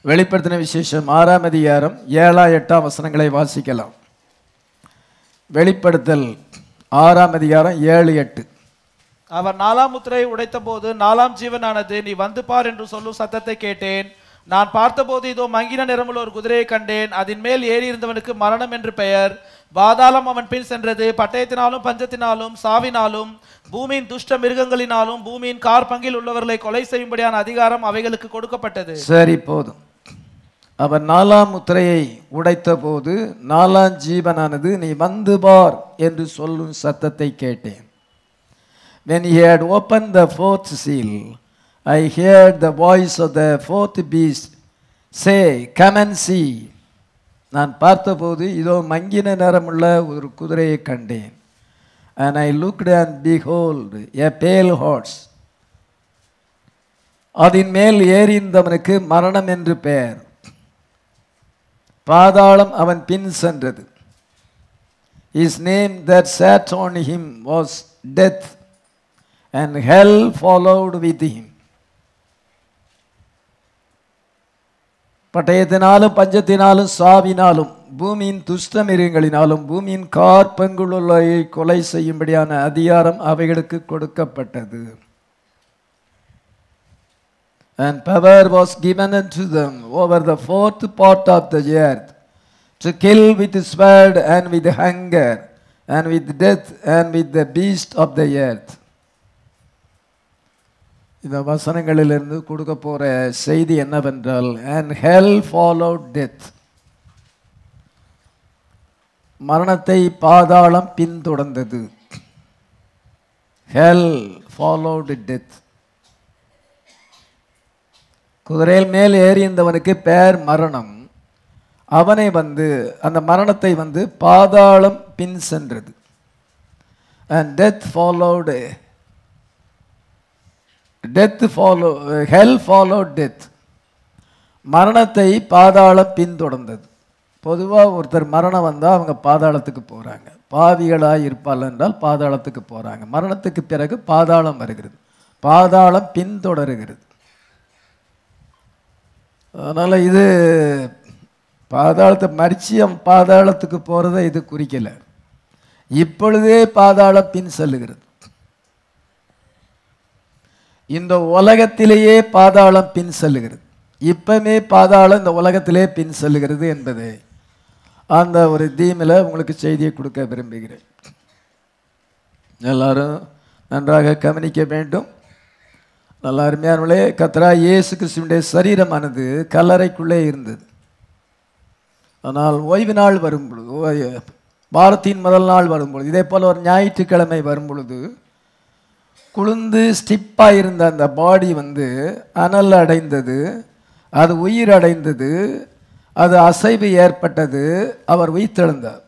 வெளிப்படுத்தின விசேஷம் ஆறாம் அதிகாரம் ஏழா எட்டாம் வசனங்களை வாசிக்கலாம் வெளிப்படுத்தல் ஆறாம் அதிகாரம் ஏழு எட்டு அவர் நாலாம் முத்திரையை உடைத்தபோது நாலாம் ஜீவனானது நீ வந்து பார் என்று சொல்லும் சத்தத்தை கேட்டேன் நான் பார்த்தபோது இதோ மங்கின நிறமுள்ள ஒரு குதிரையை கண்டேன் அதன் மேல் ஏறி இருந்தவனுக்கு மரணம் என்று பெயர் பாதாளம் அவன் பின் சென்றது பட்டயத்தினாலும் பஞ்சத்தினாலும் சாவினாலும் பூமியின் துஷ்ட மிருகங்களினாலும் பூமியின் கார்பங்கில் உள்ளவர்களை கொலை செய்யும்படியான அதிகாரம் அவைகளுக்கு கொடுக்கப்பட்டது சரி போதும் அவர் நாலாம் முத்திரையை உடைத்த போது நாலாம் ஜீவனானது நீ வந்து பார் என்று சொல்லும் சத்தத்தை கேட்டேன் when he had opened the fourth seal i heard the voice of the fourth beast say come and see நான் பார்த்தபோது இதோ மங்கின நிறமுள்ள ஒரு குதிரையை கண்டேன் and i looked and behold a pale horse அதன் மேல் ஏறிந்தவனுக்கு மரணம் என்று பெயர் பாதாளம் அவன் பின் சென்றது his name that sat on him was death and hell followed with him பட்டயத்தினாலும் பஞ்சத்தினாலும் சாவினாலும் பூமியின் துஷ்ட மிருகங்களினாலும் பூமியின் கார்பங்குள்ளை கொலை செய்யும்படியான அதிகாரம் அவைகளுக்கு கொடுக்கப்பட்டது And power was given unto them over the fourth part of the earth to kill with sword and with hunger and with death and with the beast of the earth. இந்த வசனங்களிலிருந்து கொடுக்க போற செய்தி என்னவென்றால் and hell followed death மரணத்தை பாதாளம் பின்தொடர்ந்தது hell followed death குதிரையில் மேல் ஏறியிருந்தவனுக்கு பேர் மரணம் அவனை வந்து அந்த மரணத்தை வந்து பாதாளம் பின் சென்றது and death followed death follow hell follow death மரணத்தை பாதாளம் பின்தொடர்ந்தது பொதுவாக ஒருத்தர் மரணம் வந்தால் அவங்க பாதாளத்துக்கு போகிறாங்க பாவிகளாக இருப்பாள் என்றால் பாதாளத்துக்கு போகிறாங்க மரணத்துக்கு பிறகு பாதாளம் வருகிறது பாதாளம் பின்தொடருகிறது அதனால் இது பாதாளத்தை மறித்து அவன் பாதாளத்துக்கு போகிறத இது குறிக்கலை இப்பொழுதே பாதாளம் பின் செல்லுகிறது இந்த உலகத்திலேயே பாதாளம் பின் செல்லுகிறது இப்பமே பாதாளம் இந்த உலகத்திலே பின் செல்லுகிறது என்பது அந்த ஒரு தீமில் உங்களுக்கு செய்தியை கொடுக்க விரும்புகிறேன் எல்லாரும் நன்றாக கவனிக்க வேண்டும் நல்ல அருமையானவர்களே கத்ரா இயேசு கிறிஸ்துவனுடைய சரீரமானது கல்லறைக்குள்ளே இருந்தது ஆனால் ஓய்வு நாள் வரும் பொழுது ஓ- வாரத்தின் முதல் நாள் வரும் பொழுது இதே போல் ஒரு ஞாயிற்றுக்கிழமை வரும் பொழுது குளிர்ந்து ஸ்டிப்பாக இருந்த அந்த பாடி வந்து அனல் அடைந்தது அது உயிர் அடைந்தது அது அசைவு ஏற்பட்டது அவர் உயிர்த்தெழுந்தார்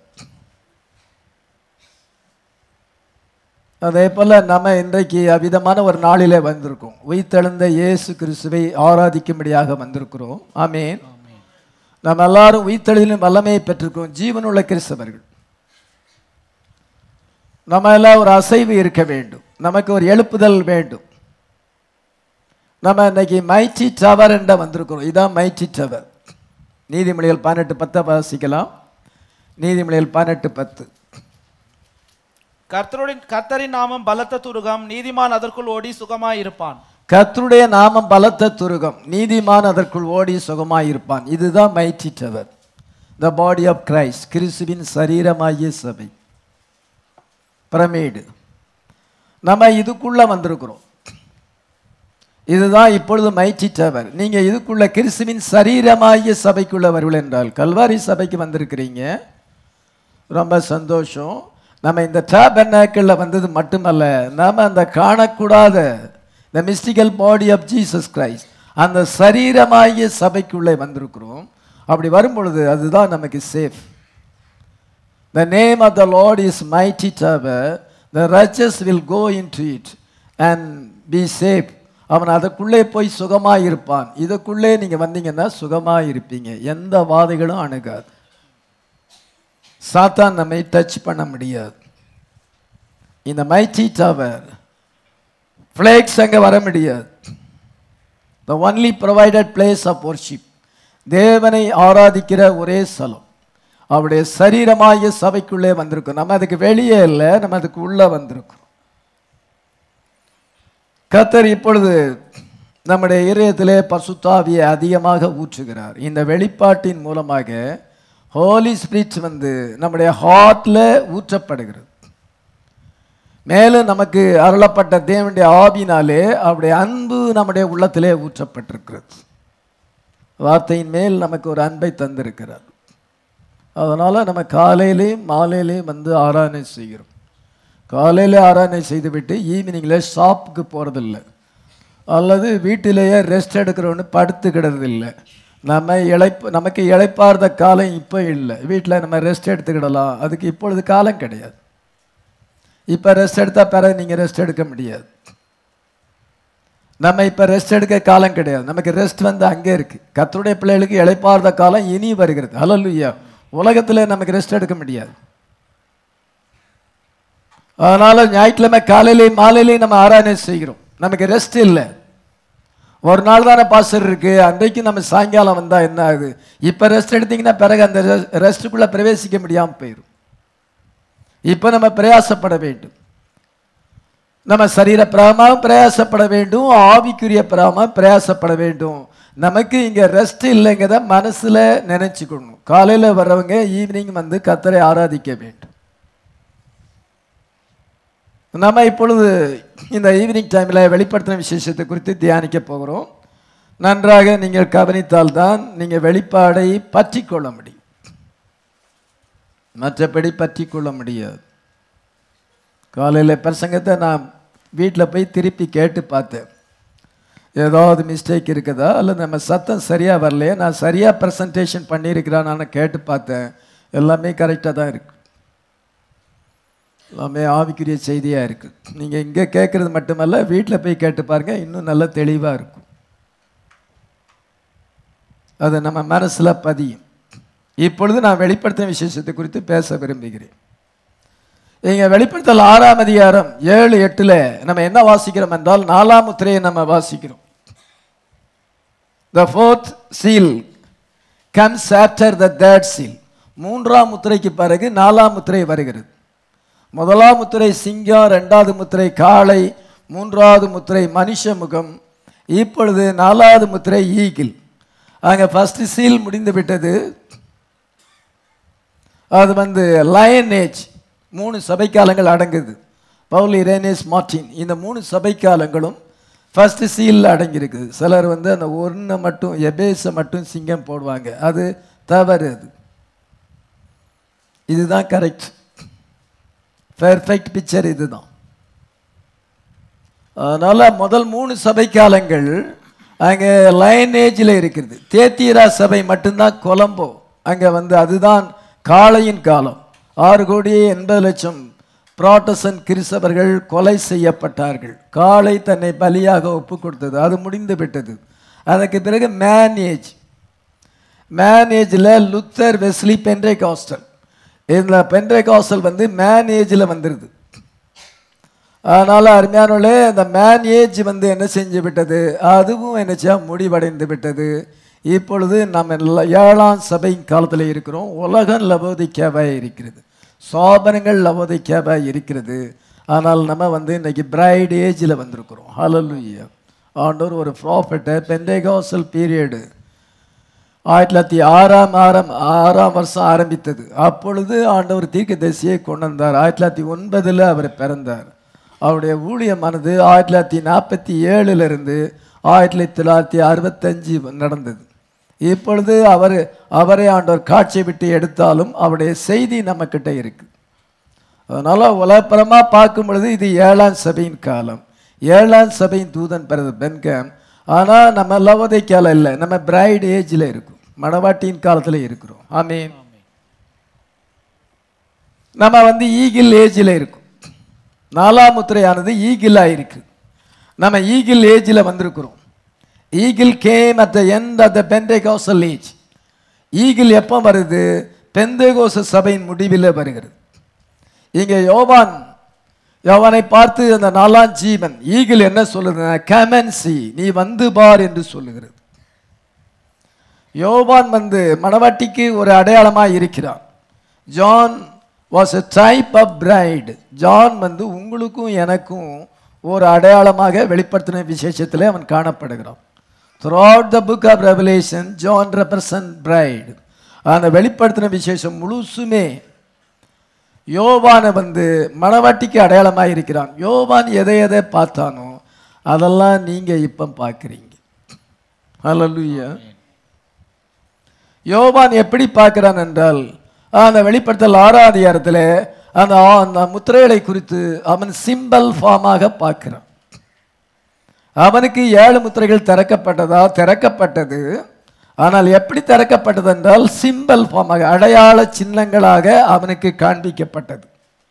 அதே போல் நம்ம இன்றைக்கு அவ்விதமான ஒரு நாளிலே வந்திருக்கோம் உயிர்த்தெழுந்த இயேசு கிறிஸ்துவை ஆராதிக்கும்படியாக வந்திருக்கிறோம் ஆமேன் நம்ம எல்லாரும் உயிர்த்தெழுதலின் வல்லமையை பெற்றிருக்கிறோம் ஜீவனுள்ள கிறிஸ்தவர்கள் நம்ம எல்லாம் ஒரு அசைவு இருக்க வேண்டும் நமக்கு ஒரு எழுப்புதல் வேண்டும் நம்ம இன்னைக்கு மைச்சி டவர் என்ற வந்திருக்கிறோம் இதான் மைச்சி டவர் நீதிமொழிகள் பதினெட்டு பத்தை வாசிக்கலாம் நீதிமொழிகள் பதினெட்டு பத்து கர்த்தருடைய கர்த்தரின் நாமம் பலத்த துருகம் நீதிமான் அதற்குள் ஓடி சுகமாய் இருப்பான் கர்த்தருடைய நாமம் பலத்த துருகம் நீதிமான் அதற்குள் ஓடி சுகமாயிருப்பான் இதுதான் mighty tower the body of Christ கிறிஸ்துவின் சரீரமாகிய சபை பிரமீடு நம்ம இதுக்குள்ள வந்திருக்கிறோம் இதுதான் இப்பொழுது மைச்சி டவர் நீங்க இதுக்குள்ள கிறிஸ்துவின் சரீரமாகிய சபைக்குள்ள வருவல் என்றால் கல்வாரி சபைக்கு வந்திருக்கிறீங்க ரொம்ப சந்தோஷம் நம்ம இந்த டேபர்னாக்கிளில் வந்தது மட்டுமல்ல நாம அந்த காணக்கூடாத the mystical body of Jesus Christ அந்த சரீரமாகிய சபைக்குள்ளே வந்திருக்கிறோம் அப்படி வரும் பொழுது அதுதான் நமக்கு safe the name of the lord is mighty tower the righteous will go into it and be safe அவன் அதுக்குள்ளே போய் சுகமாக இருப்பான் இதுக்குள்ளே நீங்கள் வந்தீங்கன்னா சுகமாக இருப்பீங்க எந்த வாதைகளும் அணுகாது சாத்தான் நம்மை டச் பண்ண முடியாது இந்த மைட்டி டவர் ஃப்ளேக்ஸ் அங்கே வர முடியாது the only provided place of worship தேவனை ஆராதிக்கிற ஒரே ஸ்தலம் அவருடைய சரீரமாகிய சபைக்குள்ளே வந்திருக்கும் நம்ம அதுக்கு வெளியே இல்லை நம்ம அதுக்கு உள்ள வந்திருக்கோம் கத்தர் இப்பொழுது நம்முடைய இதயத்திலே பசுத்தாவியை அதிகமாக ஊற்றுகிறார் இந்த வெளிப்பாட்டின் மூலமாக ஹோலி ஸ்பிரிட் வந்து நம்முடைய ஹார்ட்ல ஊற்றப்படுகிறது மேலும் நமக்கு அருளப்பட்ட தேவனுடைய ஆவினாலே அவருடைய அன்பு நம்முடைய உள்ளத்திலே ஊற்றப்பட்டிருக்கிறது வார்த்தையின் மேல் நமக்கு ஒரு அன்பை தந்திருக்கிறார் அதனால நம்ம காலையிலையும் மாலையிலையும் வந்து ஆராதனை செய்கிறோம் காலையில் ஆராதனை செய்துவிட்டு ஈவினிங்கில் ஷாப்புக்கு போகிறதில்ல அல்லது வீட்டிலேயே ரெஸ்ட் எடுக்கிறோன்னு படுத்துக்கிறது இல்லை நம்ம இழைப்பு நமக்கு இழைப்பார்ந்த காலம் இப்போ இல்லை வீட்டில் நம்ம ரெஸ்ட் எடுத்துக்கிடலாம் அதுக்கு இப்பொழுது காலம் கிடையாது இப்போ ரெஸ்ட் எடுத்தால் பிறகு நீங்கள் ரெஸ்ட் எடுக்க முடியாது நம்ம இப்போ ரெஸ்ட் எடுக்க காலம் கிடையாது நமக்கு ரெஸ்ட் வந்து அங்கே இருக்கு கத்தருடைய பிள்ளைகளுக்கு இழைப்பார்ந்த காலம் இனி வருகிறது ஹalleluya உலகத்தில் நமக்கு ரெஸ்ட் எடுக்க முடியாது அதனால ஞாயிற்றுக்கிழமை காலையிலையும் மாலையிலையும் நம்ம ஆராதனை செய்கிறோம் நமக்கு ரெஸ்ட் இல்லை ஒரு நாள் தானே பாஸ்டர் இருக்கு அன்றைக்கு நம்ம சாயங்காலம் வந்தா என்ன ஆகுது இப்போ ரெஸ்ட் எடுத்தீங்கன்னா பிறகு அந்த ரெஸ்ட்டுக்குள்ள பிரவேசிக்க முடியாமல் போயிடும் இப்போ நம்ம பிரயாசப்பட வேண்டும் நம்ம சரீர பிரமாவும் பிரயாசப்பட வேண்டும் ஆவிக்குரிய பிரமாவும் பிரயாசப்பட வேண்டும் நமக்கு இங்க ரெஸ்ட் இல்லைங்கிறத மனசுல நினைச்சுக்கணும் காலையில வர்றவங்க ஈவினிங் வந்து கத்தரை ஆராதிக்க வேண்டும் நம்ம இப்பொழுது இந்த ஈவினிங் டைமில் வெளிப்படுத்தின விசேஷத்தை குறித்து தியானிக்க போகிறோம் நன்றாக நீங்கள் கவனித்தால்தான் நீங்கள் வெளிப்பாடை பற்றி கொள்ள முடியும் மற்றபடி பற்றி கொள்ள முடியாது காலையில் பிரசங்கத்தை நான் வீட்டில் போய் திருப்பி கேட்டு பார்த்தேன் ஏதாவது மிஸ்டேக் இருக்குதா அல்லது நம்ம சத்தம் சரியாக வரலையே நான் சரியாக ப்ரெசன்டேஷன் பண்ணியிருக்கிறான்னு கேட்டு பார்த்தேன் எல்லாமே கரெக்டாக தான் இருக்கு எல்லாமே ஆவிக்குரிய செய்தியாக இருக்குது நீங்கள் இங்கே கேட்குறது மட்டுமல்ல வீட்டில் போய் கேட்டு பாருங்கள் இன்னும் நல்ல தெளிவாக இருக்கும் அது நம்ம மனசில் பதியும் இப்பொழுது நான் வெளிப்படுத்தின விசேஷத்தை குறித்து பேச விரும்புகிறேன் இங்கே வெளிப்படுத்தல் ஆறாம் அதிகாரம் ஏழு எட்டில் நம்ம என்ன வாசிக்கிறோம் என்றால் நாலாம் முத்திரையை நம்ம வாசிக்கிறோம் the fourth seal comes after the third seal மூன்றாம் முத்திரைக்கு பிறகு நாலாம் முத்திரை வருகிறது முதலாம் முத்திரை சிங்கம் ரெண்டாவது முத்திரை காளை மூன்றாவது முத்திரை மனுஷ முகம் இப்பொழுது நாலாவது முத்திரை ஈகிள் அங்கே ஃபர்ஸ்ட் சீல் முடிந்து விட்டது அது வந்து லயன் ஏஜ் மூணு சபைக்காலங்கள் அடங்குது பவுல் இரேனேஸ் மார்டின் இந்த மூணு சபைக்காலங்களும் ஃபர்ஸ்ட் சீலில் அடங்கியிருக்குது சிலர் வந்து அந்த ஒன்றை மட்டும் எபேஸை மட்டும் சிங்கம் போடுவாங்க அது தவறு அது இதுதான் கரெக்ட் பெர்ஃபெக்ட் பிக்சர் இதுதான் அதனால முதல் மூணு சபை காலங்கள் அங்கே லைனேஜில் இருக்கிறது தேத்தீரா சபை மட்டும்தான் கொலம்போ அங்கே வந்து அதுதான் காளையின் காலம் ஆறு கோடியே எண்பது லட்சம் புராட்டசன் கிறிஸ்தவர்கள் கொலை செய்யப்பட்டார்கள் காளை தன்னை பலியாக ஒப்பு கொடுத்தது அது முடிந்து விட்டது அதற்கு பிறகு மேன் ஏஜ் மேன் ஏஜில் லுத்தர் வெஸ்லி பென்ட்ரை காஸ்டல் இதில் பென்ட்ரை காஸ்டல் வந்து மேன் ஏஜில் வந்துடுது அதனால் அருமையானவர்களே அந்த மேன் ஏஜ் வந்து என்ன செஞ்சு விட்டது அதுவும் என்னச்சா முடிவடைந்து விட்டது இப்பொழுது நம்ம ல- ஏழாம் சபை காலத்தில் இருக்கிறோம் உலகம் லவோதிக்காவாய் இருக்கிறது சோபனங்கள் லவோதிக்காவாய் இருக்கிறது ஆனால் நம்ம வந்து இன்னைக்கு பிரைட் ஏஜில் வந்திருக்கிறோம் ஹalleluya ஆண்டவர் ஒரு ப்ராஃபட்டை பெண்டேகாசல் பீரியடு ஆயிரத்தி தொள்ளாயிரத்தி ஆறாம் ஆறாம் ஆறாம் வருஷம் ஆரம்பித்தது அப்பொழுது ஆண்டவர் தீர்க்கதரிசியை கொண்டு வந்தார் ஆயிரத்தி தொள்ளாயிரத்தி ஒன்பதில் அவர் பிறந்தார் அவருடைய ஊழியமானது ஆயிரத்தி தொள்ளாயிரத்தி நாற்பத்தி ஏழுலேருந்து ஆயிரத்தி தொள்ளாயிரத்தி அறுபத்தஞ்சு நடந்தது இப்பொழுது அவர் அவரை ஆண்டவர் காட்சியை விட்டு எடுத்தாலும் அவருடைய செய்தி நம்மக்கிட்ட இருக்கு அதனால உலகப்பரமாக பார்க்கும் பொழுது இது ஏழாம் சபையின் காலம் ஏழாம் சபையின் தூதன் பிறகு பென்கேம் ஆனால் நம்ம லவோதைக்கால இல்லை நம்ம பிரைட் ஏஜில் இருக்கும் மணவாட்டியின் காலத்தில் இருக்கிறோம் ஆமீன் நம்ம வந்து ஈகிள் ஏஜில் இருக்கும் நாலாம் முத்திரையானது ஈகிளாக இருக்கு நம்ம ஈகிள் ஏஜில் வந்திருக்கிறோம் eagle came at the end of the Pentecostal age eagle எப்போ வருது பெந்தேகோச சபையின் முடிவில் வருகிறது இங்கே யோவான் யோவானை பார்த்து அந்த நாலாம் ஜீவன் ஈகிள் என்ன சொல்லுதுன்னா கமன்சி நீ வந்து பார் என்று சொல்லுகிறது யோவான் வந்து மணவாட்டிக்கு ஒரு அடையாளமாக இருக்கிறான் John was a type of bride John வந்து உங்களுக்கும் எனக்கும் ஒரு அடையாளமாக வெளிப்படுத்தின விசேஷத்தில் அவன் காணப்படுகிறான் throughout the book of revelation john represent bride அந்த வெளிப்படுத்தின விசேஷம் முழுசுமே யோவானை வந்து மணவாட்டிக்கு அடையாளமாக இருக்கிறான் யோவான் எதை எதை பார்த்தானோ அதெல்லாம் நீங்கள் இப்போ பார்க்குறீங்க ஹalleluya யோவான் எப்படி பார்க்கிறான் என்றால் அந்த வெளிப்படுத்தல் ஆறாம் அதிகாரத்தில் அந்த ஆ- அந்த முத்திரைகளை குறித்து அவன் சிம்பல் ஃபார்மாக பார்க்கிறான் அவனுக்கு ஏழு முத்திரைகள் திறக்கப்பட்டதா திறக்கப்பட்டது ஆனால் எப்படி திறக்கப்பட்டது என்றால் சிம்பல் ஃபார்மாக அடையாள சின்னங்களாக அவனுக்கு காண்பிக்கப்பட்டது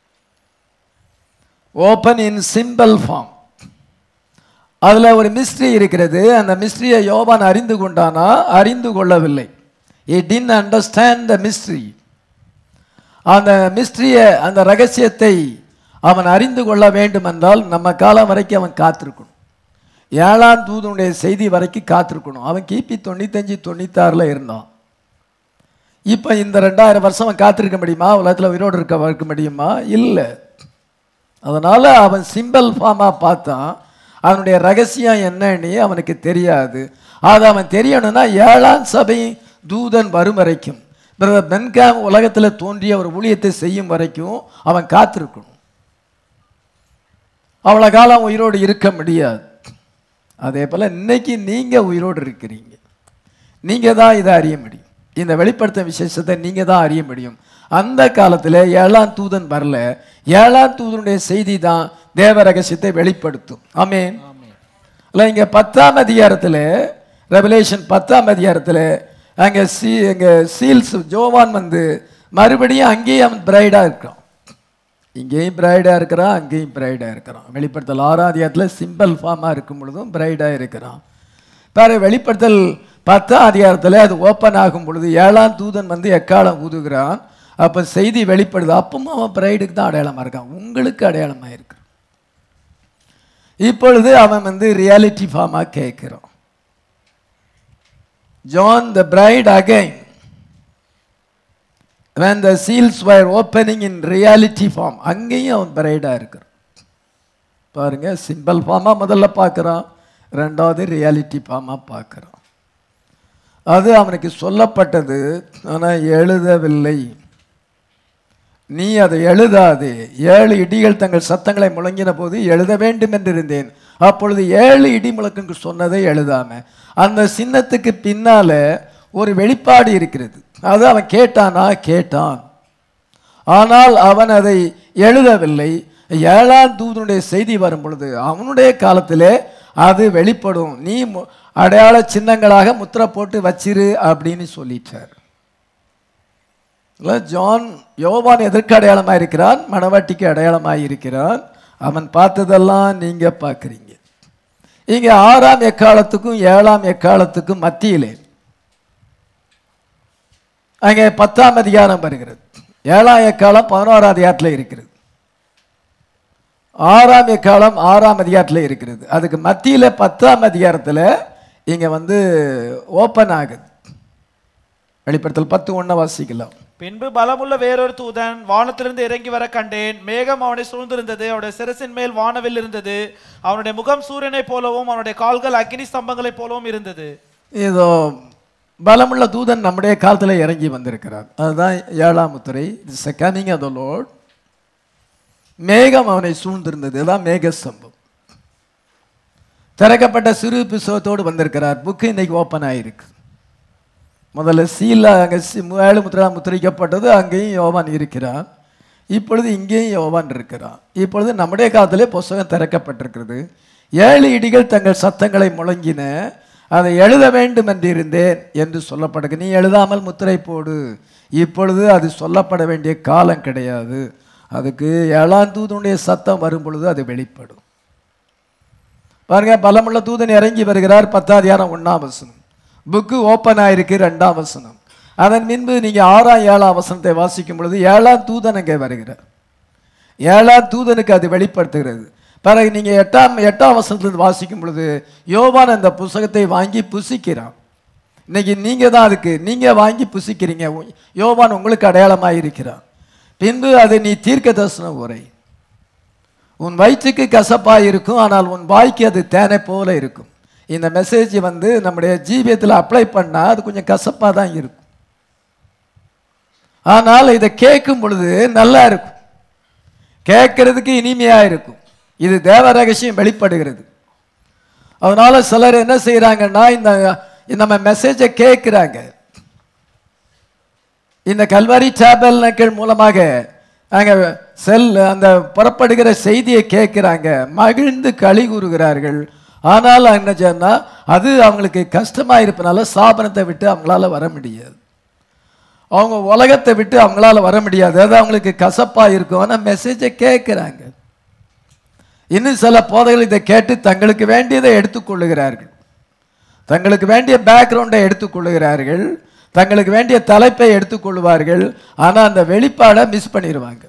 ஓப்பன் இன் சிம்பல் ஃபார்ம் அதுல ஒரு மிஸ்ட்ரி இருக்கிறது அந்த மிஸ்ட்ரியை யோவான் அறிந்து கொண்டானா அறிந்து கொள்ளவில்லை he didn't understand the mystery அந்த மிஸ்ட்ரியை அந்த ரகசியத்தை அவன் அறிந்து கொள்ள வேண்டும் என்றால் நம்ம காலம் வரைக்கும் அவன் காத்திருக்கணும் ஏழாம் தூதனுடைய செய்தி வரைக்கும் காத்திருக்கணும் அவன் கிபி தொண்ணூத்தஞ்சு தொண்ணூத்தாறில் இருந்தான் இப்போ இந்த ரெண்டாயிரம் வருஷம் அவன் காத்திருக்க முடியுமா உலகத்தில் உயிரோடு இருக்க இருக்க முடியுமா இல்லை அதனால் அவன் சிம்பல் ஃபார்மாக பார்த்தான் அவனுடைய ரகசியம் என்னன்னு அவனுக்கு தெரியாது அது அவன் தெரியணும்னா ஏழாம் சபை தூதன் வரும் வரைக்கும் பிரதர் பென்காம் உலகத்தில் தோன்றிய ஒரு ஊழியத்தை செய்யும் வரைக்கும் அவன் காத்திருக்கணும் அவ்வளோ காலம் உயிரோடு இருக்க முடியாது அதே போல் இன்னைக்கு நீங்கள் உயிரோடு இருக்கிறீங்க நீங்கள் தான் இதை அறிய முடியும் இந்த வெளிப்படுத்த விசேஷத்தை நீங்கள் தான் அறிய முடியும் அந்த காலத்தில் ஏழாம் தூதன் வரல ஏழாம் தூதனுடைய செய்தி தான் தேவ ரகசியத்தை வெளிப்படுத்தும் ஆமென் இல்லை இங்கே பத்தாம் அதிகாரத்தில் ரெவலேஷன் பத்தாம் அதிகாரத்தில் அங்கே சீ அங்கே சீல்ஸ் ஜோவான் வந்து மறுபடியும் அங்கேயும் அவன் பிரைடாக இருக்கான் இங்கேயும் பிரைடாக இருக்கிறான் அங்கேயும் பிரைடாக இருக்கிறான் வெளிப்படுத்தல் ஆறாம் அதிகாரத்தில் சிம்பிள் ஃபார்மாக இருக்கும் பொழுதும் பிரைடாக இருக்கிறான் பாரு வெளிப்படுத்தல் பத்தாம் அதிகாரத்தில் அது ஓப்பன் ஆகும் பொழுது ஏழாம் தூதன் வந்து எக்காலம் ஊதுகிறான் அப்போ செய்தி வெளிப்படுது அப்பவும் அவன் பிரைடுக்கு தான் அடையாளமாக இருக்கான் உங்களுக்கு அடையாளமாக இருக்கு இப்பொழுது அவன் வந்து ரியாலிட்டி ஃபார்மாக கேட்குறான் John the bride again when the seals were opening in reality form அங்கேயும் அவன் பிரைடாக இருக்கிறான் பாருங்க சிம்பிள் ஃபார்மாக முதல்ல பார்க்குறான் ரெண்டாவது ரியாலிட்டி ஃபார்மாக பார்க்குறான் அது அவனுக்கு சொல்லப்பட்டது ஆனால் எழுதவில்லை நீ அதை எழுதாதே ஏழு இடிகள் தங்கள் சத்தங்களை முழங்கின போது எழுத வேண்டும் என்று இருந்தேன் அப்பொழுது ஏழு இடி முழக்கங்கள் சொன்னதை எழுதாம அந்த சின்னத்துக்கு பின்னால ஒரு வெளிப்பாடு இருக்கிறது அது அவன் கேட்டானா கேட்டான் ஆனால் அவன் அதை எழுதவில்லை ஏழாம் தூதனுடைய செய்தி வரும் பொழுது அவனுடைய காலத்திலே அது வெளிப்படும் நீ மு- அடையாள சின்னங்களாக முத்திரை போட்டு வச்சிரு அப்படின்னு சொல்லிட்டார் இல்ல, ஜான் யோவான் எதற்கு அடையாளமாக இருக்கிறான் மணவாட்டிக்கு அடையாளமாக இருக்கிறான் அவன் பார்த்ததெல்லாம் நீங்க பார்க்குறீங்க இங்க ஆறாம் எக்காலத்துக்கும் ஏழாம் எக்காலத்துக்கும் மத்தியிலே அங்கே பத்தாம் அதிகாரம் வருகிறது ஏழாம் எக்காலம் பதினோராம் அதிகாரத்தில் இருக்கிறது ஆறாம் எக்காலம் ஆறாம் அதிகாரத்தில் இருக்கிறது அதுக்கு மத்தியில பத்தாம் அதிகாரத்தில் இங்க வந்து ஓப்பன் ஆகுது வெளிப்படுத்தல் பத்து ஒண்ண வாசிக்கலாம் பின்பு பலமுள்ள வேறொரு தூதன் வானத்திலிருந்து இறங்கி வர கண்டேன் மேகம் அவனை சூழ்ந்திருந்தது அவனுடைய சிரசின் மேல் வானவில் இருந்தது அவனுடைய முகம் சூரியனைப் போலவும் அவனுடைய கால்கள் அக்கினி ஸ்தம்பங்களைப் போலவும் இருந்தது இதோ பலமுள்ள தூதன் நம்முடைய காலத்தில் இறங்கி வந்திருக்கிறார் அதுதான் ஏழாம் முத்திரை it's a coming of the Lord மேகம் அவனை சூழ்ந்திருந்தது இதுதான் மேக சம்பவம் திறக்கப்பட்ட சிறு புஸ்தகத்தோடு வந்திருக்கிறார் புக்கு இன்னைக்கு ஓப்பன் ஆயிருக்கு முதல்ல சீல அங்கே ஏழு முத்திரா முத்திரிக்கப்பட்டது அங்கேயும் யோவான் இருக்கிறான் இப்பொழுது இங்கேயும் யோவான் இருக்கிறான் இப்பொழுது நம்முடைய காலத்திலே புஸ்தகம் திறக்கப்பட்டிருக்கிறது ஏழு இடிகள் தங்கள் சத்தங்களை முழங்கின அதை எழுத வேண்டும் என்று இருந்தேன் என்று சொல்லப்படுது நீ எழுதாமல் முத்திரை போடு இப்பொழுது அது சொல்லப்பட வேண்டிய காலம் கிடையாது அதுக்கு ஏழாம் தூதனுடைய சத்தம் வரும் பொழுது அது வெளிப்படும் பாருங்க பலமுள்ள தூதன் இறங்கி வருகிறார் பத்தாதிகாரம் ஒண்ணாம் வசனம் புக்கு ஓப்பன் ஆயிருக்கு ரெண்டாம் வசனம் அதன் பின்பு நீங்க ஆறாம் ஏழாம் வசனத்தை வாசிக்கும் பொழுது ஏழாம் தூதன் அங்கே வருகிறார் ஏழாம் தூதனுக்கு அது வெளிப்படுத்துகிறது பிறகு நீங்க எட்டாம் எட்டாம் வசனத்திலிருந்து வாசிக்கும் பொழுது யோவான் அந்த புஸ்தகத்தை வாங்கி புசிக்கிறான் இன்னைக்கு நீங்க தான் அதுக்கு நீங்க வாங்கி புசிக்கிறீங்க உ- யோவான் உங்களுக்கு அடையாளமாக இருக்கிறான் பின்பு அது நீ தீர்க்க தரிசன உரை உன் வயிற்றுக்கு கசப்பா இருக்கும் ஆனால் உன் வாய்க்கு அது தேனை போல இருக்கும் இந்த மெசேஜ் வந்து நம்முடைய ஜீவியத்தில் அப்ளை பண்ணா அது கொஞ்சம் கசப்பா தான் இருக்கும் ஆனால் இதை கேட்கும் பொழுது நல்லா இருக்கும் கேட்கறதுக்கு இனிமையா இருக்கும் இது தேவ ரகசியம் வெளிப்படுகிறது அதனால சிலர் என்ன செய்றாங்கன்னா இந்த இந்த நம்ம மெசேஜை கேட்குறாங்க இந்த கல்வாரி சாபல்கள் மூலமாக அங்க செல் அந்த புறப்படுகிற செய்தியை கேட்குறாங்க மகிழ்ந்து களி கூறுகிறார்கள் ஆனால் என்ன சொன்னா அது அவங்களுக்கு கஷ்டமா இருப்பனால சாபனத்தை விட்டு அவங்களால வர முடியாது அவங்க உலகத்தை விட்டு அவங்களால வர முடியாது அது அவங்களுக்கு கசப்பா இருக்கும் ஆனால் மெசேஜை கேட்குறாங்க இன்னும் சில போதைகள் இதை கேட்டு தங்களுக்கு வேண்டியதை எடுத்துக்கொள்ளுகிறார்கள் தங்களுக்கு வேண்டிய பேக்ரவுண்டை எடுத்துக்கொள்ளுகிறார்கள் தங்களுக்கு வேண்டிய தலைப்பை எடுத்துக்கொள்வார்கள் ஆனால் அந்த வெளிப்பாடை மிஸ் பண்ணிடுவாங்க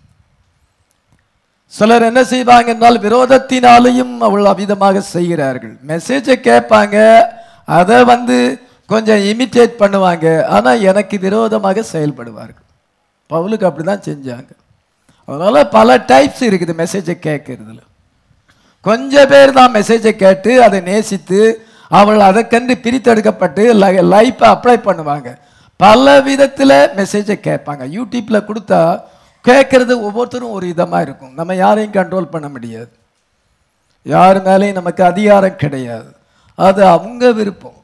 சிலர் என்ன செய்வாங்க என்றால் விரோதத்தினாலையும் அவள் அவிதமாக செய்கிறார்கள் மெசேஜை கேட்பாங்க அதை வந்து கொஞ்சம் இமிட்டேட் பண்ணுவாங்க ஆனால் எனக்கு விரோதமாக செயல்படுவார்கள் பவுலுக்கு அப்படி தான் செஞ்சாங்க அதனால பல டைப்ஸ் இருக்குது மெசேஜை கேட்கறதுல கொஞ்சம் பேர் தான் மெசேஜை கேட்டு அதை நேசித்து அவள் அதற்கென்று பிரித்தெடுக்கப்பட்டு லைஃப்பை அப்ளை பண்ணுவாங்க பல விதத்தில் மெசேஜை கேட்பாங்க யூடியூப்பில் கொடுத்தா கேட்கறது ஒவ்வொருத்தரும் ஒரு விதமாக இருக்கும் நம்ம யாரையும் கண்ட்ரோல் பண்ண முடியாது யார் மேலேயும் நமக்கு அதிகாரம் கிடையாது அது அவங்க விருப்பம்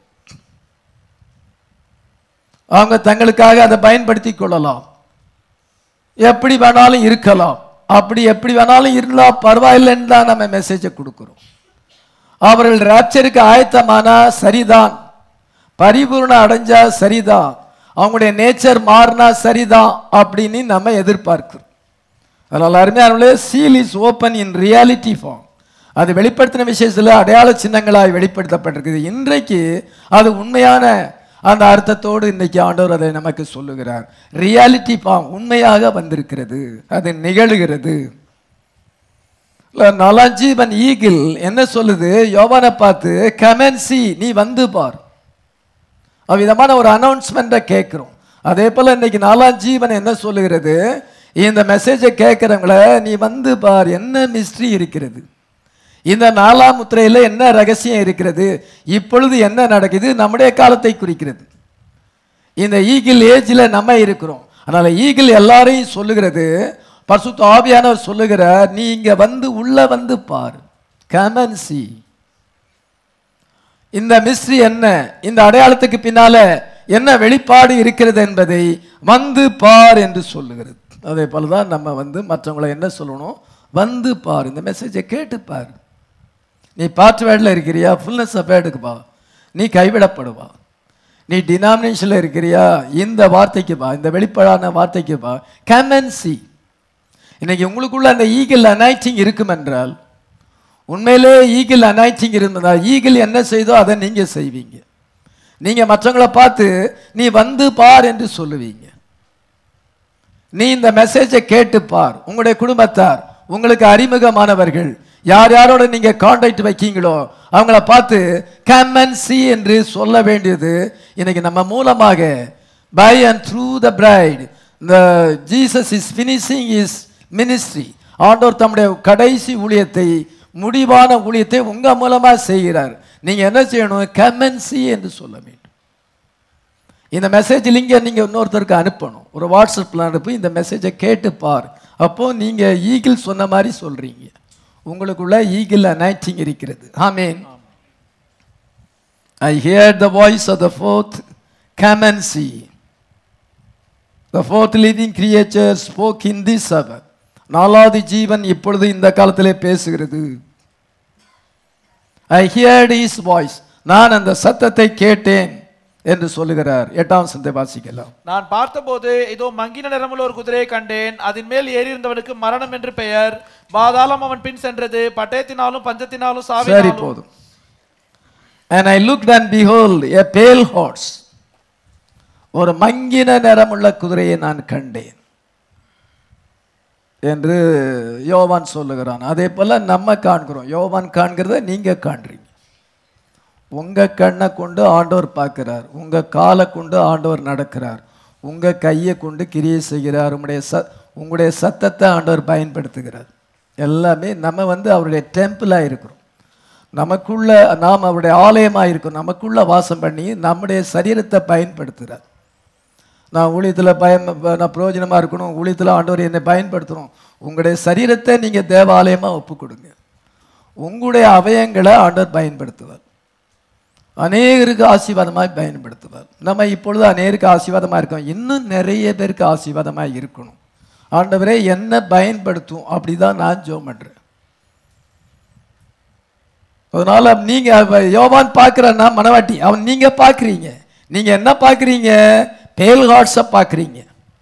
அவங்க தங்களுக்காக அதை பயன்படுத்தி கொள்ளலாம் எப்படி வேணாலும் இருக்கலாம் அப்படி எப்படி வேணாலும் இருந்தால் பரவாயில்லைன்னு தான் நம்ம மெசேஜை கொடுக்குறோம் அவர்கள் ராப்சருக்கு ஆயத்தமானா சரிதான் பரிபூர்ணம் அடைஞ்சா சரிதான் அவங்களுடைய நேச்சர் மாறினா சரிதான் அப்படின்னு நம்ம எதிர்பார்க்கிறோம் அதனால் அருமையானவர்களே seal is open in reality form அது வெளிப்படுத்தின விஷயத்தில் அடையாள சின்னங்களாய் வெளிப்படுத்தப்பட்டிருக்குது இன்றைக்கு அது உண்மையான அந்த அர்த்தத்தோடு இன்னைக்கு ஆண்டவர் அதை நமக்கு சொல்லுகிறார் ரியாலிட்டி ஃபார்ம் உண்மையாக வந்திருக்கிறது அது நிகழுகிறது இல்ல, நலஜீவன் ஈகிள் என்ன சொல்லுது யோவானை பார்த்து கமென்சி நீ வந்து பார் அவ்விதமான ஒரு அனௌன்ஸ்மெண்ட்டை கேட்குறோம் அதே போல் இன்னைக்கு நாலாம் ஜீவன் என்ன சொல்லுகிறது இந்த மெசேஜை கேட்குறவங்கள நீ வந்து பார் என்ன மிஸ்ட்ரி இருக்கிறது இந்த நாலாம் முத்திரையில் என்ன ரகசியம் இருக்கிறது இப்பொழுது என்ன நடக்குது நம்முடைய காலத்தை குறிக்கிறது இந்த ஈகிள் ஏஜில் நம்ம இருக்கிறோம் அதனால ஈகிள் எல்லாரையும் சொல்லுகிறது பரிசுத்த ஆவியானவர் சொல்லுகிறார் நீ இங்க வந்து உள்ள வந்து பார் கமன்சி இந்த மிஸ்ட்ரி என்ன இந்த அடையாளத்துக்கு பின்னால என்ன வெளிப்பாடு இருக்கிறது என்பதை வந்து பார் என்று சொல்லுகிறது அதே போல தான் நம்ம வந்து மற்றவங்களை என்ன சொல்லணும் வந்து பார் இந்த மெசேஜை கேட்டு பார் நீ பார்ட் வேர்டில் இருக்கிறியா ஃபுல்னஸ் ஆஃப் வேர்டுக்கு பா நீ கைவிடப்படுவா நீ டினாமினேஷனில் இருக்கிறியா இந்த வார்த்தைக்கு பா இந்த வெளிப்பாடான வார்த்தைக்கு பா கமென்சி இன்னைக்கு உங்களுக்குள்ள அந்த ஈகிள் அனாய்ச்சிங் இருக்கும் என்றால் உண்மையிலே ஈகிள் அனாய்ச்சிங் இருந்ததா ஈகிள் என்ன செய்தோ அதை நீங்க செய்வீங்க நீங்க மற்றவங்கள பார்த்து நீ வந்து பார் என்று சொல்லுவீங்க நீ இந்த மெசேஜை கேட்டு பார் உங்களுடைய குடும்பத்தார் உங்களுக்கு அறிமுகமானவர்கள் யார் யாரோட நீங்க காண்டாக்ட் வைக்கீங்களோ அவங்கள பார்த்து கம் அண்ட் சி என்று சொல்ல வேண்டியது இன்னைக்கு நம்ம மூலமாக by and through the bride இந்த Jesus is finishing his ministry ஆண்டவர் தம்முடைய கடைசி ஊழியத்தை முடிவான ஊழியத்தை உங்க மூலமா செய்கிறார் நீங்க என்ன செய்யணும் கம் அண்ட் சி என்று சொல்ல வேண்டும் இந்த மெசேஜ் லிங்கை நீங்கள் இன்னொருத்தருக்கு அனுப்பணும் ஒரு வாட்ஸ்அப்பில் அனுப்பி இந்த மெசேஜை கேட்டு பார் அப்போ நீங்கள் ஈகிள் சொன்ன மாதிரி சொல்கிறீங்க உங்களுக்குள்ள ஈகிள் அனாய்டிங் இருக்கிறது ஆமேன் I hear the voice of the fourth come and see the fourth living creature spoke in this அவர் நாலாவது ஜீவன் இப்பொழுது இந்த காலத்திலே பேசுகிறது ஐ ஹியர்ட் இஸ் வாய்ஸ் நான் அந்த சத்தத்தை கேட்டேன் என்று சொல்லுகிறார் எட்டாம் சந்தை வாசிக்கலாம் நான் பார்த்தபோது இதோ மங்கின நிறமுள்ள ஒரு குதிரையை கண்டேன் அதன் மேல் ஏறியிருந்தவனுக்கு மரணம் என்று பெயர் பாதாளம் அவன் பின் சென்றது பட்டயத்தினாலும் பஞ்சத்தினாலும் சரி சாவினாலும் போதும் and I looked and behold a pale horse ஒரு மங்கின நிறமுள்ள குதிரையை நான் கண்டேன் என்று யோவான் சொல்லுகிறான் அதே போல நம்ம காண்கிறோம் யோவான் காண்கிறத நீங்க காண்றீங்க உங்கள் கண்ணை கொண்டு ஆண்டவர் பார்க்கிறார் உங்கள் காலை கொண்டு ஆண்டவர் நடக்கிறார் உங்கள் கையை கொண்டு கிரியை செய்கிறார் உங்களுடைய ச உங்களுடைய சத்தத்தை ஆண்டவர் பயன்படுத்துகிறார் எல்லாமே நம்ம வந்து அவருடைய டெம்பிளாக இருக்கிறோம் நமக்குள்ள நாம் அவருடைய ஆலயமாக இருக்கோம் நமக்குள்ள வாசம் பண்ணி நம்முடைய சரீரத்தை பயன்படுத்துகிறார் நான் ஊழியத்தில் பயன் நான் பிரயோஜனமாக இருக்கணும் ஊழியத்தில் ஆண்டவர் என்னை பயன்படுத்தணும் உங்களுடைய சரீரத்தை நீங்கள் தேவாலயமாக ஒப்பு கொடுங்க உங்களுடைய அவயங்களை ஆண்டவர் பயன்படுத்துவார் அநேகருக்கு ஆசீர்வாதமாய் பயன்படுத்துவார் நம்ம இப்பொழுது அநேகருக்கு ஆசீர்வாதமாக இருக்கோம் இன்னும் நிறைய பேருக்கு ஆசீர்வாதமாக இருக்கணும் ஆண்டவரே என்ன பயன்படுத்தும் அப்படி தான் நான் ஜோம் பண்ணுறேன் அதனால நீங்க அவ- யோவான் பார்க்கறன்னா மனவாட்டி அவன் நீங்க பார்க்குறீங்க நீங்க என்ன பார்க்குறீங்க பேல் காட்ஸை பார்க்குறீங்க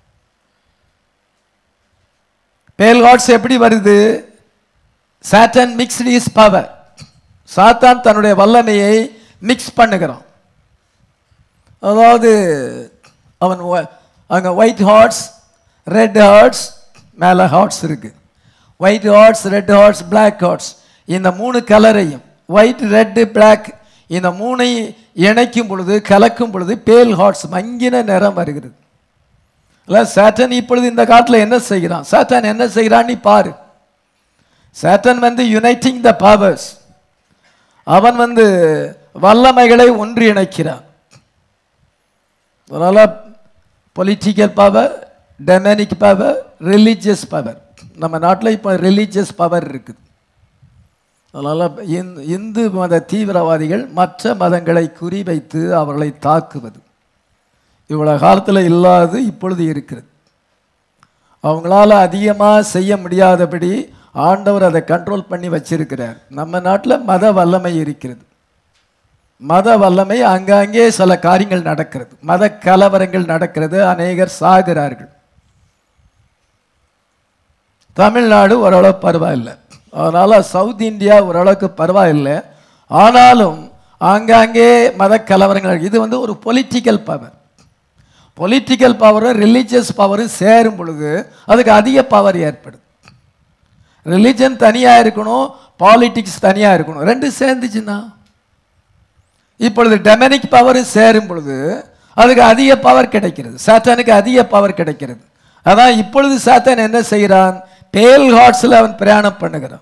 பேல் காட்ஸ் எப்படி வருது சாட்டன் மிக்ஸ்டு இஸ் பவர் சாத்தான் தன்னுடைய வல்லமையை மிக்ஸ் பண்ணுகிறான் அதாவது அவன் ஒ- அங்க ஒயிட் ஹார்ட்ஸ் ரெட் ஹார்ட்ஸ் மேலே ஹார்ட்ஸ் இருக்கு white horse red horse black horse இந்த மூணு கலரையும் ஒயிட் ரெட் பிளாக் இந்த மூணையும் இணைக்கும் பொழுது கலக்கும் பொழுது பேல் ஹார்ட்ஸ் மங்கின நிறம் வருகிறது இல்லை சாட்டன் இப்பொழுது இந்த காட்டில் என்ன செய்கிறான் சாட்டன் என்ன செய்கிறான் நீ பாரு சாட்டன் வந்து யுனைட்டிங் த பவர்ஸ் அவன் வந்து வல்லமைகளை ஒன்றிணைக்கிறான் அதனால் political power demonic power religious power நம்ம நாட்டில் இப்போ ரிலீஜியஸ் பவர் இருக்குது அதனால் இந்- இந்து மத தீவிரவாதிகள் மற்ற மதங்களை குறிவைத்து அவர்களை தாக்குவது இவ்வளோ காலத்தில் இல்லாது இப்பொழுது இருக்கிறது அவங்களால அதிகமாக செய்ய முடியாதபடி ஆண்டவர் அதை கண்ட்ரோல் பண்ணி வச்சிருக்கிறார் நம்ம நாட்டில் மத வல்லமை இருக்கிறது மத வல்லமை அங்கங்கே சில காரியங்கள் நடக்கிறது மத கலவரங்கள் நடக்கிறது அநேகர் சாகிறார்கள் தமிழ்நாடு ஓரளவு பரவாயில்லை அதனால் சவுத் இந்தியா ஓரளவுக்கு பரவாயில்லை ஆனாலும் ஆங்காங்கே மத கலவரங்கள் இது வந்து ஒரு பொலிட்டிக்கல் பவர் பொலிட்டிக்கல் பவரும் ரிலீஜியஸ் பவரும் சேரும் பொழுது அதுக்கு அதிக பவர் ஏற்படுது ரிலிஜன் தனியாக இருக்கணும் பாலிட்டிக்ஸ் தனியாக இருக்கணும் ரெண்டு சேர்ந்துச்சுன்னா இப்பொழுது டெமனிக் பவர் சேரும் பொழுது அதுக்கு அதிக பவர் கிடைக்கிறது சாத்தானுக்கு அதிக பவர் கிடைக்கிறது அதான் இப்பொழுது சாத்தான் என்ன செய்கிறான் பேல் ஹார்ட்ஸில் அவன் பிரயாணம் பண்ணுகிறான்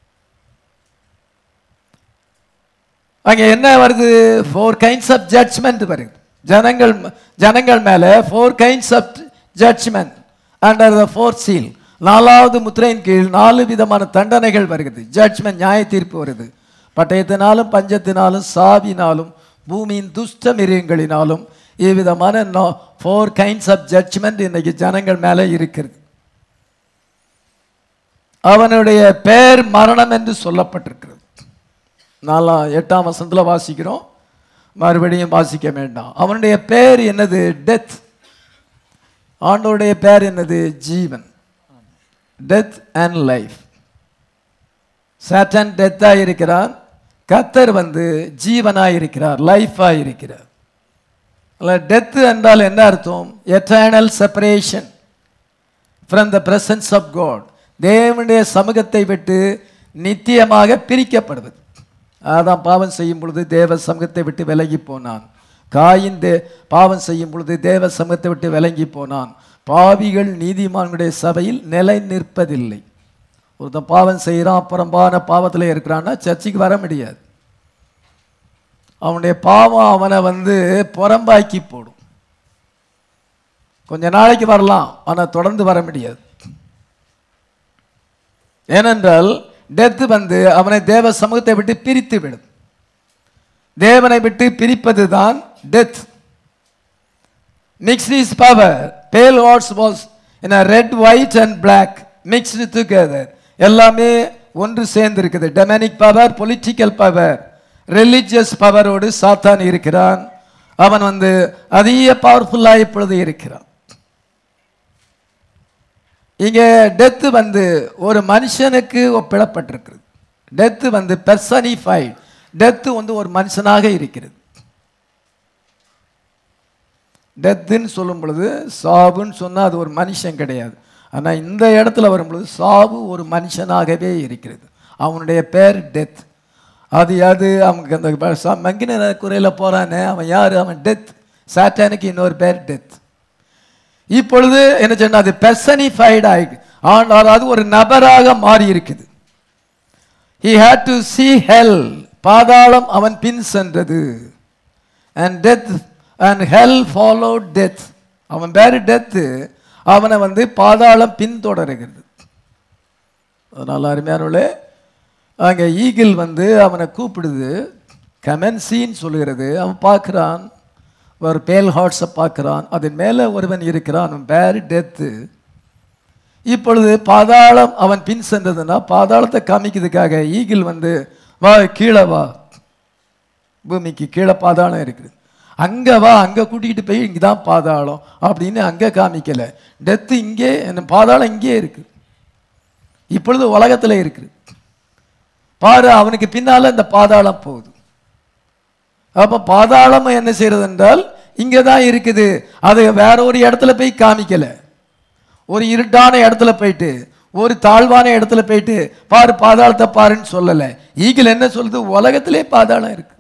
அங்கே என்ன வருது ஃபோர் கைண்ட்ஸ் ஆஃப் ஜட்ஜ்மெண்ட் வருது ஜனங்கள் ஜனங்கள் மேலே four kinds of judgment under the four seal நாலாவது முத்திரையின் கீழ் நாலு விதமான தண்டனைகள் வருகிறது ஜட்ஜ்மெண்ட் நியாய தீர்ப்பு வருது பட்டயத்தினாலும் பஞ்சத்தினாலும் சாவினாலும் பூமியின் துஷ்ட மிருகங்களினாலும் இவ்விதமான ஃபோர் கைண்ட்ஸ் ஆஃப் ஜட்ஜ்மெண்ட் இன்னைக்கு ஜனங்கள் மேலே இருக்கிறது அவனுடைய பெயர் மரணம் என்று சொல்லப்பட்டிருக்கிறது நாலாம் எட்டாம் வசனத்தில் வாசிக்கிறோம் மறுபடியும் வாசிக்க வேண்டாம் அவனுடைய பெயர் என்னது டெத் ஆண்டோடைய பெயர் என்னது ஜீவன் டெத் அண்ட் லைஃப் சாட்டன் டெத்தாக இருக்கிறான் கத்தர் வந்து ஜீவனாக இருக்கிறார் லைஃபாக இருக்கிறார் டெத் என்றால் என்ன அர்த்தம் eternal separation from the presence of God தேவனுடைய சமூகத்தை விட்டு நித்தியமாக பிரிக்கப்படுவது அதான் பாவம் செய்யும் பொழுது தேவ சமூகத்தை விட்டு விலகி போனான் காயின் தே பாவம் செய்யும் பொழுது தேவ சமூகத்தை விட்டு விலகி போனான் பாவிகள் நீதிமான்களுடைய சபையில் நிலை நிற்பதில்லை ஒருத்தன் பாவம் செய்கிறான் புறம்பான பாவத்தில் இருக்கிறான்னா சர்ச்சுக்கு வர முடியாது அவனுடைய பாவம் அவனை வந்து புறம்பாக்கி போடும் கொஞ்ச நாளைக்கு வரலாம் ஆனால் தொடர்ந்து வர முடியாது ஏனென்றால் டெத்து வந்து அவனை தேவ சமூகத்தை விட்டு பிரித்து விடும் தேவனை விட்டு பிரிப்பது தான் death mixed is power pale what's was in red white and black mixed together எல்லாமே ஒன்று சேர்ந்து இருக்குது demonic power political power religious பவரோடு சாத்தான் இருக்கிறான் அவன் வந்து அதிக பவர்ஃபுல்லாக இப்பொழுது இருக்கிறான் இங்கே டெத்து வந்து ஒரு மனுஷனுக்கு ஒப்பிடப்பட்டிருக்கிறது டெத்து வந்து பெர்சனிஃபைட் டெத்து வந்து ஒரு மனுஷனாக இருக்கிறது டெத்துன்னு சொல்லும் பொழுது சாவுன்னு சொன்னால் அது ஒரு மனுஷன் கிடையாது ஆனால் இந்த இடத்துல வரும் பொழுது சாவு ஒரு மனுஷனாகவே இருக்கிறது அவனுடைய பேர் டெத் அது அது அவங்க அந்த ப- ச- மங்கின குறையில் போகிறானே அவன் யார் அவன் டெத் சாட்டானுக்கு இன்னொரு பேர் டெத் இப்பொழுது என்ன சொன்னா அது பெர்சனிஃபைடு ஆயிடுது ஆனால் அது ஒரு நபராக மாறி இருக்குது he had to see hell பாதாளம் அவன் பின் சென்றது and death and hell followed death அவன் பேரு டெத்து அவனை வந்து பாதாளம் பின்தொடருகிறது அதனால் அருமையானவளே அங்கே ஈகிள் வந்து அவனை கூப்பிடுது கமென்சின்னு சொல்லுகிறது அவன் பார்க்குறான் ஒரு பேல் ஹார்ட்ஸை பார்க்குறான் அதன் மேலே ஒருவன் இருக்கிறான் அவன் பேர் டெத்து இப்பொழுது பாதாளம் அவன் பின் சென்றதுன்னா பாதாளத்தை காமிக்கிறதுக்காக ஈகிள் வந்து வா கீழே வா பூமிக்கு கீழே பாதாளம் இருக்குது அங்கே வா அங்கே கூட்டிகிட்டு போய் இங்கே தான் பாதாளம் அப்படின்னு அங்கே காமிக்கல டெத்து இங்கே என்ன பாதாளம் இங்கே இருக்கு இப்பொழுது உலகத்தில் இருக்குது பாரு அவனுக்கு பின்னால இந்த பாதாளம் போகுது அப்ப பாதாளம் என்ன செய்யறது என்றால் இங்கே தான் இருக்குது அது வேற ஒரு இடத்துல போய் காமிக்கல ஒரு இருட்டான இடத்துல போயிட்டு ஒரு தாழ்வான இடத்துல போயிட்டு பாரு பாதாளத்தை பாருன்னு சொல்லல ஈகிள் என்ன சொல்லுது உலகத்திலே பாதாளம் இருக்கு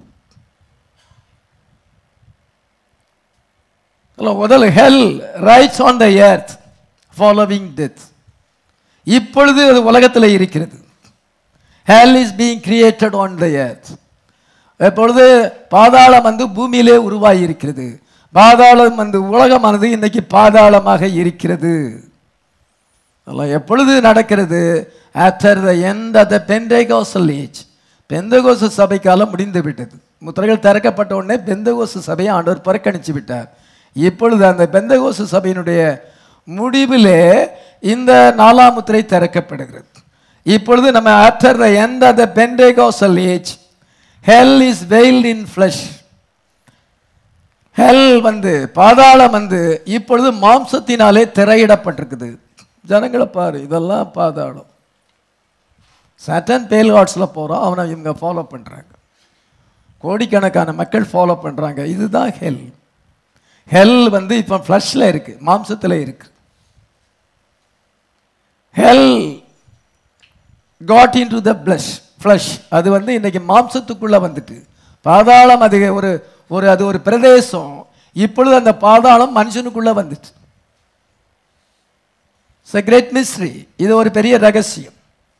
முதல் hell rides on the earth following death இப்பொழுது அது உலகத்தில் இருக்கிறது hell is being created on the earth இப்பொழுது பாதாளம் வந்து பூமியிலே உருவாகி இருக்கிறது பாதாளம் வந்து உலகமானது இன்னைக்கு பாதாளமாக இருக்கிறது அதெல்லாம் எப்பொழுது நடக்கிறது after the end of the Pentecostal age பெந்தகோச சபை காலம் முடிந்து விட்டது முத்திரைகள் திறக்கப்பட்ட உடனே பெந்தகோச சபையை ஆண்டவர் புறக்கணித்து விட்டார் இப்பொழுது அந்த பெந்தகோச சபையினுடைய முடிவிலே இந்த நாலாம் முத்திரை திறக்கப்படுகிறது இப்பொழுது நம்ம after the end of the Pentecostal age hell is veiled in flesh hell வந்து பாதாளம் வந்து இப்பொழுது மாம்சத்தினாலே திரையிடப்பட்டிருக்குது ஜனங்களை பாரு இதெல்லாம் பாதாளம் சட்டன் பேல் காட்ஸில் போகிறோம் அவனை இவங்க ஃபாலோ பண்ணுறாங்க கோடிக்கணக்கான மக்கள் ஃபாலோ பண்ணுறாங்க இதுதான் ஹெல் ஹெல் வந்து இப்போ ஃப்ளஷில் இருக்குது மாம்சத்தில் இருக்கு hell got in to the flesh flesh அது வந்து இன்னைக்கு மாம்சத்துக்குள்ளே வந்துட்டு பாதாளம் அது ஒரு ஒரு அது ஒரு பிரதேசம் இப்பொழுது அந்த பாதாளம் மனுஷனுக்குள்ளே வந்துட்டு இட்ஸ் கிரேட் மிஸ்ட்ரி இது ஒரு பெரிய ரகசியம்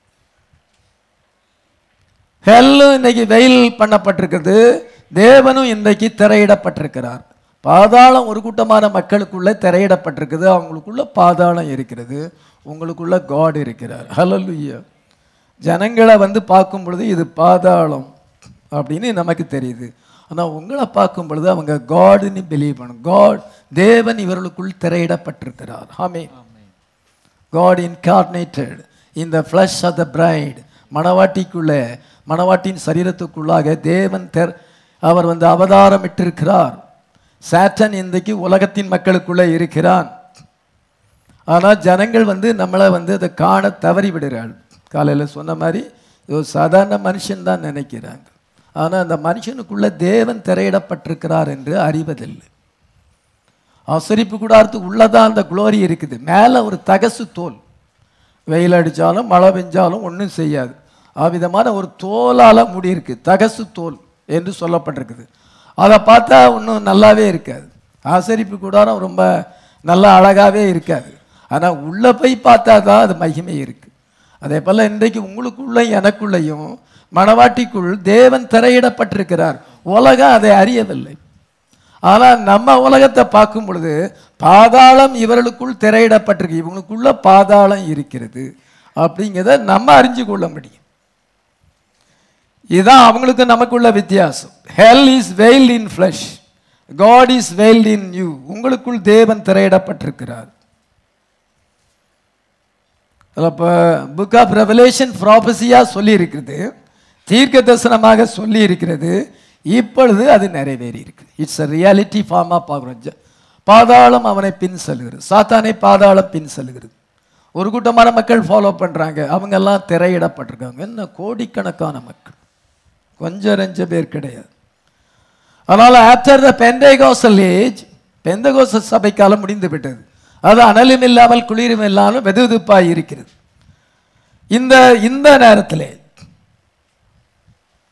ஹெல்லும் இன்னைக்கு வெயில் பண்ணப்பட்டிருக்கிறது தேவனும் இன்றைக்கு திரையிடப்பட்டிருக்கிறார் பாதாளம் ஒரு கூட்டமான மக்களுக்குள்ள திரையிடப்பட்டிருக்குது அவங்களுக்குள்ள பாதாளம் இருக்கிறது உங்களுக்குள்ள காட் இருக்கிறார் ஹலலுய்யா ஜனங்களை வந்து பார்க்கும் பொழுது இது பாதாளம் அப்படின்னு நமக்கு தெரியுது ஆனால் உங்களை பார்க்கும் பொழுது அவங்க காடுன்னு பிலீவ் பண்ணும் காட் தேவன் இவர்களுக்குள் திரையிடப்பட்டிருக்கிறார் ஆமே காட் இன்கார்னேட்டட் இந்த ஃப்ளஷ் ஆஃப் த பிரைட் மணவாட்டிக்குள்ளே மணவாட்டின் சரீரத்துக்குள்ளாக தேவன் தெர் அவர் வந்து அவதாரமிட்டிருக்கிறார் சாட்டன் இன்றைக்கு உலகத்தின் மக்களுக்குள்ளே இருக்கிறான் ஆனால் ஜனங்கள் வந்து நம்மளை வந்து அதை காண தவறி விடுறாள் காலையில் சொன்ன மாதிரி இது ஒரு சாதாரண மனுஷன் தான் நினைக்கிறாங்க ஆனால் அந்த மனுஷனுக்குள்ள தேவன் திரையிடப்பட்டிருக்கிறார் என்று அறிவதில்லை ஆசரிப்பு கூடாரத்துக்கு உள்ளதான் அந்த குளோரி இருக்குது மேலே ஒரு தகசு தோல் வெயில் அடித்தாலும் மழை பெஞ்சாலும் ஒன்றும் செய்யாது அவ்விதமான ஒரு தோலால் மூடி இருக்கு தகசு தோல் என்று சொல்லப்பட்டிருக்குது அதை பார்த்தா ஒன்றும் நல்லாவே இருக்காது ஆசரிப்பு கூடாரம் ரொம்ப நல்லா அழகாகவே இருக்காது ஆனால் உள்ளே போய் பார்த்தா தான் அது மகிமை இருக்கு அதே போல் இன்றைக்கு உங்களுக்குள்ள எனக்குள்ளேயும் மணவாட்டிக்குள் தேவன் திரையிடப்பட்டிருக்கிறார் உலகம் அதை அறியவில்லை ஆனால் நம்ம உலகத்தை பார்க்கும் பொழுது பாதாளம் இவர்களுக்குள் திரையிடப்பட்டிருக்கு இவங்களுக்குள்ள பாதாளம் இருக்கிறது அப்படிங்கிறத நம்ம அறிஞ்சு கொள்ள முடியும் இதுதான் அவங்களுக்கு நமக்குள்ள வித்தியாசம் hell is veiled in flesh God is veiled in you உங்களுக்குள் தேவன் திரையிடப்பட்டிருக்கிறார் இப்போ புக் ஆஃப் ரெவலேஷன் ப்ராபஸியாக சொல்லி இருக்கிறது தீர்க்க தரிசனமாக சொல்லி இருக்கிறது இப்பொழுது அது நிறைவேறி இருக்கு இட்ஸ் அ ரியாலிட்டி ஃபார்மாக பார்க்குறோம் பாதாளம் அவனை பின் செல்கிறது சாத்தானை பாதாளம் பின் செல்கிறது ஒரு கூட்டமான மக்கள் ஃபாலோ பண்ணுறாங்க அவங்கெல்லாம் திரையிடப்பட்டிருக்காங்க என்ன கோடிக்கணக்கான மக்கள் கொஞ்சம் ரெஞ்ச பேர் கிடையாது அதனால் ஆஃப்டர் த பெந்தேகோசல் ஏஜ் பெந்தகோச சபை காலம் முடிந்து விட்டது அது அனலும் இல்லாமல் குளிரும் இல்லாமல் வெதுவெதுப்பாய் இருக்கிறது இந்த இந்த நேரத்திலே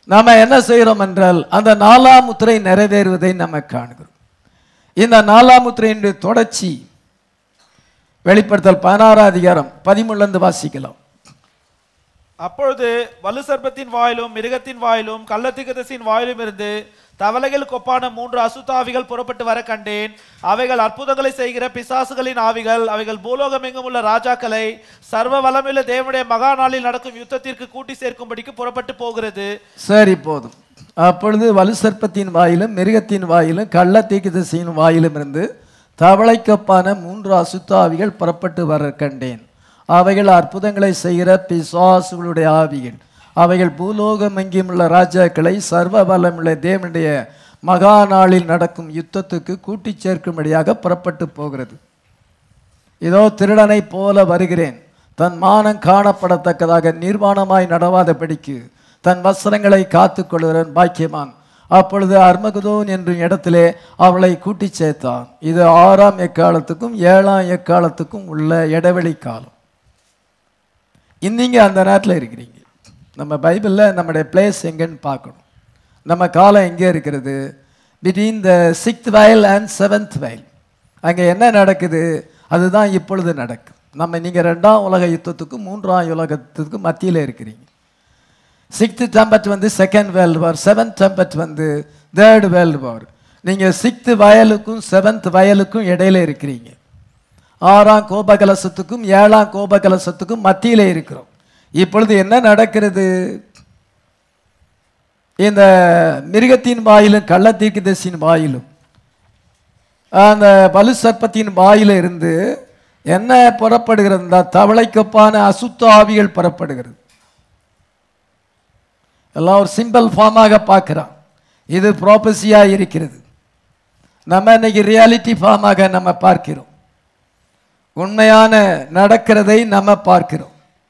நாம என்ன செய்கிறோம் என்றால் அந்த நாலாம் முத்திரை நிறைவேறுவதை நம்ம காணுகிறோம் இந்த நாலாம் முத்திரையினுடைய தொடர்ச்சி வெளிப்படுத்தல் பதினாறாம் அதிகாரம் பதிமூணுலேருந்து வாசிக்கலாம் அப்பொழுது வலு சர்ப்பத்தின் வாயிலும் மிருகத்தின் வாயிலும் கள்ளத்திகதசின் வாயிலும் இருந்து தவளைகளுக்கு ஒப்பான மூன்று அசுத்தாவிகள் புறப்பட்டு வர கண்டேன் அவைகள் அற்புதங்களை செய்கிற பிசாசுகளின் ஆவிகள் அவைகள் பூலோகம் எங்கும் உள்ள ராஜாக்களை சர்வ வல்லமையுள்ள தேவனுடைய மகா நாளில் நடக்கும் யுத்தத்திற்கு கூட்டி சேர்க்கும்படிக்கு புறப்பட்டு போகிறது சரி போதும் அப்பொழுது வலுசர்ப்பத்தின் வாயிலும் மிருகத்தின் வாயிலும் கள்ள தீக்குதசியின் வாயிலும் இருந்து தவளைக்கப்பான மூன்று அசுத்தாவிகள் புறப்பட்டு வர கண்டேன் அவைகள் அற்புதங்களை செய்கிற பிசாசுகளுடைய ஆவிகள் அவைகள் பூலோகம் எங்கேயும் உள்ள ராஜாக்களை சர்வ வல்லமுள்ள தேவனுடைய மகா நாளில் நடக்கும் யுத்தத்துக்கு கூட்டிச் சேர்க்கும்படியாக புறப்பட்டு போகிறது இதோ திருடனைப் போல வருகிறேன் தன் மானம் காணப்படத்தக்கதாக நிர்வாணமாய் நடவாதபடிக்கு தன் வஸ்திரங்களை காத்துக் கொள்கிறவன் பாக்கியமான் அப்பொழுது அர்மகுதோன் என்னும் இடத்திலே அவளை கூட்டிச் சேர்த்தான் இது ஆறாம் எக்காலத்துக்கும் ஏழாம் எக்காலத்துக்கும் உள்ள இடைவெளி காலம் இன்னீங்க அந்த நேரத்தில் இருக்கிறீங்க நம்ம பைபிளில் நம்முடைய பிளேஸ் எங்கன்னு பார்க்கணும் நம்ம காலம் எங்கே இருக்கிறது between the sixth veil and seventh veil அங்கே என்ன நடக்குது அதுதான் இப்பொழுது நடக்கும் நம்ம நீங்கள் ரெண்டாம் உலக யுத்தத்துக்கும் மூன்றாம் உலகத்துக்கும் மத்தியில் இருக்கிறீங்க சிக்ஸ்த் டெம்பட் வந்து second world war seventh trumpet வந்து தேர்டு வேர்ல்டு வார் நீங்கள் சிக்ஸ்த் வயலுக்கும் செவன்த் வயலுக்கும் இடையில இருக்கிறீங்க ஆறாம் கோபகலசத்துக்கும் ஏழாம் கோபகலசத்துக்கும் மத்தியில இருக்கிறோம் இப்பொழுது என்ன நடக்கிறது இந்த மிருகத்தின் வாயிலும் கள்ளத்தீர்க்கதரிசியின் வாயிலும் அந்த பலு சர்ப்பத்தின் வாயில இருந்து என்ன புறப்படுகிறது தவளைக்கப்பான அசுத்த ஆவிகள் புறப்படுகிறது எல்லாம் ஒரு சிம்பிள் ஃபார்மாக பார்க்குறான் இது ப்ராப்பசியாக இருக்கிறது நம்ம இன்னைக்கு ரியாலிட்டி ஃபார்மாக நம்ம பார்க்கிறோம் உண்மையான நடக்கிறதை நம்ம பார்க்கிறோம்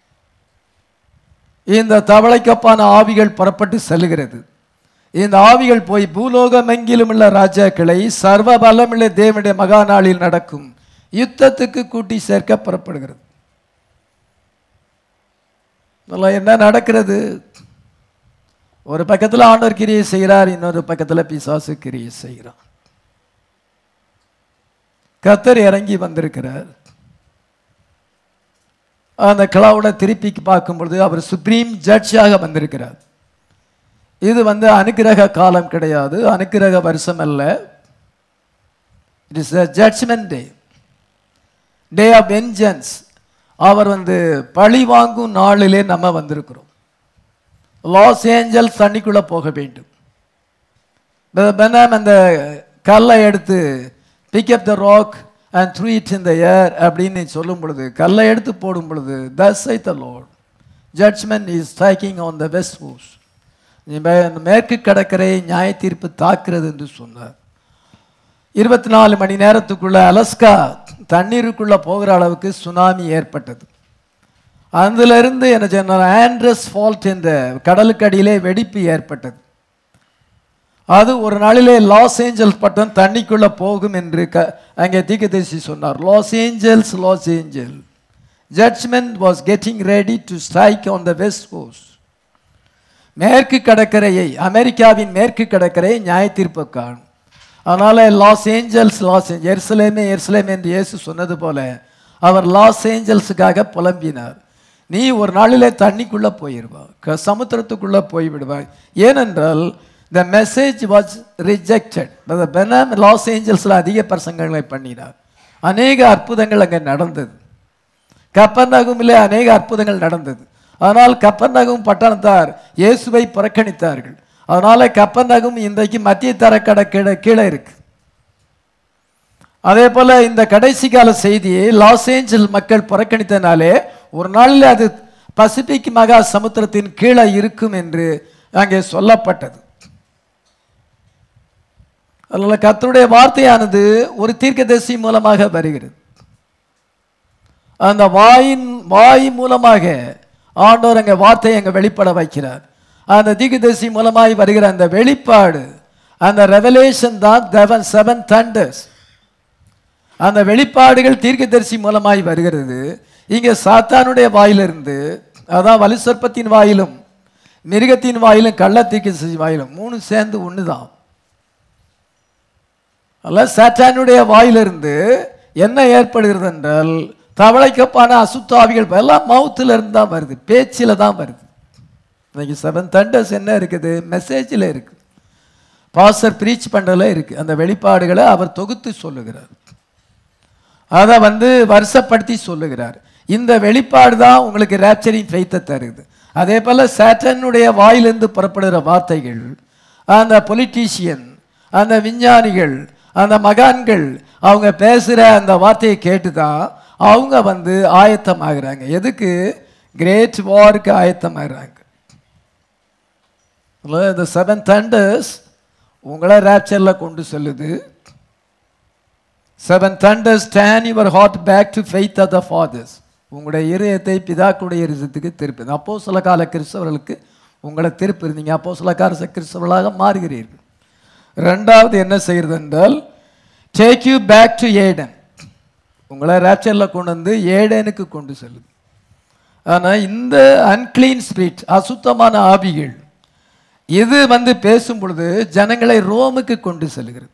இந்த தவளைக்கப்பான ஆவிகள் புறப்பட்டு செல்கிறது இந்த ஆவிகள் போய் பூலோகம் எங்கிலும் உள்ள ராஜாக்களை சர்வ பலமுள்ள தேவனுடைய மகா நாளில் நடக்கும் யுத்தத்துக்கு கூட்டி சேர்க்க புறப்படுகிறது இதெல்லாம் என்ன நடக்கிறது ஒரு பக்கத்தில் ஆண்டவர் கிரியை செய்கிறார் இன்னொரு பக்கத்தில் பிசாசு கிரியை செய்கிறார் கத்தர் இறங்கி வந்திருக்கிறார் அந்த கிளவுட திருப்பி பார்க்கும் பொழுது அவர் சுப்ரீம் ஜட்ஜாக வந்திருக்கிறார் இது வந்து அனுக்கிரக காலம் கிடையாது அனுக்கிரக வருஷம் அல்ல it is judgment day day of vengeance அவர் வந்து பழி வாங்கும் நாளிலே நம்ம வந்திருக்கிறோம் லாஸ் ஏஞ்சல்ஸ் தண்ணிக்குள்ளே போக வேண்டும் பெனாம் அந்த கல்லை எடுத்து pick up the rock and throw it in the air அப்படின்னு சொல்லும் பொழுது கல்லை எடுத்து போடும் பொழுது thus I the Lord judgment is striking on the west coast மேற்கு கடற்கரையை நியாய தீர்ப்பு தாக்குறது என்று சொன்னார் இருபத்தி நாலு மணி நேரத்துக்குள்ள அலஸ்கா தண்ணீருக்குள்ள போகிற அளவுக்கு சுனாமி ஏற்பட்டது அதிலிருந்து என்ன சொன்னார் ஆண்ட்ரஸ் ஃபால்ட் என்ற கடலுக்கடியிலே வெடிப்பு ஏற்பட்டது அது ஒரு நாளிலே லாஸ் ஏஞ்சல்ஸ் பட்டம் தண்ணிக்குள்ள போகும் என்று க அங்கே தீர்க்கதரிசி சொன்னார் Los Angeles Los Angel judgment was getting ready to strike on the west coast மேற்கு கடற்கரையை அமெரிக்காவின் மேற்கு கடற்கரையை நியாய தீர்ப்பு காணும் அதனால லாஸ் ஏஞ்சல்ஸ் லாஸ் எருசலேமே எருசலேம் என்று இயேசு சொன்னது போல அவர் லாஸ் ஏஞ்சல்ஸுக்காக புலம்பினார் நீ ஒரு நாளிலே தண்ணிக்குள்ள போயிடுவா க- சமுத்திரத்துக்குள்ள போய் விடுவாய் ஏனென்றால் the message was rejected Branham Los ஏஞ்சல்ஸில் அதிக பிரசங்கங்களை பண்ணினார் அநேக அற்புதங்கள் அங்கே நடந்தது கப்பர்நகமிலே அநேக அற்புதங்கள் நடந்தது ஆனால் கப்பர்நகம் பட்டணத்தார் இயேசுவை புறக்கணித்தார்கள் அதனால கப்பர்நகம் இன்றைக்கு மத்திய தரக்கடை கீழே கீழே இருக்கு அதே போல இந்த கடைசி கால செய்தியை லாஸ் ஏஞ்சல் மக்கள் புறக்கணித்தனாலே ஒரு நாளில் அது பசிபிக் மகா சமுத்திரத்தின் கீழே இருக்கும் என்று அங்கே சொல்லப்பட்டது அதனால கர்த்தருடைய வார்த்தையானது ஒரு தீர்க்கதரிசி மூலமாக வருகிறது அந்த வாயின் வாய் மூலமாக ஆண்டவர் அங்கே வார்த்தையை அங்கே வெளிப்பட வைக்கிறார் அந்த தீர்க்கதரிசி மூலமாய் வருகிற அந்த வெளிப்பாடு அந்த ரெவலேஷன் தான் செவன் செவன் தண்டர்ஸ் அந்த வெளிப்பாடுகள் தீர்க்கதரிசி மூலமாய் வருகிறது இங்கே சாத்தானுடைய வாயிலிருந்து அதான் வலுசற்பத்தின் வாயிலும் மிருகத்தின் வாயிலும் கள்ளத்தீக்கு வாயிலும் மூணு சேர்ந்து ஒன்று தான் அல்ல சாத்தானுடைய வாயிலிருந்து என்ன ஏற்படுகிறது என்றால் தவளைக்கப்பான அசுத்தாவிகள் எல்லாம் மவுத்தில் இருந்து தான் வருது பேச்சில் தான் வருது இன்னைக்கு செவன் தண்டர்ஸ் என்ன இருக்குது மெசேஜில் இருக்குது பாஸ்டர் ப்ரீச் பண்ணுறதுல இருக்குது அந்த வெளிப்பாடுகளை அவர் தொகுத்து சொல்லுகிறார் அதை வந்து வருஷப்படுத்தி சொல்லுகிறார் இந்த வெளிப்பாடு தான் உங்களுக்கு ரேப்சரிங் ஃபெய்த்தை தருது அதே போல் சேட்டனுடைய வாயிலிருந்து புறப்படுகிற வார்த்தைகள் அந்த பொலிட்டீஷியன் அந்த விஞ்ஞானிகள் அந்த மகான்கள் அவங்க பேசுகிற அந்த வார்த்தையை கேட்டு தான் அவங்க வந்து ஆயத்தமாகறாங்க எதுக்கு கிரேட் வாருக்கு ஆயத்தமாகறாங்க இந்த செவன் தண்டர்ஸ் உங்களை ரேப்சரில் கொண்டு செல்லுது seven thunders stand your heart back to faith of the fathers உங்களுடைய இருதயத்தை பிதாக்களுடைய இருதயத்துக்கு திருப்பி அப்போ சில கால கிறிஸ்தவர்களுக்கு உங்களை திருப்பி இருந்தீங்க அப்போ சில கால கிறிஸ்தவர்களாக மாறுகிறீர்கள் ரெண்டாவது என்ன செய்கிறது என்றால் take you back to Eden உங்களை ரேப்சரில் கொண்டு வந்து ஏடனுக்கு கொண்டு செல்லுது ஆனால் இந்த அன்கிளீன் ஸ்பிரிட் அசுத்தமான ஆவிகள் இது வந்து பேசும் பொழுது ஜனங்களை ரோமுக்கு கொண்டு செல்கிறது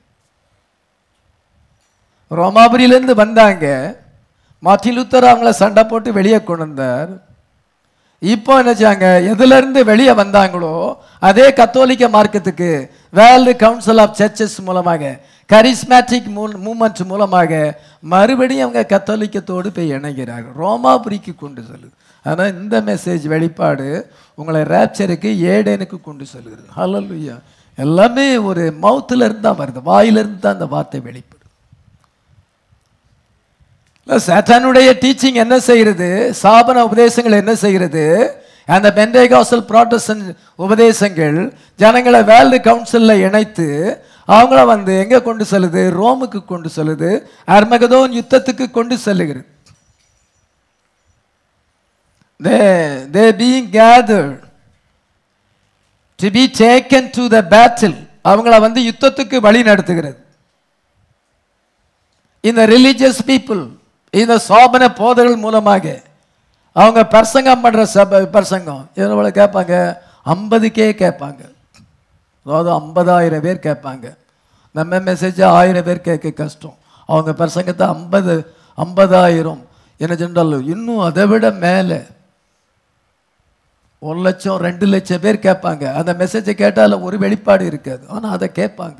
ரோமாபுரியிலேருந்து வந்தாங்க மார்ட்டின் லூத்தர் அவங்கள சண்டை போட்டு வெளியே கொண்டு வந்தார் இப்போ என்னச்சாங்க எதுலேருந்து வெளியே வந்தாங்களோ அதே கத்தோலிக்க மார்க்கத்துக்கு வேர்ல்டு கவுன்சில் ஆஃப் சர்ச்சஸ் மூலமாக கரிஸ்மேட்டிக் மூ மூமெண்ட் மூலமாக மறுபடியும் அவங்க கத்தோலிக்கத்தோடு போய் இணைகிறார்கள் ரோமாபுரிக்கு கொண்டு செல்லுது ஆனால் இந்த மெசேஜ் வெளிப்பாடு உங்களை ரேப்சருக்கு ஏடேனுக்கு கொண்டு செல்கிறது ஹalleluya எல்லாமே ஒரு மவுத்துல இருந்து தான் வருது வாயிலிருந்து தான் அந்த வார்த்தை வெளிப்படும் சேட்டானுடைய டீச்சிங் என்ன செய்கிறது சாபன உபதேசங்கள் என்ன செய்கிறது அந்த பெண்டேகாசல் ப்ராட்டஸ்டன் உபதேசங்கள் ஜனங்களை வேர்ல்டு கவுன்சிலில் இணைத்து அவங்கள வந்து எங்கே கொண்டு செல்லுது ரோமுக்கு கொண்டு செல்லுது அர்மகதோன் யுத்தத்துக்கு கொண்டு செல்லுகிறது they they being gathered to be taken to the battle அவங்கள வந்து யுத்தத்துக்கு வழி நடத்துகிறது இந்த ரிலீஜியஸ் பீப்புள் இந்த சோபன போதர்கள் மூலமாக அவங்க பிரசங்கம் பண்ற சப பிரசங்கம் எவ்வளோ கேட்பாங்க ஐம்பதுக்கே கேட்பாங்க அதாவது ஐம்பதாயிரம் பேர் கேட்பாங்க நம்ம மெசேஜ் ஆயிரம் பேர் கேட்க கஷ்டம் அவங்க பிரசங்கத்தை ஐம்பது ஐம்பதாயிரம் என்ன சொன்னால் இன்னும் அதை விட மேலே ஒரு லட்சம் ரெண்டு லட்சம் பேர் கேட்பாங்க அந்த மெசேஜை கேட்டால் ஒரு வெளிப்பாடு இருக்காது ஆனால் அதை கேட்பாங்க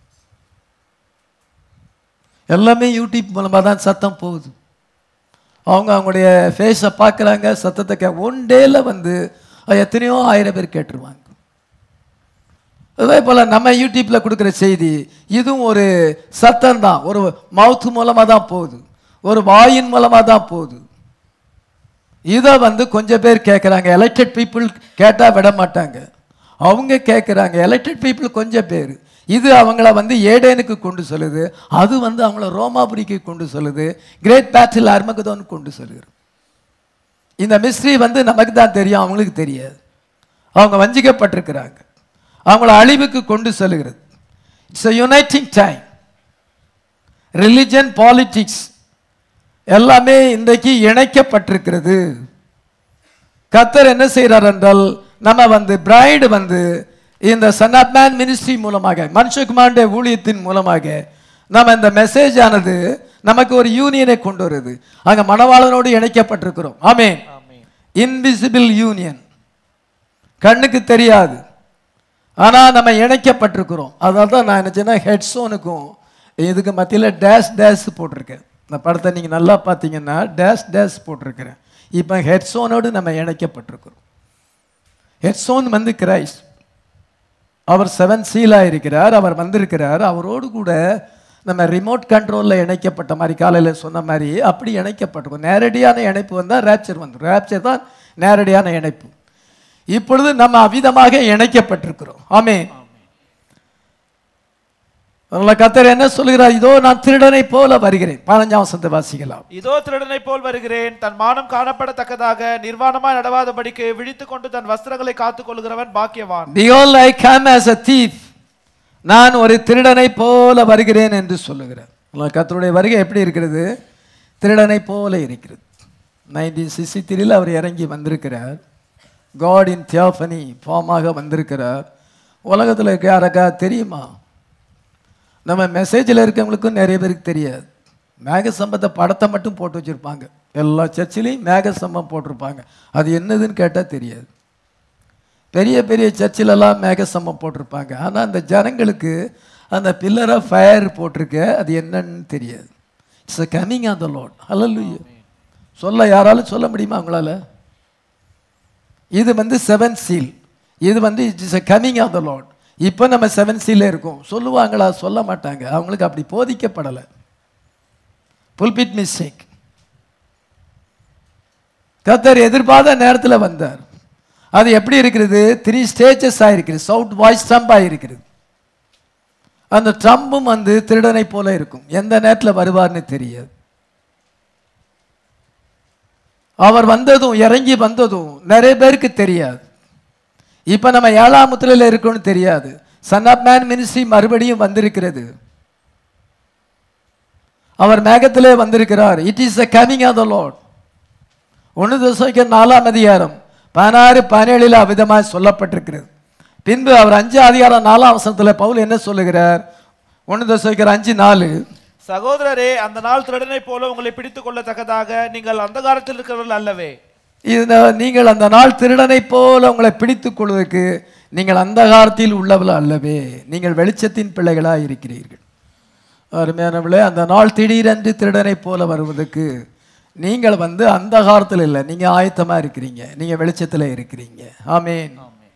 எல்லாமே யூடியூப் மூலமாக தான் சத்தம் போகுது அவங்க அவங்களுடைய ஃபேஸை பார்க்குறாங்க சத்தத்தை கே ஒன் டேல வந்து அது எத்தனையோ ஆயிரம் பேர் கேட்டுருவாங்க அதே போல் நம்ம யூடியூப்பில் கொடுக்குற செய்தி இதுவும் ஒரு சத்தம் தான் ஒரு மவுத் மூலமாக தான் போகுது ஒரு வாயின் மூலமாக தான் போகுது இதை வந்து கொஞ்சம் பேர் கேட்குறாங்க எலெக்டட் பீப்புள் கேட்டால் விட மாட்டாங்க அவங்க கேட்குறாங்க எலெக்டட் பீப்புள் கொஞ்சம் பேர் இது அவங்கள வந்து ஏடேனுக்கு கொண்டு செல்லுது அது வந்து அவங்கள ரோமாபுரிக்கு கொண்டு செல்லுது கிரேட் பேட்டில் அர்மகதோன் கொண்டு செல்லுது இந்த மிஸ்ட்ரி வந்து நமக்கு தான் தெரியும் அவங்களுக்கு தெரியாது அவங்க வஞ்சிக்கப்பட்டிருக்கிறாங்க அவங்கள அழிவுக்கு கொண்டு செல்லுகிறது it's a uniting time religion politics எல்லாமே இன்றைக்கு இணைக்கப்பட்டிருக்கிறது கத்தர் என்ன செய்கிறார் என்றால் நம்ம வந்து பிரைடு வந்து இந்த சன் ஆஃப் மேன் மினிஸ்ட்ரி மூலமாக மனுஷகுமாருடைய ஊழியத்தின் மூலமாக நம்ம இந்த மெசேஜ் ஆனது நமக்கு ஒரு யூனியனை கொண்டு வருது அங்க மணவாளனோடு இணைக்கப்பட்டிருக்கிறோம் ஆமென் ஆமென் இன்விசிபிள் யூனியன் கண்ணுக்கு தெரியாது ஆனா நம்ம இணைக்கப்பட்டிருக்கிறோம் அதனால தான் நான் என்ன சொன்னேன் ஹெட்ஸோனுக்கும் இதுக்கு மத்தியில் டேஷ் டேஷ் போட்டிருக்கேன் இந்த படத்தை நீங்க நல்லா பார்த்தீங்கன்னா டேஷ் டேஷ் போட்டிருக்கிறேன் இப்போ ஹெட்ஸோனோடு நம்ம இணைக்கப்பட்டிருக்கிறோம் ஹெட்ஸோன் வந்து கிரைஸ்ட் அவர் செவன் சீலாக இருக்கிறார் அவர் வந்திருக்கிறார் அவரோடு கூட நம்ம ரிமோட் கண்ட்ரோலில் இணைக்கப்பட்ட மாதிரி காலையில் சொன்ன மாதிரி அப்படி இணைக்கப்பட்டிருக்கும் நேரடியான இணைப்பு வந்தால் ரேப்சர் வந்துடும் ரேப்சர் தான் நேரடியான இணைப்பு இப்பொழுது நம்ம அவிதமாக இணைக்கப்பட்டிருக்கிறோம் ஆமே அதனால கத்தர் என்ன சொல்கிறார் இதோ நான் திருடனை போல வருகிறேன் பதினஞ்சாம் வசந்த வாசிக்கலாம் இதோ திருடனை போல் வருகிறேன் தன் மானம் காணப்படத்தக்கதாக நிர்வாணமாய் நடவாதபடிக்கு விழித்துக் கொண்டு தன் வஸ்திரங்களை காத்துக் கொள்கிறவன் பாக்கியவான் Behold, I come as a thief. நான் ஒரு திருடனை போல வருகிறேன் என்று சொல்லுகிறார் அதனால கர்த்தருடைய வருகை எப்படி இருக்கிறது திருடனை போல இருக்கிறது நைன்டீன் சிக்ஸ்டி த்ரீல அவர் இறங்கி வந்திருக்கிறார் காட் இன் தியோஃபனி ஃபார்மாக வந்திருக்கிறார் உலகத்தில் இருக்க யாருக்கா தெரியுமா நம்ம மெசேஜில் இருக்கவங்களுக்கும் நிறைய பேருக்கு தெரியாது மேக சம்பத்தை படத்தை மட்டும் போட்டு வச்சுருப்பாங்க எல்லா சர்ச்சிலையும் மேக சம்பம் போட்டிருப்பாங்க அது என்னதுன்னு கேட்டால் தெரியாது பெரிய பெரிய சர்ச்சிலெல்லாம் மேகசம்மம் போட்டிருப்பாங்க ஆனால் அந்த ஜனங்களுக்கு அந்த பில்லர் ஆஃப் ஃபயர் போட்டிருக்க அது என்னன்னு தெரியாது it's a coming on the Lord ஹalleluya சொல்ல யாராலும் சொல்ல முடியுமா அவங்களால இது வந்து செவன் சீல் இது வந்து it's a coming on the Lord இப்போ நம்ம செவன் சீல்ல இருக்கோம் சொல்லுவாங்களா சொல்ல மாட்டாங்க அவங்களுக்கு அப்படி போதிக்கப்படலை புல்பிட் மிஸ்டேக் கத்தர் எதிர்பார்த்த நேரத்தில் வந்தார் அது எப்படி இருக்கிறது த்ரீ ஸ்டேஜஸ் ஆயிருக்குது சவுட் வாய்ஸ் ட்ரம்ப் ஆயிருக்கிறது அந்த ட்ரம்பும் வந்து திருடனை போல இருக்கும் எந்த நேரத்தில் வருவார்னு தெரியாது அவர் வந்ததும் இறங்கி வந்ததும் நிறைய பேருக்கு தெரியாது இப்போ நம்ம ஏழாம் முத்திரையில் இருக்கோம்னு தெரியாது சன் ஆஃப் மேன் மினிஸ்ட்ரி மறுபடியும் வந்திருக்கிறது அவர் மேகத்திலே வந்திருக்கிறார் it is the coming of the Lord ஒன்று தசைக்கு நாலாம் அதிகாரம் பதினாறு பதினேழில் அவ்விதமாக சொல்லப்பட்டிருக்கிறது பின்பு அவர் அஞ்சு அதிகாரம் நாலாம் வசனத்தில் பவுல் என்ன சொல்லுகிறார் ஒன்று தசைக்கிற அஞ்சு நாலு சகோதரரே அந்த நாள் திருடனை போல உங்களை பிடித்துக் கொள்ளத்தக்கதாக நீங்கள் அந்தகாரத்தில் இருக்கிறவர்கள் அல்லவே இது நீங்கள் அந்த நாள் திருடனை போல உங்களை பிடித்துக் கொள்வதற்கு நீங்கள் அந்தகாரத்தில் உள்ளவர்கள் அல்லவே நீங்கள் வெளிச்சத்தின் பிள்ளைகளாக இருக்கிறீர்கள் அருமையானவர்களே அந்த நாள் திடீரென்று திருடனை போல வருவதற்கு நீங்கள் வந்து அந்தகாரத்தில் இல்லை நீங்கள் ஆயத்தமாக இருக்கிறீங்க நீங்கள் வெளிச்சத்தில் இருக்கிறீங்க ஆமேன்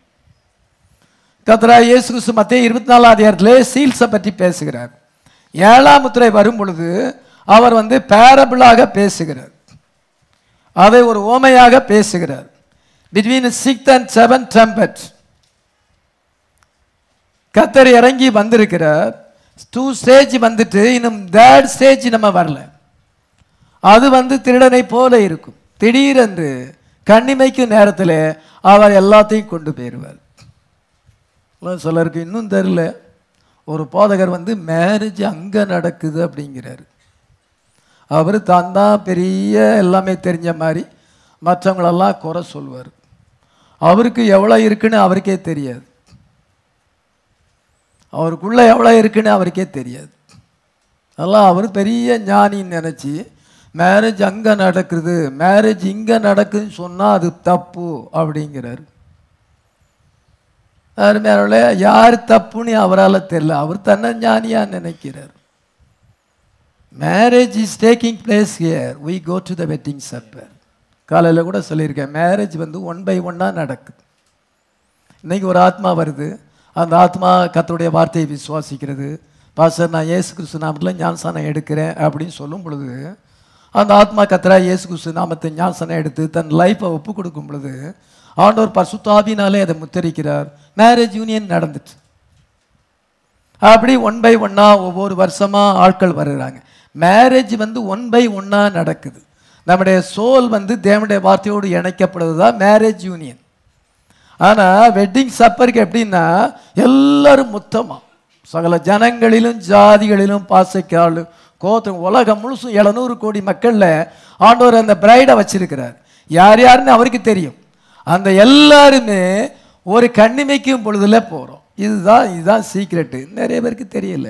கத்ரா இயேசு கிறிஸ்து மத்திய இருபத்தி நாலாம் அதிகாரத்திலே சீல்ஸை பற்றி பேசுகிறார் ஏழாம் முத்திரை வரும் பொழுது அவர் வந்து பேரபிளாக பேசுகிறார் அதை ஒரு ஓமையாக பேசுகிறார் between sixth and seven trumpet கத்தர் இறங்கி வந்திருக்கிறார் டூ ஸ்டேஜ் வந்துட்டு இன்னும் தேர்ட் ஸ்டேஜ் நம்ம வரல அது வந்து திருடனை போல இருக்கும் திடீரென்று கண்ணிமைக்கும் நேரத்தில் அவர் எல்லாத்தையும் கொண்டு போயிடுவார் எல்லாம் சிலருக்கு இன்னும் தெரில ஒரு போதகர் வந்து மேரேஜ் அங்கே நடக்குது அப்படிங்கிறாரு அவர் தான் தான் பெரிய எல்லாமே தெரிஞ்ச மாதிரி மற்றவங்களெல்லாம் குறை சொல்வார் அவருக்கு எவ்வளோ இருக்குன்னு அவருக்கே தெரியாது அவருக்குள்ளே எவ்வளோ இருக்குன்னு அவருக்கே தெரியாது அதெல்லாம் அவர் பெரிய ஞானின்னு நினச்சி மேரேஜ் அங்கே நடக்குது மேரேஜ் இங்கே நடக்குதுன்னு சொன்னால் அது தப்பு அப்படிங்கிறாரு அருமையானவர்களே யார் தப்புன்னு அவரால் தெரியல அவர் தன்னை ஞானியாக நினைக்கிறார் marriage is taking place here we go to the wedding supper காலையில் கூட சொல்லியிருக்கேன் மேரேஜ் வந்து ஒன் பை ஒன்னாக நடக்குது இன்னைக்கு ஒரு ஆத்மா வருது அந்த ஆத்மா கர்த்தருடைய வார்த்தையை விசுவாசிக்கிறது பாஸ்டர் நான் இயேசு கிறிஸ்து நாமத்தில் ஞானசானம் எடுக்கிறேன் அப்படின்னு சொல்லும் பொழுது அந்த ஆத்மா கத்தரா இயேசு கிறிஸ்து நாமத்தை ஞானசானம் எடுத்து தன் லைஃப்பை ஒப்பு கொடுக்கும் பொழுது ஆண்டவர் பசுத்தாவினாலே அதை முத்தரிக்கிறார் மேரேஜ் யூனியன் நடந்துச்சு அப்படி ஒன் பை ஒன்னா ஒவ்வொரு வருஷமா ஆட்கள் வருகிறாங்க மேரேஜ் வந்து ஒன் பை ஒன்னா நடக்குது நம்முடைய சோல் வந்து தேவனுடைய வார்த்தையோடு இணைக்கப்படுவது தான் மேரேஜ் யூனியன் ஆனா வெட்டிங் சப்பருக்கு எப்படின்னா எல்லாரும் மொத்தமா சகல ஜனங்களிலும் ஜாதிகளிலும் பாசைக்காலும் கோத்தம் உலகம் முழுசும் எழுநூறு கோடி மக்கள்ல ஆண்டவர் அந்த பிரைடை வச்சிருக்கிறார் யார் யாருன்னு அவருக்கு தெரியும் அந்த எல்லாருமே ஒரு கண்ணிமைக்கும் பொழுதுல போறோம் இதுதான் இதுதான் சீக்ரெட்டு நிறைய பேருக்கு தெரியல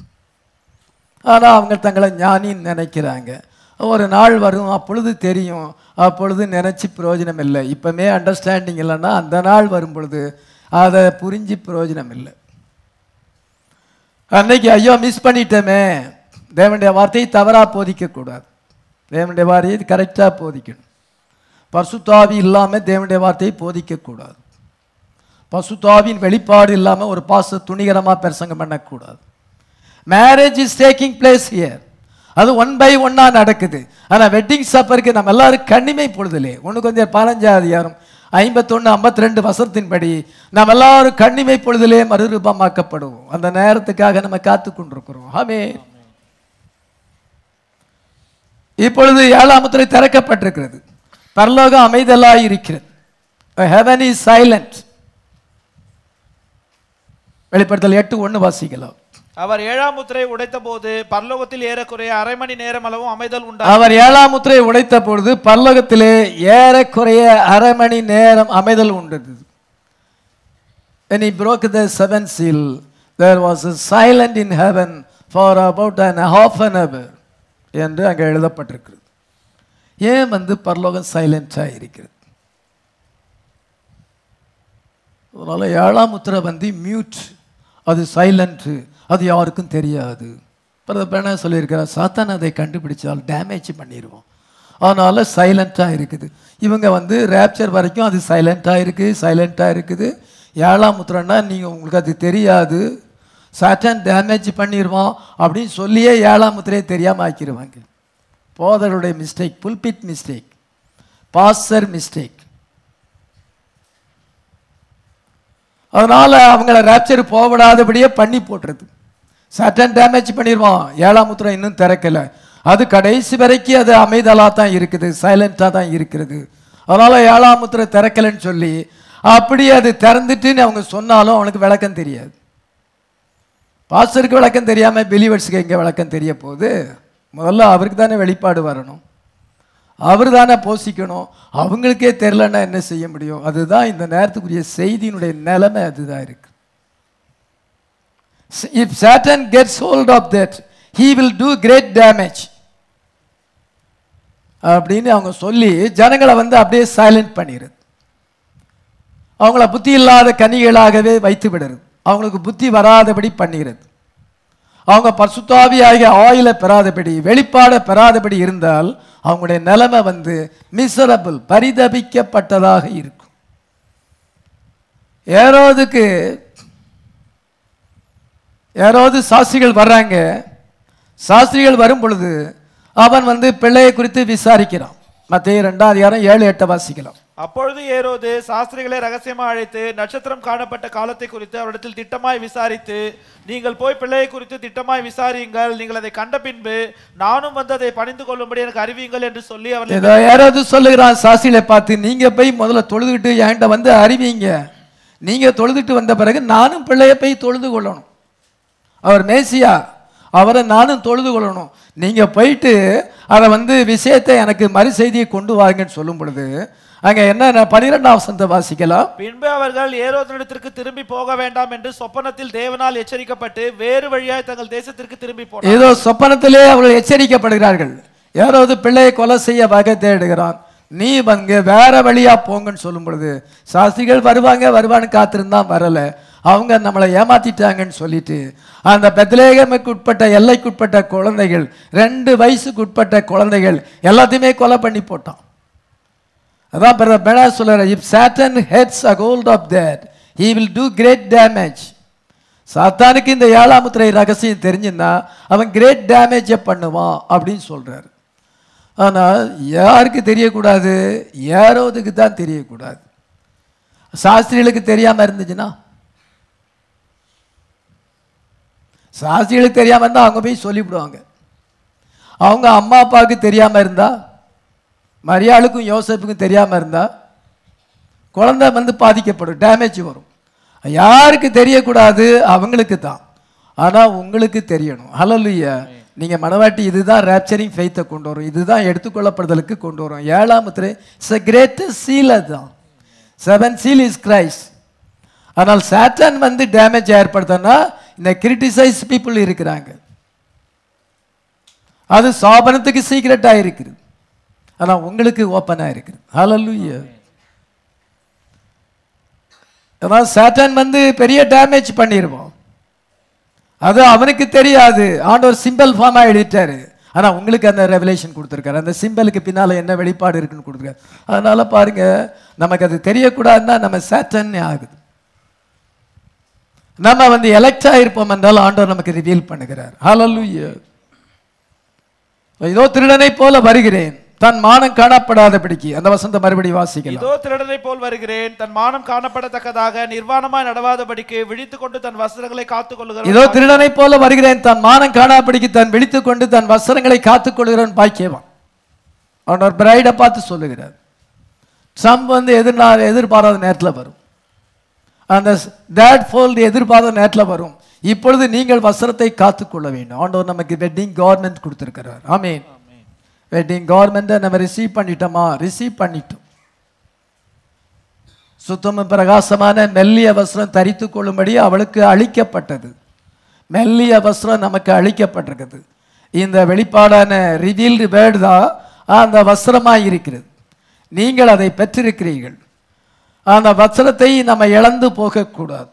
ஆனா அவங்க தங்களை ஞானின்னு நினைக்கிறாங்க ஒரு நாள் வரும் அப்பொழுது தெரியும் அப்பொழுது நினைச்சு பிரயோஜனம் இல்லை இப்பமே அண்டர்ஸ்டாண்டிங் இல்லைன்னா அந்த நாள் வரும் பொழுது அதை புரிஞ்சு பிரயோஜனம் இல்லை அன்னைக்கு ஐயோ மிஸ் பண்ணிட்டோமே தேவனுடைய வார்த்தையை தவறா போதிக்கக்கூடாது தேவனுடைய வார்த்தையை கரெக்டாக போதிக்கணும் பசுத்தாவி இல்லாமல் தேவனுடைய வார்த்தையை போதிக்கக்கூடாது பசுத்தாவின் வெளிப்பாடு இல்லாமல் ஒரு பாச துணிகரமாக பிரசங்கம் பண்ணக்கூடாது marriage is taking place here அது ஒன் பை ஒன்னா நடக்குது ஆனால் வெட்டிங் சப்பருக்கு நம்ம எல்லாரும் கண்ணிமை பொழுதுலே ஒன்று கொஞ்சம் பதினஞ்சாவது அதிகாரம் ஐம்பத்தொன்று ஐம்பத்தி ரெண்டு வசனத்தின்படி நாம் எல்லாரும் கண்ணிமை பொழுதிலே மறுரூபமாக்கப்படுவோம் அந்த நேரத்துக்காக நம்ம காத்து கொண்டிருக்கிறோம் ஆமே இப்பொழுது ஏழாம் முத்திரை திறக்கப்பட்டிருக்கிறது பரலோகம் அமைதலாய் இருக்கிறது ஹெவன் இஸ் சைலண்ட் வெளிப்படுத்தல் எட்டு ஒன்று வாசிக்கலாம் அவர் ஏழாம் முத்திரை உடைத்த போது பரலோகத்தில் ஏறக்குறைய அரை மணி நேரம் அளவும் அமைதல் உண்டா அவர் ஏழாம் முத்திரையை உடைத்த பொழுது பரலோகத்திலே ஏறக்குறைய அரை மணி நேரம் அமைதல் உண்டது When he broke the seventh seal, there was a silent in heaven for about an half an hour என்று அங்கே எழுதப்பட்டிருக்கிறது ஏன் வந்து பரலோகம் சைலண்டாக இருக்கிறது அதனால ஏழாம் முத்திரை வந்து மியூட் அது சைலண்ட்டு அது யாருக்கும் தெரியாது பிரதமர் சொல்லியிருக்கிறார் சாத்தான் அதை கண்டுபிடிச்சால் டேமேஜ் பண்ணிடுவோம் அதனால சைலண்ட்டாக இருக்குது இவங்க வந்து ரேப்சர் வரைக்கும் அது சைலண்ட்டாக இருக்குது சைலண்ட்டாக இருக்குது ஏழாம் முத்திரன்னா நீங்கள் உங்களுக்கு அது தெரியாது சாத்தான் டேமேஜ் பண்ணிடுவான் அப்படின்னு சொல்லியே ஏழாம் முத்திரையை தெரியாமல் ஆக்கிடுவாங்க போதருடைய mistake pulpit mistake pastor mistake அதனால அவங்கள ரேப்சர் போகவிடாதபடியே பண்ணி போட்டுறது சட்டன் டேமேஜ் பண்ணிடுவான் ஏழாம் முத்திரம் இன்னும் திறக்கல அது கடைசி வரைக்கும் அது அமைதலாக தான் இருக்குது சைலண்டாக தான் இருக்கிறது அதனால ஏழாம் முத்திரை திறக்கலைன்னு சொல்லி அப்படியே அது திறந்துட்டுன்னு அவங்க சொன்னாலும் அவனுக்கு விளக்கம் தெரியாது பாஸ்டருக்கு விளக்கம் தெரியாம பிலீவர்ஸுக்கு எங்க விளக்கம் தெரிய போகுது முதல்ல அவருக்கு தானே வெளிப்பாடு வரணும் அவர் தானே போசிக்கணும் அவங்களுக்கே தெரிலன்னா என்ன செய்ய முடியும் அதுதான் இந்த நேரத்துக்குரிய செய்தியினுடைய நிலைமை அதுதான் இருக்கு if Satan gets hold of that he will do great damage அப்படின்னு அவங்க சொல்லி ஜனங்களை வந்து அப்படியே சைலண்ட் பண்ணிடுது அவங்கள புத்தி இல்லாத கனிகளாகவே வைத்து விடுறது அவங்களுக்கு புத்தி வராதபடி பண்ணிடுது அவங்க பசுத்தாவியாகிய ஆயில பெறாதபடி வெளிப்பாட பெறாதபடி இருந்தால் அவங்களுடைய நிலைமை வந்து மிசரபிள் பரிதபிக்கப்பட்டதாக இருக்கும் ஏரோதுக்கு யாராவது சாஸ்திரிகள் வர்றாங்க சாஸ்திரிகள் வரும் பொழுது அவன் வந்து பிள்ளையை குறித்து விசாரிக்கிறான் மத்திய ரெண்டாம் அதிகாரம் ஏழு எட்டை வாசிக்கலாம் அப்பொழுது ஏரோது சாஸ்திரிகளை ரகசியமா அழைத்து நட்சத்திரம் காணப்பட்ட காலத்தை குறித்து அவரிடத்தில் திட்டமாய் விசாரித்து நீங்கள் போய் பிள்ளையை குறித்து திட்டமாய் விசாரியுங்கள் நீங்கள் அதை கண்ட பின்பு நானும் வந்து அதை பணிந்து கொள்ளும்படி எனக்கு அறிவியுங்கள் என்று சொல்லி அவர்களை ஏதோ யாராவது சொல்லுகிறான் சாஸ்திரிகளை பார்த்து நீங்க போய் முதல்ல தொழுதுகிட்டு என்கிட்ட வந்து அறிவிங்க நீங்க தொழுதுட்டு வந்த பிறகு நானும் பிள்ளையை போய் தொழுது கொள்ளணும் அவர் மேசியா அவரை நானும் தொழுது கொள்ளணும் நீங்க போயிட்டு அதை வந்து விஷயத்தை எனக்கு மறு செய்தியை கொண்டு வாங்கன்னு சொல்லும் பொழுது அங்க என்ன பனிரெண்டாம் வசனத்தை வாசிக்கலாம் பின்பு அவர்கள் ஏரோதனிடத்திற்கு திரும்பி போக வேண்டாம் என்று சொப்பனத்தில் தேவனால் எச்சரிக்கப்பட்டு வேறு வழியாய் தங்கள் தேசத்திற்கு திரும்பி போனார் ஏதோ சொப்பனத்திலே அவர்கள் எச்சரிக்கப்படுகிறார்கள் யாராவது பிள்ளையை கொலை செய்ய வகை தேடுகிறான் நீ வந்து வேற வழியா போங்கன்னு சொல்லும் பொழுது சாஸ்திரிகள் வருவாங்க வருவான்னு காத்திருந்தான் வரல அவங்க நம்மளை ஏமாத்திட்டாங்கன்னு சொல்லிட்டு அந்த பெத்லேகமுக்கு உட்பட்ட எல்லைக்குட்பட்ட குழந்தைகள் ரெண்டு வயசுக்கு உட்பட்ட குழந்தைகள் எல்லாத்தையுமே கொலை பண்ணி போட்டான் அதான் பிரதர் பெனா சொல்ற if Satan gets a hold of that he will do great damage சாத்தானுக்கு இந்த ஏழாம் முத்திரை ரகசியம் தெரிஞ்சுன்னா அவன் கிரேட் டேமேஜை பண்ணுவான் அப்படின்னு சொல்றாரு ஆனால் யாருக்கு தெரியக்கூடாது யாரோதுக்கு தான் தெரியக்கூடாது சாஸ்திரிகளுக்கு தெரியாம இருந்துச்சுன்னா சாஸ்திரிகளுக்கு தெரியாம இருந்தா அவங்க போய் சொல்லிவிடுவாங்க அவங்க அம்மா அப்பாவுக்கு தெரியாம இருந்தா மரியாளுக்கும் யோசப்புக்கும் தெரியாம இருந்தா குழந்தை வந்து பாதிக்கப்படும் டேமேஜ் வரும் யாருக்கு தெரியக்கூடாது அவங்களுக்கு தான் ஆனா உங்களுக்கு தெரியணும் ஹலலுயா நீங்க மனவாட்டி இதுதான் ரேப்சரிங் ஃபெய்த்தை கொண்டு வரும் இதுதான் எடுத்துக்கொள்ளப்படுதலுக்கு கொண்டு வரும் ஏழாம் முத்திரை இட்ஸ் அ கிரேட்டஸ்ட் சீல் அதுதான் செவன் சீல் இஸ் கிரைஸ்ட் ஆனால் சாட்டன் வந்து டேமேஜ் ஏற்படுத்தினா இந்த கிரிட்டிசைஸ் பீப்புள் இருக்கிறாங்க அது சாபனத்துக்கு சீக்கிரட்டாக இருக்குது ஆனா உங்களுக்கு ஓப்பனாக இருக்குது ஹalleluya அதான் சாட்டன் வந்து பெரிய டேமேஜ் பண்ணிடுவோம் அது அவனுக்கு தெரியாது ஆண்டவர் சிம்பிள் ஃபார்மா எழுதிட்டாரு ஆனா உங்களுக்கு அந்த ரெவலேஷன் கொடுத்துருக்காரு அந்த சிம்பிளுக்கு பின்னால என்ன வெளிப்பாடு இருக்குன்னு கொடுத்துருக்காரு அதனால பாருங்க நமக்கு அது தெரியக்கூடாதுன்னா நம்ம சாட்டன் ஆகுது நம்ம வந்து எலெக்ட் ஆயிருப்போம் என்றால் ஆண்டவர் நமக்கு ரிவீல் பண்ணுகிறார் ஹalleluya இதோ திருடனை போல வருகிறேன் தன் மானம் காணப்படாதபடிக்கு அந்த வசந்த மறுபடி வாசிக்கலாம் இதோ திருடனை போல் வருகிறேன் தன் மானம் காணப்படத்தக்கதாக நிர்வாணமாய் நடவாதபடிக்கு விழித்துக் கொண்டு தன் வஸ்திரங்களை காத்துக் இதோ கொள்ளுகிறான் திருடனை போல வருகிறேன் தன் மானம் காணாபடிக்கு தன் விழித்துக் கொண்டு தன் வஸ்திரங்களை காத்துக் கொள்கிறவன் பாக்கியவான் அவன் ஒரு பிரைடை பார்த்து சொல்லுகிறார் ட்ரம்ப் வந்து எதிர்நா எதிர்பாராத நேரத்தில் வரும் அந்த தேட் ஃபோல்டு எதிர்பாராத நேரத்தில் வரும் இப்பொழுது நீங்கள் வஸ்திரத்தை காத்துக்கொள்ள வேண்டும் ஆண்டவர் நமக்கு வெட்டிங் கவர்மெண்ட் கொடுத்துருக்கிறார் ஆமீன் வெட்டிங் கவர்மெண்ட்டை நம்ம ரிசீவ் பண்ணிட்டோமா ரிசீவ் பண்ணிட்டோம் சுத்தமும் பிரகாசமான மெல்லிய வஸ்திரம் தரித்து கொள்ளும்படி அவளுக்கு அளிக்கப்பட்டது மெல்லிய வஸ்திரம் நமக்கு அளிக்கப்பட்டிருக்குது இந்த வெளிப்பாடான ரிவீல்டு வேர்டு தான் அந்த வஸ்திரமாய் இருக்கிறது நீங்கள் அதை பெற்றிருக்கிறீர்கள் அந்த வஸ்திரத்தை நம்ம இழந்து போகக்கூடாது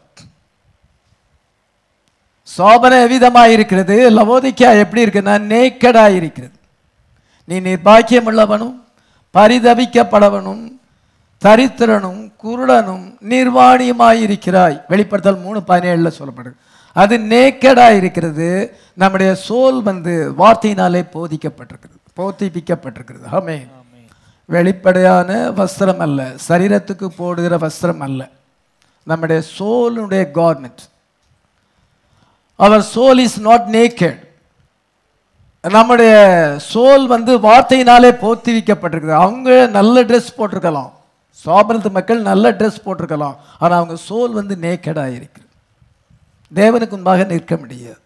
சோபனை எவ்விதமாக இருக்கிறது லவோதிக்கா எப்படி இருக்குன்னா நேக்கடாக இருக்கிறது நீ நிர்பாக்கியம் உள்ளவனும் பரிதபிக்கப்படவனும் தரித்திரனும் குருடனும் நிர்வாணியுமாயிருக்கிறாய் வெளிப்படுத்தல் மூணு பதினேழுல சொல்லப்படுது அது நேக்கடா இருக்கிறது நம்முடைய சோல் வந்து வார்த்தையினாலே போதிக்கப்பட்டிருக்கிறது போதிப்பிக்கப்பட்டிருக்கிறது ஆமே வெளிப்படையான வஸ்திரம் அல்ல சரீரத்துக்கு போடுகிற வஸ்திரம் அல்ல நம்முடைய சோலுடைய கவர்மெண்ட் அவர் சோல் இஸ் நாட் நேக்கட் நம்முடைய சோல் வந்து வார்த்தையினாலே போத்திவிக்கப்பட்டிருக்குது அவங்க நல்ல ட்ரெஸ் போட்டிருக்கலாம் சோபனத்து மக்கள் நல்ல ட்ரெஸ் போட்டிருக்கலாம் ஆனால் அவங்க சோல் வந்து நேக்கடாக இருக்கு தேவனுக்கு முன்பாக நிற்க முடியாது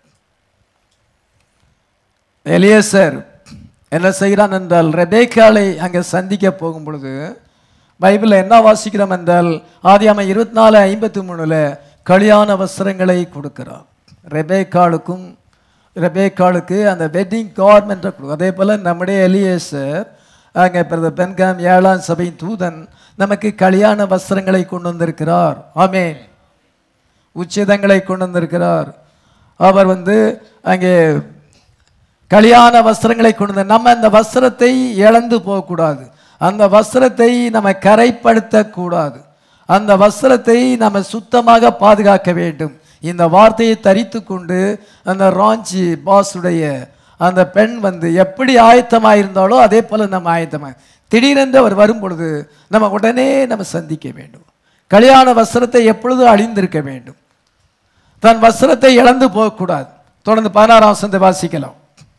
எலியசர் என்ன செய்கிறான் என்றால் ரெபேக்காலை அங்கே சந்திக்க போகும் பொழுது பைபிளில் என்ன வாசிக்கிறோம் என்றால் ஆதியாம இருபத்தி நாலு ஐம்பத்தி மூணுல கல்யாண வஸ்திரங்களை கொடுக்கிறார் ரெபேக்காளுக்கும் ரெபேக்காளுக்கு அந்த வெட்டிங் கார்மெண்ட்டை கொடுக்கும் அதே போல் நம்முடைய எலியேசர் அங்கே பிரதர் பென்காம் ஏழாம் சபையின் தூதன் நமக்கு கல்யாண வஸ்திரங்களை கொண்டு வந்திருக்கிறார் ஆமென் உச்சிதங்களை கொண்டு வந்திருக்கிறார் அவர் வந்து அங்கே கல்யாண வஸ்திரங்களை கொண்டு வந்து நம்ம அந்த வஸ்திரத்தை இழந்து போகக்கூடாது அந்த வஸ்திரத்தை நம்ம கரைப்படுத்தக்கூடாது அந்த வஸ்திரத்தை நம்ம சுத்தமாக பாதுகாக்க வேண்டும் இந்த வார்த்தையை தரித்து கொண்டு அந்த ராஞ்சி பாஸுடைய அந்த பெண் வந்து எப்படி ஆயத்தமாக இருந்தாலோ அதே போல நம்ம ஆயத்தமாக திடீரென்று அவர் வரும் பொழுது நம்ம உடனே நம்ம சந்திக்க வேண்டும் கல்யாண வஸ்திரத்தை எப்பொழுதும் அழிந்திருக்க வேண்டும் தன் வஸ்திரத்தை இழந்து போகக்கூடாது தொடர்ந்து பதினாறாம் வசனத்தை வாசிக்கலாம்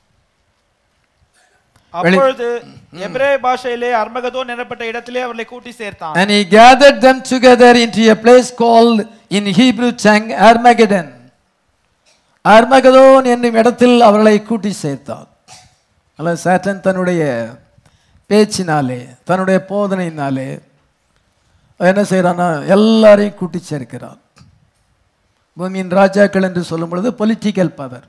அப்பொழுது எபிரே பாஷையிலே அர்மகதோன் எனப்பட்ட இடத்திலே அவர்களை கூட்டி சேர்த்தான் And he gathered them together into a place called in Hebrew tongue Armageddon. Armageddon என்னும் இடத்தில் அவர்களை கூட்டி சேர்த்தார் அல்ல சேட்டன் தன்னுடைய பேச்சினாலே தன்னுடைய போதனையினாலே என்ன செய்கிறான்னா எல்லாரையும் கூட்டி சேர்க்கிறார் பூமியின் ராஜாக்கள் என்று சொல்லும் பொழுது பொலிட்டிக்கல் பவர்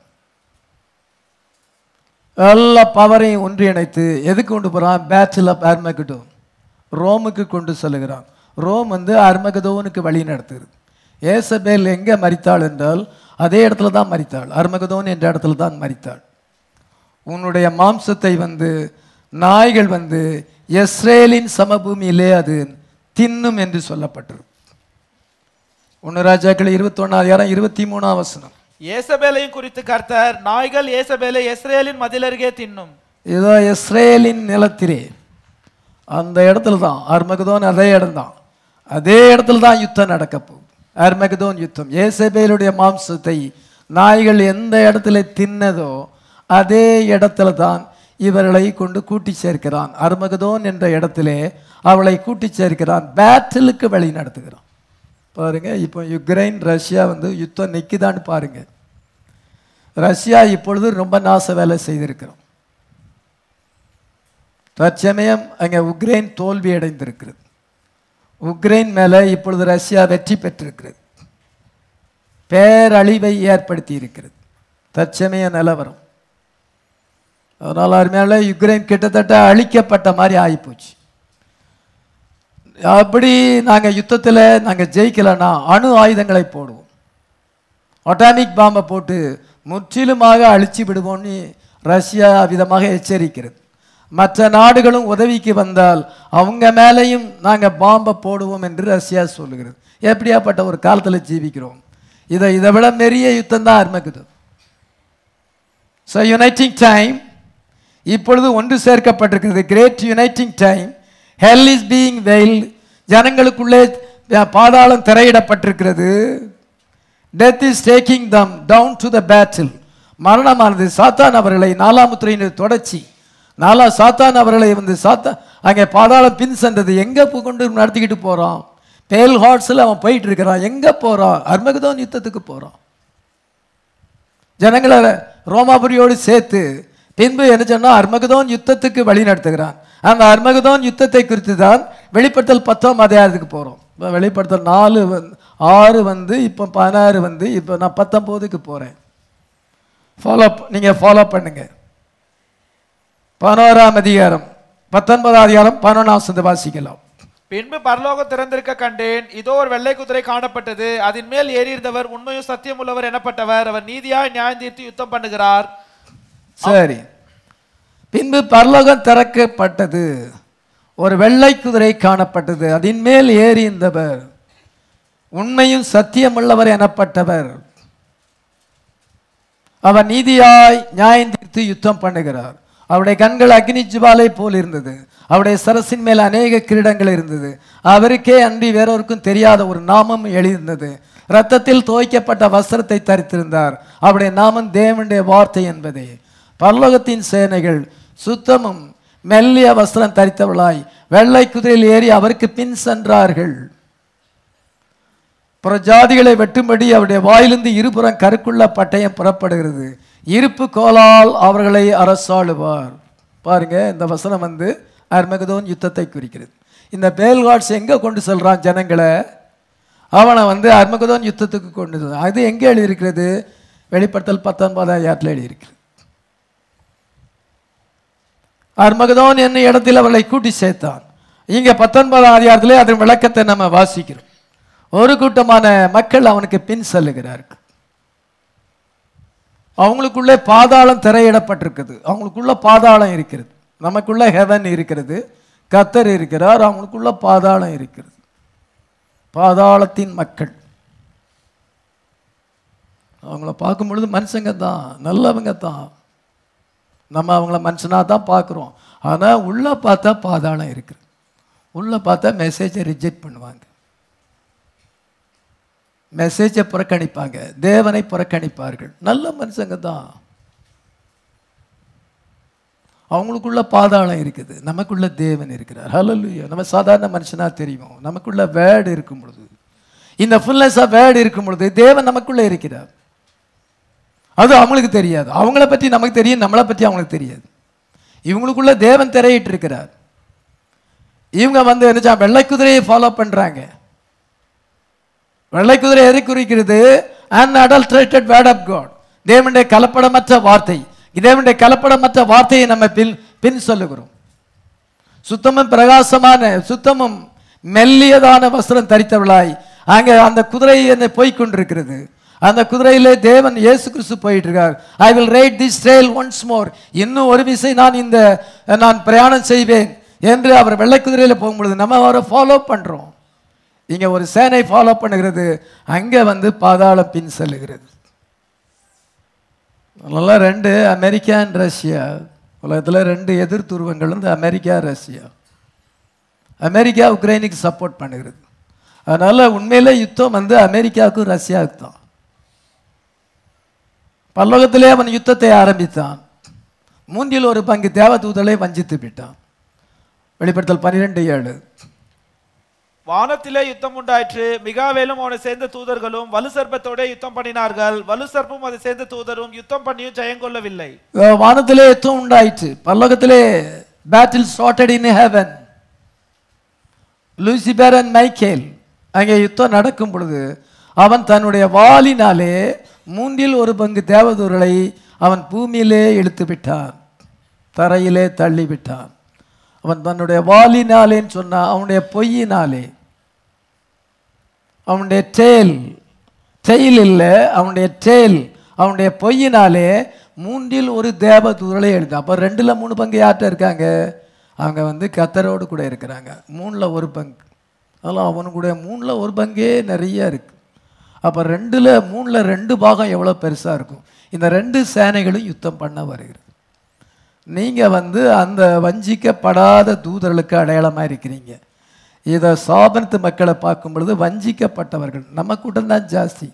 எல்லா பவரையும் ஒன்றிணைத்து எதுக்கு கொண்டு போகிறான் பேட்டில் ஆஃப் அர்மகடோ ரோமுக்கு கொண்டு செல்கிறான் ரோம் வந்து அர்மகதோனுக்கு வழி நடத்துகிறது ஏசபேல் எங்கே மரித்தாள் என்றால் அதே இடத்துல தான் மரித்தாள் அர்மகதோன் என்ற இடத்துல தான் மரித்தாள் உன்னுடைய மாம்சத்தை வந்து நாய்கள் வந்து இஸ்ரேலின் சமபூமியிலே அது தின்னும் என்று சொல்லப்பட்டிருக்கு ஒன்று ராஜாக்கள் இருபத்தொன்னாயிரம் இருபத்தி மூணாம் வசனம் ஏசபேலையும் குறித்து கர்த்தர் நாய்கள் ஏசபேலை இஸ்ரேலின் மதிலருகே தின்னும் இதோ இஸ்ரேலின் நிலத்திலே அந்த இடத்துல தான் அர்மகதோன் அதே இடம்தான் அதே இடத்துல தான் யுத்தம் நடக்க போகுது அர்மகதோன் யுத்தம் ஏசபேலுடைய மாம்சத்தை நாய்கள் எந்த இடத்துல தின்னதோ அதே இடத்துல தான் இவர்களை கொண்டு கூட்டி சேர்க்கிறான் அர்மகதோன் என்ற இடத்திலே அவளை கூட்டி சேர்க்கிறான் பேட்டிலுக்கு வழி நடத்துகிறான் பாருங்க இப்போ யுக்ரைன் ரஷ்யா வந்து யுத்தம் நிற்குதான்னு பாருங்க ரஷ்யா இப்பொழுது ரொம்ப நாச வேலை செய்திருக்கிறோம் தற்சமயம் அங்கே உக்ரைன் தோல்வி அடைந்திருக்கிறது உக்ரைன் மேலே இப்பொழுது ரஷ்யா வெற்றி பெற்றிருக்கிறது பேரழிவை ஏற்படுத்தி இருக்கிறது தற்சமய நிலவரம் அதனால் அது மேலே யுக்ரைன் கிட்டத்தட்ட அழிக்கப்பட்ட மாதிரி ஆகிப்போச்சு அப்படி நாங்கள் யுத்தத்தில் நாங்கள் ஜெயிக்கலைன்னா அணு ஆயுதங்களை போடுவோம் அட்டாமிக் பாம்பை போட்டு முற்றிலுமாக அழிச்சு விடுவோம்னு ரஷ்யா விதமாக எச்சரிக்கிறது மற்ற நாடுகளும் உதவிக்கு வந்தால் அவங்க மேலேயும் நாங்கள் பாம்பை போடுவோம் என்று ரஷ்யா சொல்லுகிறது எப்படியாப்பட்ட ஒரு காலத்தில் ஜீவிக்கிறோம் இதை இதை விட பெரிய யுத்தம் தான் ஆரம்பிக்குது ஸோ யுனைட்டிங் டைம் இப்பொழுது ஒன்று சேர்க்கப்பட்டிருக்கிறது great uniting time hell is being veil ஜனங்களுக்குள்ளே பாதாளம் திரையிடப்பட்டிருக்கிறது death is taking them down to the battle மரணமானது சாத்தான் அவர்களை நாலாம் முத்திரையின் தொடர்ச்சி நாலா சாத்தான் அவர்களை வந்து சாத்தா அங்கே பாதாளம் பின் சென்றது எங்கே கொண்டு நடத்திக்கிட்டு போகிறான் பேல் ஹார்ட்ஸில் அவன் போயிட்டு இருக்கிறான் எங்கே போகிறான் அர்மகதோன் யுத்தத்துக்கு போகிறான் ஜனங்களை ரோமாபுரியோடு சேர்த்து பின்பு என்ன சொன்னா அர்மகதோன் யுத்தத்துக்கு வழி நடத்துகிறான் அந்த அர்மகதோன் யுத்தத்தை குறித்து தான் வெளிப்படுத்தல் பத்தாம் அதிகாரத்துக்கு போகிறோம் இப்போ வெளிப்படுத்தல் நாலு வந்து ஆறு வந்து இப்போ பதினாறு வந்து இப்போ நான் பத்தொம்போதுக்கு போகிறேன் ஃபாலோ நீங்கள் ஃபாலோ பண்ணுங்க பதினோராம் அதிகாரம் பத்தொன்பதாம் அதிகாரம் பதினொன்றாம் சந்த வாசிக்கலாம் பின்பு பரலோகம் திறந்திருக்க கண்டேன் இதோ ஒரு வெள்ளை குதிரை காணப்பட்டது அதன் மேல் ஏறியிருந்தவர் உண்மையும் சத்தியம் உள்ளவர் எனப்பட்டவர் அவர் நீதியாய் நியாயம் தீர்த்து யுத்தம் பண்ணுகிறார் சரி பின்பு பரலோகம் திறக்கப்பட்டது ஒரு வெள்ளை குதிரை காணப்பட்டது அதன் மேல் ஏறி இருந்தவர் உண்மையும் சத்தியமுள்ளவர் எனப்பட்டவர் அவர் நீதியாய் நியாயம் தீர்த்து யுத்தம் பண்ணுகிறார் அவருடைய கண்கள் அக்னி ஜுவாலை போல் இருந்தது அவருடைய சரசின் மேல் அநேக கிரீடங்கள் இருந்தது அவருக்கே அன்றி வேறொருக்கும் தெரியாத ஒரு நாமம் எழுந்தது இரத்தத்தில் துவைக்கப்பட்ட வஸ்திரத்தை தரித்திருந்தார் அவருடைய நாமம் தேவனுடைய வார்த்தை என்பதே பரலோகத்தின் சேனைகள் சுத்தமும் மெல்லிய வஸ்திரம் தரித்தவளாய் வெள்ளை குதிரையில் ஏறி அவருக்கு பின் சென்றார்கள் புறஜாதிகளை வெட்டும்படி அவருடைய வாயிலிருந்து இருபுறம் கருக்குள்ள பட்டயம் புறப்படுகிறது இருப்பு கோலால் அவர்களை அரசாளுவார் பாருங்க இந்த வசனம் வந்து அர்மகதோன் யுத்தத்தை குறிக்கிறது இந்த பேல்காட்ஸ் எங்க கொண்டு செல்றான் ஜனங்களை அவனை வந்து அர்மகதோன் யுத்தத்துக்கு கொண்டு செல்றான். அது எங்கே எழுதியிருக்கிறது வெளிப்படுத்தல் பத்தொன்பதாம் அதிகாரத்தில் எழுதியிருக்கிறது அர்மகதோன் என்ன இடத்தில் அவர்களை கூட்டி சேர்த்தான் இங்க பத்தொன்பதாம் அதிகாரத்திலே அதன் விளக்கத்தை நம்ம வாசிக்கிறோம் ஒரு கூட்டமான மக்கள் அவனுக்கு பின் செல்லுகிறார்கள் அவங்களுக்குள்ளே பாதாளம் திரையிடப்பட்டிருக்குது அவங்களுக்குள்ள பாதாளம் இருக்கிறது நமக்குள்ள ஹெவன் இருக்கிறது கத்தர் இருக்கிறார் அவங்களுக்குள்ள பாதாளம் இருக்கிறது பாதாளத்தின் மக்கள் அவங்கள பார்க்கும் பொழுது மனுஷங்க தான் நல்லவங்க தான் நம்ம அவங்கள மனுஷனாக தான் பார்க்குறோம் ஆனால் உள்ளே பார்த்தா பாதாளம் இருக்குது உள்ளே பார்த்தா மெசேஜை ரிஜெக்ட் பண்ணுவாங்க மெசேஜை புறக்கணிப்பாங்க தேவனை புறக்கணிப்பார்கள் நல்ல மனுஷங்க தான் அவங்களுக்குள்ள பாதாளம் இருக்குது நமக்குள்ள தேவன் இருக்கிறார் ஹalleluya நம்ம சாதாரண மனுஷனா தெரியும் நமக்குள்ள வேர்டு இருக்கும் பொழுது இந்த ஃபுல்னஸ் ஆஃப் வேர்டு இருக்கும் பொழுது தேவன் நமக்குள்ள இருக்கிறார் அது அவங்களுக்கு தெரியாது அவங்கள பற்றி நமக்கு தெரியும் நம்மளை பற்றி அவங்களுக்கு தெரியாது இவங்களுக்குள்ள தேவன் திரையிட்டு இருக்கிறார் இவங்க வந்து என்ன வெள்ளை குதிரையை ஃபாலோ பண்றாங்க வெள்ளை குதிரை எதை குறிக்கிறது அன்அடல்ட்ரேட்டட் வேர்ட் ஆஃப் காட் தேவனுடைய கலப்படமற்ற வார்த்தை தேவனுடைய கலப்படமற்ற வார்த்தையை நம்ம பின் பின் சொல்லுகிறோம் சுத்தமும் பிரகாசமான சுத்தமும் மெல்லியதான வஸ்திரம் தரித்தவளாய் அங்க அந்த குதிரை என்ன போய் கொண்டிருக்கிறது அந்த குதிரையிலே தேவன் இயேசு கிறிஸ்து போயிட்டு இருக்கார் I will ride this trail once more இன்னும் ஒரு விசை நான் இந்த நான் பிரயாணம் செய்வேன் என்று அவர் வெள்ளை குதிரையில போகும்பொழுது நம்ம அவரை ஃபாலோ பண்றோம் இங்க ஒரு சேனை ஃபாலோ பண்ணுகிறது அங்க வந்து பாதாளம் பின் செல்லுகிறது அதனால ரெண்டு அமெரிக்கா அண்ட் ரஷ்யா உலகத்தில் ரெண்டு எதிர் துருவங்கள் வந்து அமெரிக்கா ரஷ்யா அமெரிக்கா உக்ரைனுக்கு சப்போர்ட் பண்ணுகிறது அதனால உண்மையிலே யுத்தம் வந்து அமெரிக்காவுக்கும் ரஷ்யாவுக்கு தான் பல்லோகத்திலே அவன் யுத்தத்தை ஆரம்பித்தான் மூன்றில் ஒரு பங்கு தேவதூதலை வஞ்சித்து விட்டான் வெளிப்படுத்தல் பன்னிரெண்டு ஏழு வானத்திலே யுத்தம் உண்டாயிற்று மிகாவேலும் அவனை சேர்ந்த தூதர்களும் வலு சர்ப்பத்தோட யுத்தம் பண்ணினார்கள் வலு சர்ப்பம் அதை சேர்ந்த தூதரும் யுத்தம் பண்ணியும் ஜெயங்கொள்ளவில்லை அஹ் வானத்திலே யுத்தம் உண்டாயிற்று பல்லோகத்திலே battle started in heaven Lucifer and Michael அங்கே யுத்தம் நடக்கும் பொழுது அவன் தன்னுடைய வாளினாலே மூன்றில் ஒரு பங்கு தேவதூர்களை அவன் பூமியிலே இழுத்து விட்டான் தரையிலே தள்ளி விட்டான் அவன் தன்னுடைய வாளினாலேன்னு சொன்னான் அவனுடைய பொய்யினாலே அவனுடைய டேல் டெயில் இல்லை அவனுடைய டேல் அவனுடைய பொய்யினாலே மூன்றில் ஒரு தேவதூதலை எழுது அப்போ ரெண்டில் மூணு பங்கு யார்கிட்ட இருக்காங்க அவங்க வந்து கத்தரோடு கூட இருக்கிறாங்க மூணில் ஒரு பங்கு அதெல்லாம் அவனுடைய மூணில் ஒரு பங்கே நிறைய இருக்கு அப்போ ரெண்டில் மூணில் ரெண்டு பாகம் எவ்வளோ பெருசாக இருக்கும் இந்த ரெண்டு சேனைகளும் யுத்தம் பண்ண வருகிறது நீங்கள் வந்து அந்த வஞ்சிக்கப்படாத தூதர்களுக்கு அடையாளமாக இருக்கிறீங்க இதை சாபனத்து மக்களை பார்க்கும் பொழுது வஞ்சிக்கப்பட்டவர்கள் நம்ம கூட்டம் தான் ஜாஸ்தி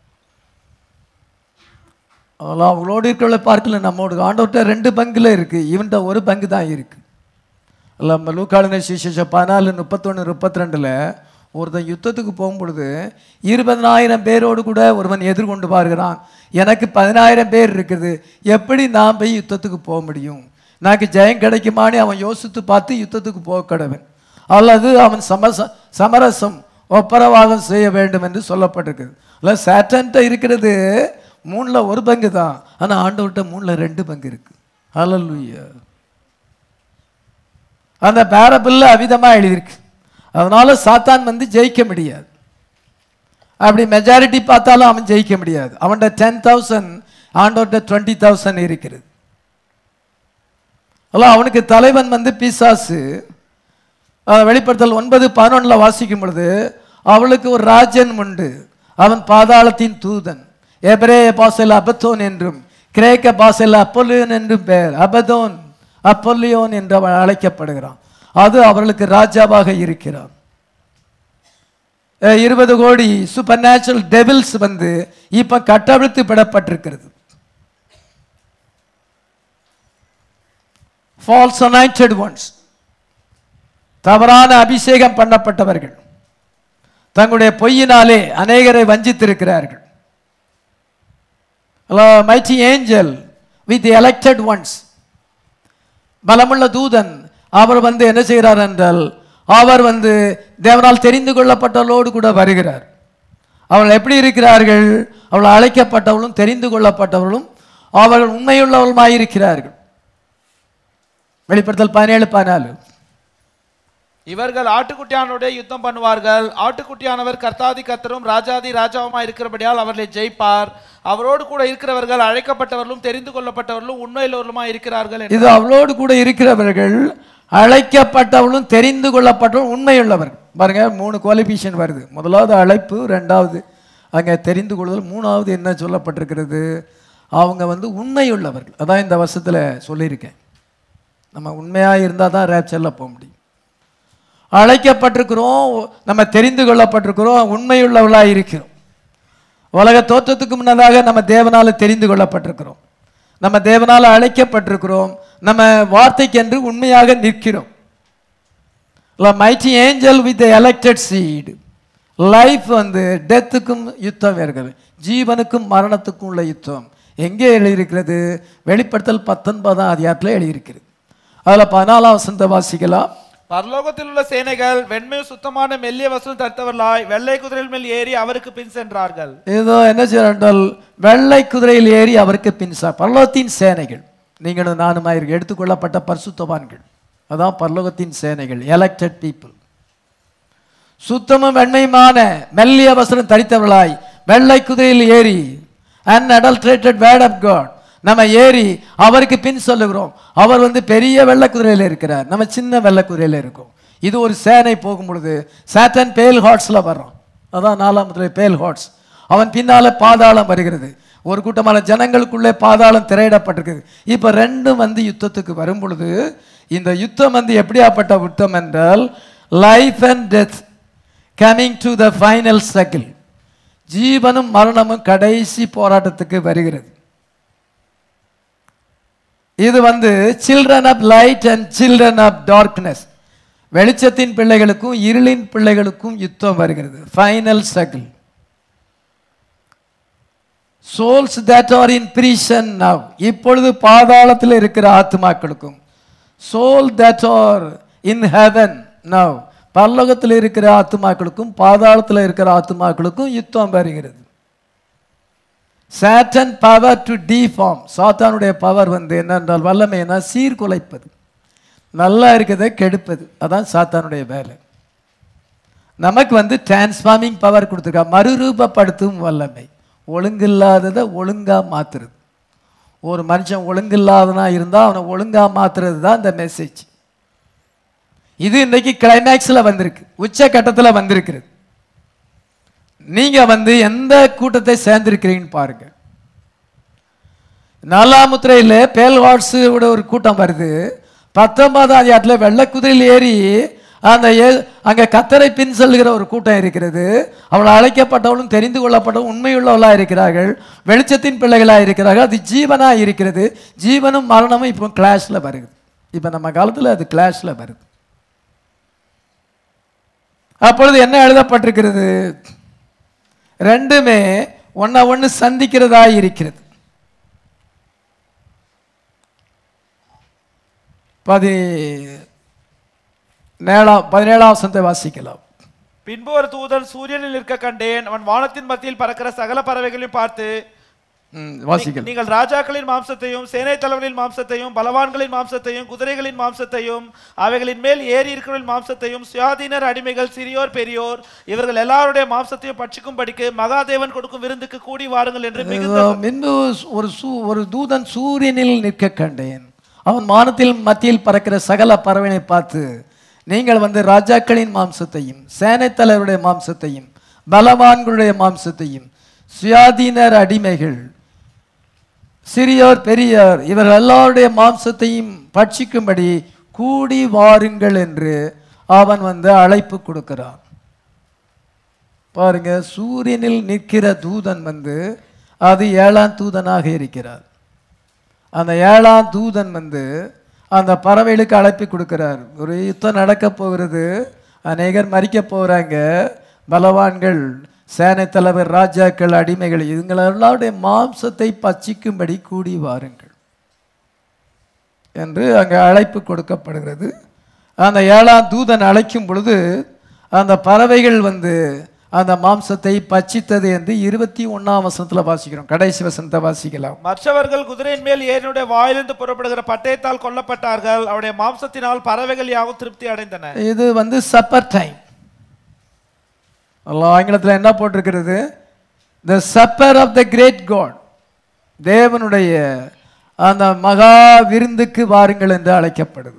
அதெல்லாம் அவங்களோடு இருக்கிறவளை பார்க்கல நம்மோடு ஆண்டவர்கிட்ட ரெண்டு பங்கில் இருக்குது இவன்கிட்ட ஒரு பங்கு தான் இருக்குது நம்ம லூக்காளுங்க சிசேஷ பதினாலு முப்பத்தொன்று முப்பத்தி ரெண்டில் ஒருத்தன் யுத்தத்துக்கு போகும் பொழுது இருபதனாயிரம் பேரோடு கூட ஒருவன் எதிர்கொண்டு பார்க்கிறான் எனக்கு பதினாயிரம் பேர் இருக்குது எப்படி நான் போய் யுத்தத்துக்கு போக முடியும் எனக்கு ஜெயம் கிடைக்குமான்னு அவன் யோசித்து பார்த்து யுத்தத்துக்கு போக கடவன் அல்லது அவன் சமச சமரசம் ஒப்பரவாதம் செய்ய வேண்டும் என்று சொல்லப்பட்டிருக்குது இல்லை சேட்டன்ட்ட இருக்கிறது மூணில் ஒரு பங்கு தான் ஆனால் ஆண்டவர்கிட்ட மூணில் ரெண்டு பங்கு இருக்கு ஹalleluya அந்த பேரபிளில் அவிதமாக எழுதியிருக்கு அதனால சாத்தான் வந்து ஜெயிக்க முடியாது அப்படி மெஜாரிட்டி பார்த்தாலும் அவன் ஜெயிக்க முடியாது அவன்கிட்ட டென் தௌசண்ட் ஆண்டோட்ட டுவெண்ட்டி தௌசண்ட் இருக்கிறது அல்ல அவனுக்கு தலைவன் வந்து பிசாசு அஹ், வெளிப்படுத்தல் ஒன்பது பதினொன்றில் வாசிக்கும் பொழுது அவளுக்கு ஒரு ராஜன் உண்டு அவன் பாதாளத்தின் தூதன் எபிரேய பாசையில் அபத்தோன் என்றும் கிரேக்க பாசையில் அப்பொல்லியோன் என்றும் பெயர் அபதோன் அப்பொல்லியோன் என்று அவன் அழைக்கப்படுகிறான் அது அவர்களுக்கு ராஜாவாக இருக்கிறான் அஹ், இருபது கோடி சூப்பர் நேச்சுரல் டெவில்ஸ் வந்து இப்ப கட்டவிழ்த்து விடப்பட்டிருக்கிறது ஃபால்ஸ் அனாயிண்டட் ஒன்ஸ் தவறான அபிஷேகம் பண்ணப்பட்டவர்கள் தங்களுடைய பொய்யினாலே அநேகரை வஞ்சித்திருக்கிறார்கள் mighty angel with elected ones பலமுள்ள தூதன் அவர் வந்து என்ன செய்கிறார் என்றால் அவர் வந்து தேவனால் தெரிந்து கொள்ளப்பட்டவர்களோடு கூட வருகிறார் அவர்கள் எப்படி இருக்கிறார்கள் அவள் அழைக்கப்பட்டவர்களும் தெரிந்து கொள்ளப்பட்டவர்களும் அவர்கள் உண்மையுள்ளவர்களுமாய் இருக்கிறார்கள் வெளிப்படுத்தல் பதினேழு பதினாலு இவர்கள் ஆட்டுக்குட்டியானோட யுத்தம் பண்ணுவார்கள் ஆட்டுக்குட்டியானவர் கர்த்தாதி கர்த்தரும் ராஜாதி ராஜாவுமா இருக்கிறபடியால் அவர்களை ஜெயிப்பார் அவரோடு கூட இருக்கிறவர்கள் அழைக்கப்பட்டவர்களும் தெரிந்து கொள்ளப்பட்டவர்களும் உண்மையுள்ளவர்களுமா இருக்கிறார்கள் என்று இது அவளோடு கூட இருக்கிறவர்கள் அழைக்கப்பட்டவர்களும் தெரிந்து கொள்ளப்பட்டவர்களும் உண்மையுள்ளவர்கள் பாருங்க மூணு குவாலிஃபிகேஷன் வருது முதலாவது அழைப்பு ரெண்டாவது அங்கே தெரிந்து கொள்ளுதல் மூணாவது என்ன சொல்லப்பட்டிருக்கிறது அவங்க வந்து உண்மையுள்ளவர்கள் அதான் இந்த வருஷத்தில் சொல்லியிருக்கேன் நம்ம உண்மையாக இருந்தால் தான் ரேப்சரில் போக முடியும் அழைக்கப்பட்டிருக்கிறோம் நம்ம தெரிந்து கொள்ளப்பட்டிருக்கிறோம் உண்மையுள்ளவர்களாக இருக்கிறோம் உலக தோற்றத்துக்கு முன்னதாக நம்ம தேவனால தெரிந்து கொள்ளப்பட்டிருக்கிறோம் நம்ம தேவனால அழைக்கப்பட்டிருக்கிறோம் நம்ம வார்த்தைக்கென்று உண்மையாக நிற்கிறோம் mighty angel with elected seed life வந்து டெத்துக்கும் யுத்தம் இருக்கிறது ஜீவனுக்கும் மரணத்துக்கும் உள்ள யுத்தம் எங்கே எழுதியிருக்கிறது வெளிப்படுத்தல் பத்தொன்பதாம் அதிகாரத்தில் எழுதியிருக்கிறது அதில் பதினாலாம் வசந்த வாசிக்கலாம் பரலோகத்தில் உள்ள சேனைகள் வெண்மை சுத்தமான மெல்லிய வசூல் தடுத்தவர்களாய் வெள்ளை குதிரையின் மேல் ஏறி அவருக்கு பின் சென்றார்கள் ஏதோ என்ன செய்யறால் வெள்ளை குதிரையில் ஏறி அவருக்கு பின்சா பரலோகத்தின் சேனைகள் நீங்களும் நானுமா இருக்கு எடுத்துக்கொள்ளப்பட்ட பரிசுத்தவான்கள் அதான் பரலோகத்தின் சேனைகள் எலெக்டட் பீப்புள் சுத்தமும் வெண்மையுமான மெல்லிய வசனம் தரித்தவர்களாய் வெள்ளை குதிரையில் ஏறி அன்அடல்ட்ரேட்டட் வேர்ட் ஆஃப் காட் நம்ம ஏறி அவருக்கு பின் சொல்லுகிறோம் அவர் வந்து பெரிய வெள்ளை குதிரையில் இருக்கிறார் நம்ம சின்ன வெள்ளை குதிரையில் இருக்கோம் இது ஒரு சேனை போகும் பொழுது சாட்டன் பேல் ஹார்ட்ஸில் வர்றோம் அதான் நாலாம் முதலை பேல் ஹார்ட்ஸ் அவன் பின்னால பாதாளம் வருகிறது ஒரு கூட்டமான ஜனங்களுக்குள்ளே பாதாளம் திரையிடப்பட்டிருக்குது இப்போ ரெண்டும் வந்து யுத்தத்துக்கு வரும் பொழுது இந்த யுத்தம் வந்து எப்படியாப்பட்ட யுத்தம் என்றால் life and death coming to the final circle ஜீவனும் மரணமும் கடைசி போராட்டத்துக்கு வருகிறது இது வந்து children of light and children of darkness வெளிச்சத்தின் பிள்ளைகளுக்கும் இருளின் பிள்ளைகளுக்கும் யுத்தம் வருகிறது final circle souls that are in prison now இப்பொழுது பாதாளத்தில் இருக்கிற ஆத்மாக்களுக்கும் soul that are in heaven now பரலோகத்தில் இருக்கிற ஆத்மாக்களுக்கும் பாதாளத்தில் இருக்கிற ஆத்மாக்களுக்கும் யுத்தம் வருகிறது சாட்டன் பவர் டு டிஃபார்ம் சாத்தானுடைய பவர் வந்து என்னென்றால் வல்லமைனா சீர்குலைப்பது நல்லா இருக்கிறதை கெடுப்பது அதான் சாத்தானுடைய வேலை நமக்கு வந்து டிரான்ஸ்ஃபார்மிங் பவர் கொடுத்துருக்கா மறுரூபப்படுத்தும் வல்லமை ஒழுங்கில்லாததை ஒழுங்கா மாத்துறது ஒரு மனுஷன் ஒழுங்கில்லாதனா இருந்தால் அவனை ஒழுங்கா மாத்துறது தான் இந்த மெசேஜ் இது இன்னைக்கு கிளைமேக்ஸில் வந்திருக்கு உச்ச கட்டத்தில் வந்திருக்கிறது நீங்க வந்து எந்த கூட்டத்தை சேர்ந்திருக்கிறீங்கன்னு பாருங்க நாலாம் முத்திரையில் பேல்வாட்ஸ் ஒரு கூட்டம் வருது பத்தொன்பதாம் அதிகாரத்தில் வெள்ளை குதிரையில் ஏறி அந்த ஏ- அங்க கத்தரை பின் செல்கிற ஒரு கூட்டம் இருக்கிறது அவள் அழைக்கப்பட்டவளும் தெரிந்து கொள்ளப்பட்டவளும் உண்மையுள்ளவளா இருக்கிறார்கள் வெளிச்சத்தின் பிள்ளைகளா இருக்கிறார்கள் அது ஜீவனா இருக்கிறது ஜீவனும் மரணமும் இப்போ கிளாஷ்ல வருது இப்போ நம்ம காலத்துல அது கிளாஷ்ல வருது அப்பொழுது என்ன எழுதப்பட்டிருக்கிறது ரெண்டுமே ஒன்ன ஒன்று சந்திக்கிறதா இருக்கிறது பதி நேழாம் பதினேழாம் வசனத்தை வாசிக்கலாம் பின்பு ஒரு தூதன் சூரியனில் நிற்க கண்டேன் அவன் வானத்தின் மத்தியில் பறக்கிற சகல பறவைகளையும் பார்த்து ம், வாசிக்கலாம் நீங்கள் ராஜாக்களின் மாம்சத்தையும் சேனை தலைவர்களின் மாம்சத்தையும் பலவான்களின் மாம்சத்தையும் குதிரைகளின் மாம்சத்தையும் அவைகளின் மேல் ஏறி இருக்கிறவர்களின் மாம்சத்தையும் சுயாதீனர் அடிமைகள் சிறியோர் பெரியோர் இவர்கள் எல்லாருடைய மாம்சத்தையும் பட்சிக்கும்படிக்கு மகாதேவன் கொடுக்கும் விருந்துக்கு கூடி வாருங்கள் என்று மிகுந்த இதோ முன்பு ஒரு சூ ஒரு தூதன் சூரியனில் நிற்க கண்டேன் அவன் வானத்தில் மத்தியில் பறக்கிற சகல பறவைனை பார்த்து நீங்கள் வந்து ராஜாக்களின் மாம்சத்தையும் சேனைத்தலைவருடைய மாம்சத்தையும் பலவான்களுடைய மாம்சத்தையும் சுயாதீனர் அடிமைகள் சிறியோர் பெரியோர் இவர்கள் எல்லாருடைய மாம்சத்தையும் பட்சிக்கும்படி கூடி வாருங்கள் என்று அவன் வந்து அழைப்பு கொடுக்கிறான் பாருங்க சூரியனில் நிற்கிற தூதன் வந்து அது ஏழாம் தூதனாக இருக்கிறார் அந்த ஏழாம் தூதன் வந்து அந்த பறவைகளுக்கு அழைப்பு கொடுக்கிறார் ஒரு யுத்தம் நடக்க போகிறது அநேகர் மறிக்க போகிறாங்க பலவான்கள் சேனை தலைவர் ராஜாக்கள் அடிமைகள் இதுங்களெல்லாருடைய மாம்சத்தை பச்சிக்கும்படி கூடி வாருங்கள் என்று அங்கே அழைப்பு கொடுக்கப்படுகிறது அந்த ஏழாம் தூதன் அழைக்கும் பொழுது அந்த பறவைகள் வந்து அந்த மாம்சத்தை பச்சித்தது என்று இருபத்தி ஒண்ணாம் வசனத்தில் வாசிக்கிறோம் கடைசி வசனத்தை வாசிக்கலாம் மற்றவர்கள் குதிரையின் மேல் ஏறினுடைய வாயிலிருந்து புறப்படுகிற பட்டயத்தால் கொல்லப்பட்டார்கள் அவருடைய மாம்சத்தினால் பறவைகள் யாவும் திருப்தி அடைந்தன இது வந்து சப்பர் டைம் ஆங்கிலத்தில் என்ன போட்டிருக்கிறது the supper of the great God தேவனுடைய அந்த மகா விருந்துக்கு வாருங்கள் என்று அழைக்கப்படுது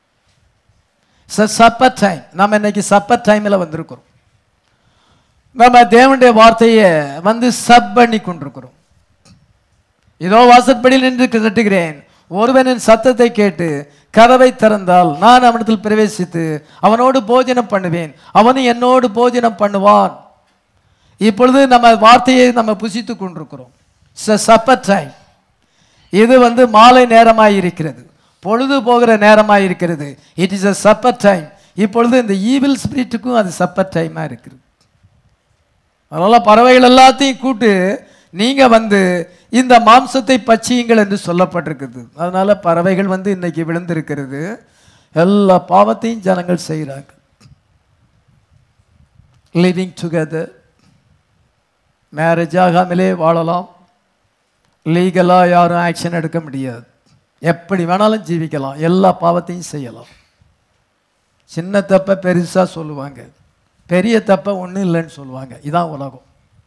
சப்பர் டைம் நம்ம இன்னைக்கு சப்பர் டைமில் வந்திருக்கிறோம் நம்ம தேவனுடைய வார்த்தையை வந்து சப் பண்ணி கொண்டிருக்கிறோம் இதோ வாசற்படியில் நின்று தட்டுகிறேன் ஒருவனின் சத்தத்தை கேட்டு கதவை திறந்தால் நான் அவனிடத்தில் பிரவேசித்து அவனோடு போஜனம் பண்ணுவேன் அவனும் என்னோடு போஜனம் பண்ணுவான் இப்பொழுது நம்ம வார்த்தையை நம்ம புசித்து கொண்டிருக்கிறோம் சப்பர் டைம் இது வந்து மாலை நேரமாய் இருக்கிறது பொழுது போகிற நேரமாய் இருக்கிறது it is a supper time இப்பொழுது இந்த ஈவில் ஸ்பிரிட்டுக்கும் அது சப்பர் டைமாக இருக்குது அதனால பறவைகள் எல்லாத்தையும் கூட்டு நீங்க வந்து இந்த மாம்சத்தை பச்சியுங்கள் என்று சொல்லப்பட்டிருக்குது அதனால பறவைகள் வந்து இன்னைக்கு விழுந்திருக்கிறது எல்லா பாவத்தையும் ஜனங்கள் செய்கிறாங்க லிவிங் டுகெதர் மேரேஜ் ஆகாமலே வாழலாம் லீகலாக யாரும் ஆக்ஷன் எடுக்க முடியாது எப்படி வேணாலும் ஜீவிக்கலாம் எல்லா பாவத்தையும் செய்யலாம் சின்ன தப்பை பெருசாக சொல்லுவாங்க பெரிய தப்பை ஒன்றும் இல்லைன்னு சொல்லுவாங்க இதான் உலகம்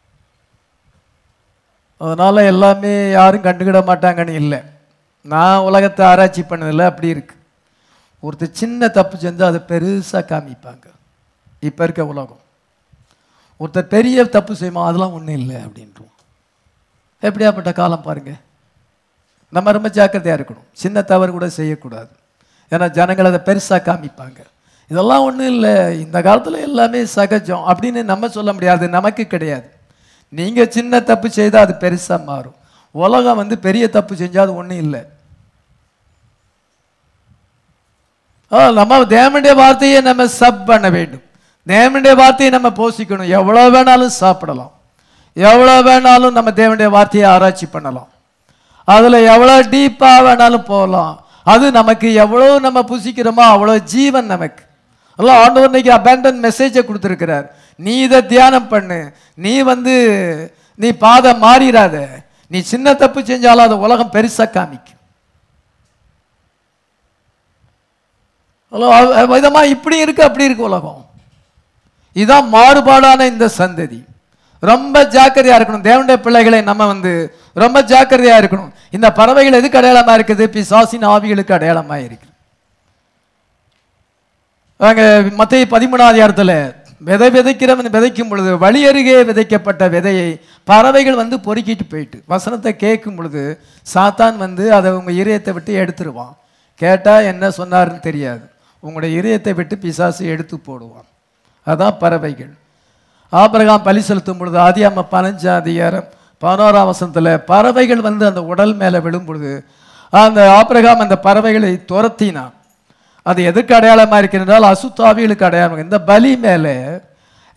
அதனால் எல்லாமே யாரும் கண்டுக்கிட மாட்டாங்கன்னு இல்லை நான் உலகத்தை ஆராய்ச்சி பண்ணதில்லை அப்படி இருக்கு ஒருத்தர் சின்ன தப்பு செஞ்சால் அதை பெருசாக காமிப்பாங்க இப்போ இருக்க உலகம் ஒருத்தர் பெரிய தப்பு செய்யுமா அதெல்லாம் ஒன்றும் இல்லை அப்படின்றோம் எப்படியாப்பட்ட காலம் பாருங்க நம்ம ரொம்ப ஜாக்கிரதையாக இருக்கணும் சின்ன தவறு கூட செய்யக்கூடாது ஏன்னா ஜனங்கள் அதை பெருசாக காமிப்பாங்க இதெல்லாம் ஒன்றும் இல்லை இந்த காலத்தில் எல்லாமே சகஜம் அப்படின்னு நம்ம சொல்ல முடியாது நமக்கு கிடையாது நீங்கள் சின்ன தப்பு செய்தால் அது பெருசாக மாறும் உலகம் வந்து பெரிய தப்பு செஞ்சால் அது ஒன்றும் இல்லை ஆ, நம்ம தேவனுடைய வார்த்தையை நம்ம சப் பண்ண வேண்டும் தேவனுடைய வார்த்தையை நம்ம போசிக்கணும் எவ்வளோ வேணாலும் சாப்பிடலாம் எவ்வளோ வேணாலும் நம்ம தேவனுடைய வார்த்தையை ஆராய்ச்சி பண்ணலாம் அதில் எவ்வளோ டீப்பாக வேணாலும் போகலாம் அது நமக்கு எவ்வளோ நம்ம புசிக்கிறோமோ அவ்வளோ ஜீவன் நமக்கு அதெல்லாம் ஆண்டவர் இன்னைக்கு அபேண்டன் மெசேஜை கொடுத்துருக்கிறார் நீ இதை தியானம் பண்ணு நீ வந்து நீ பாதை மாறிடாத நீ சின்ன தப்பு செஞ்சாலும் அது உலகம் பெருசாக காமிக்கும் ஹலோ விதமா இப்படி இருக்கு அப்படி இருக்கு உலகம் இதான் மாறுபாடான இந்த சந்ததி ரொம்ப ஜாக்கிரதையா இருக்கணும் தேவனுடைய பிள்ளைகளை நம்ம வந்து ரொம்ப ஜாக்கிரதையா இருக்கணும் இந்த பறவைகள் எதுக்கு அடையாளமா இருக்குது பிசாசின் ஆவிகளுக்கு அடையாளமா இருக்கு அங்க மத்திய பதிமூணாவது இடத்துல விதை விதைக்கிறவன் விதைக்கும் பொழுது வழி அருகே விதைக்கப்பட்ட விதையை பறவைகள் வந்து பொறுக்கிட்டு போயிட்டு வசனத்தை கேட்கும் பொழுது சாத்தான் வந்து அதை உங்க இதயத்தை விட்டு எடுத்துருவான் கேட்டா என்ன சொன்னாருன்னு தெரியாது உங்களுடைய இதயத்தை விட்டு பிசாசு எடுத்து போடுவான் அதான் பறவைகள் ஆபிரகாம் பலி செலுத்தும் பொழுது ஆதியாம பதினஞ்சாம் அதிகாரம் பதினோராம் வசனத்துல பறவைகள் வந்து அந்த உடல் மேலே விழும் பொழுது அந்த ஆபிரகாம் அந்த பறவைகளை துரத்தினான் அது எதுக்கு அடையாளமா இருக்கிறால் அசுத்தாவிகளுக்கு அடையாளம் இந்த பலி மேலே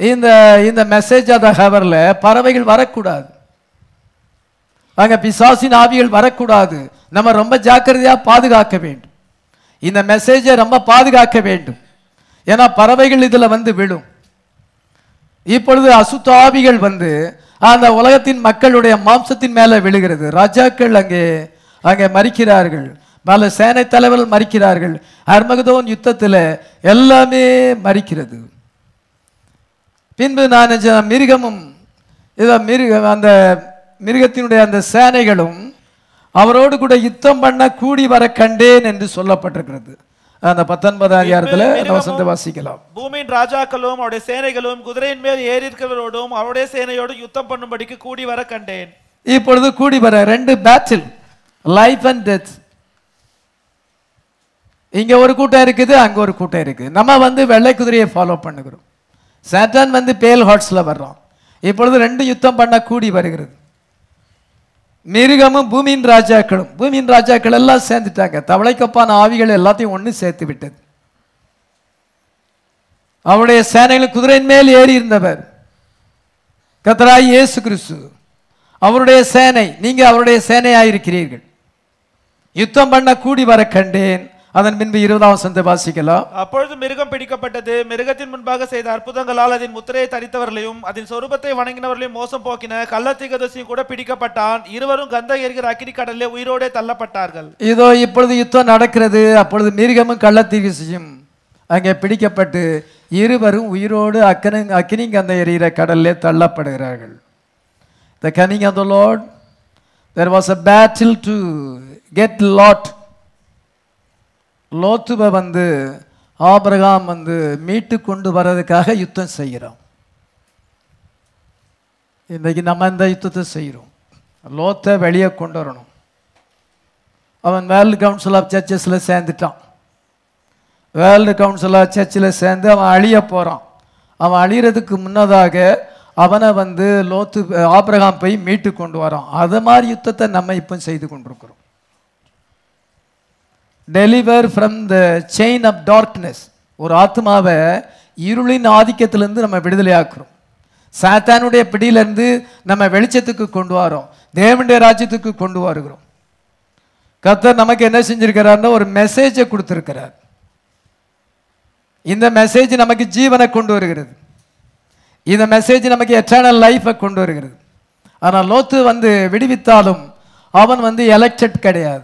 இந்த இந்த மெசேஜ் ஆஃப் த ஹவர்ல பறவைகள் வரக்கூடாது அங்க பிசாசின் ஆவிகள் வரக்கூடாது நம்ம ரொம்ப ஜாக்கிரதையா பாதுகாக்க வேண்டும் இந்த மெசேஜை ரொம்ப பாதுகாக்க வேண்டும் ஏன்னா பறவைகள் இதுல வந்து விழும் இப்பொழுது அசுத்த ஆவிகள் வந்து அந்த உலகத்தின் மக்களுடைய மாம்சத்தின் மேல விழுகிறது ராஜாக்கள் அங்கே அங்கே மறிக்கிறார்கள் பல சேனை தலைவர்கள் மறிக்கிறார்கள் அர்மகதோன் யுத்தத்துல எல்லாமே மறிக்கிறது பின்பு நான் ஜ- மிருகமும் இதோ மிருக அந்த மிருகத்தினுடைய அந்த சேனைகளும் அவரோடு கூட யுத்தம் பண்ண கூடி வர கண்டேன் என்று சொல்லப்பட்டிருக்கிறது அந்த பத்தொன்பதாம் அதிகாரத்துல அந்த வசனத்தை வாசிக்கலாம் பூமியின் ராஜாக்களும் அவருடைய சேனைகளும் குதிரையின் மேல் ஏறி இருக்கிறவரோடும் அவருடைய சேனையோடு யுத்தம் பண்ணும்படிக்கு கூடி வர கண்டேன் இப்பொழுது கூடி வர ரெண்டு பேட்டில் லைஃப் அண்ட் டெத் இங்க ஒரு கூட்டம் இருக்குது அங்க ஒரு கூட்டம் இருக்கு நம்ம வந்து வெள்ளை குதிரையை ஃபாலோ பண்ணுகிறோம் சாத்தான் வந்து பேல் ஹார்ட்ஸ்ல வர்றோம் இப்பொழுது ரெண்டு யுத்தம் பண்ண கூடி வருகிறது மிருகமும் பூமியின் ராஜாக்களும் பூமியின் ராஜாக்கள் எல்லாம் சேர்ந்துட்டாங்க தவளைக்கப்பான ஆவிகள் எல்லாத்தையும் ஒண்ணு சேர்த்து விட்டது அவருடைய சேனைகள் குதிரையின் மேல் ஏறி இருந்தவர் கத்தராய் இயேசு கிறிஸ்து அவருடைய சேனை நீங்க அவருடைய சேனையாயிருக்கிறீர்கள் யுத்தம் பண்ண கூடி வர கண்டேன் அதன் பின்பு இருபதாம் வசனத்தை வாசிக்கலாம் அப்பொழுது மிருகம் பிடிக்கப்பட்டது மிருகத்தின் முன்பாக செய்த அற்புதங்களால் அதன் முத்திரையை தரித்தவர்களையும் அதன் சொரூபத்தை வணங்கினவர்களையும் மோசம் போக்கின கள்ளத்திகதசியும் கூட பிடிக்கப்பட்டான் இருவரும் கந்த எரிகிற அக்கினி கடலிலே உயிரோடே தள்ளப்பட்டார்கள் இதோ இப்பொழுது யுத்தம் நடக்கிறது அப்பொழுது மிருகமும் கள்ளத்தீர்ச்சியும் அங்கே பிடிக்கப்பட்டு இருவரும் உயிரோடு அக்கனி அக்கினிங்க அந்த எரியிற கடல்லே தள்ளப்படுகிறார்கள் the coming of the Lord there was a battle to get Lot லோத்துவை வந்து ஆபிரகாம் வந்து மீட்டு கொண்டு வர்றதுக்காக யுத்தம் செய்கிறோம் இன்றைக்கு நம்ம இந்த யுத்தத்தை செய்கிறோம் லோத்தை வெளியே கொண்டு வரணும் அவன் வேர்ல்டு கவுன்சில் ஆஃப் சர்ச்சஸில் சேர்ந்துட்டான் வேர்ல்டு கவுன்சில் ஆஃப் சர்ச்சில் சேர்ந்து அவன் அழிய போகிறான் அவன் அழியறதுக்கு முன்னதாக அவனை வந்து லோத்து ஆபிரகாம் போய் மீட்டு கொண்டு வரான் அது மாதிரி யுத்தத்தை நம்ம இப்போ செய்து கொண்டிருக்கிறோம் deliver from the chain of darkness ஒரு ஆத்மாவை இருளின் ஆதிக்கத்திலிருந்து நம்ம விடுதலை ஆக்குறோம் சாத்தானுடைய பிடியிலிருந்து நம்ம வெளிச்சத்துக்கு கொண்டு வரோம் தேவனுடைய ராஜ்யத்துக்கு கொண்டு வருகிறோம் கர்த்தர் நமக்கு என்ன செஞ்சிருக்கிறார்னா ஒரு மெசேஜை கொடுத்திருக்கிறார் இந்த மெசேஜ் நமக்கு ஜீவனை கொண்டு வருகிறது இந்த மெசேஜ் நமக்கு எட்டர்னல் லைஃபை கொண்டு வருகிறது ஆனால் லோத்து வந்து விடுவித்தாலும் அவன் வந்து எலெக்டட் கிடையாது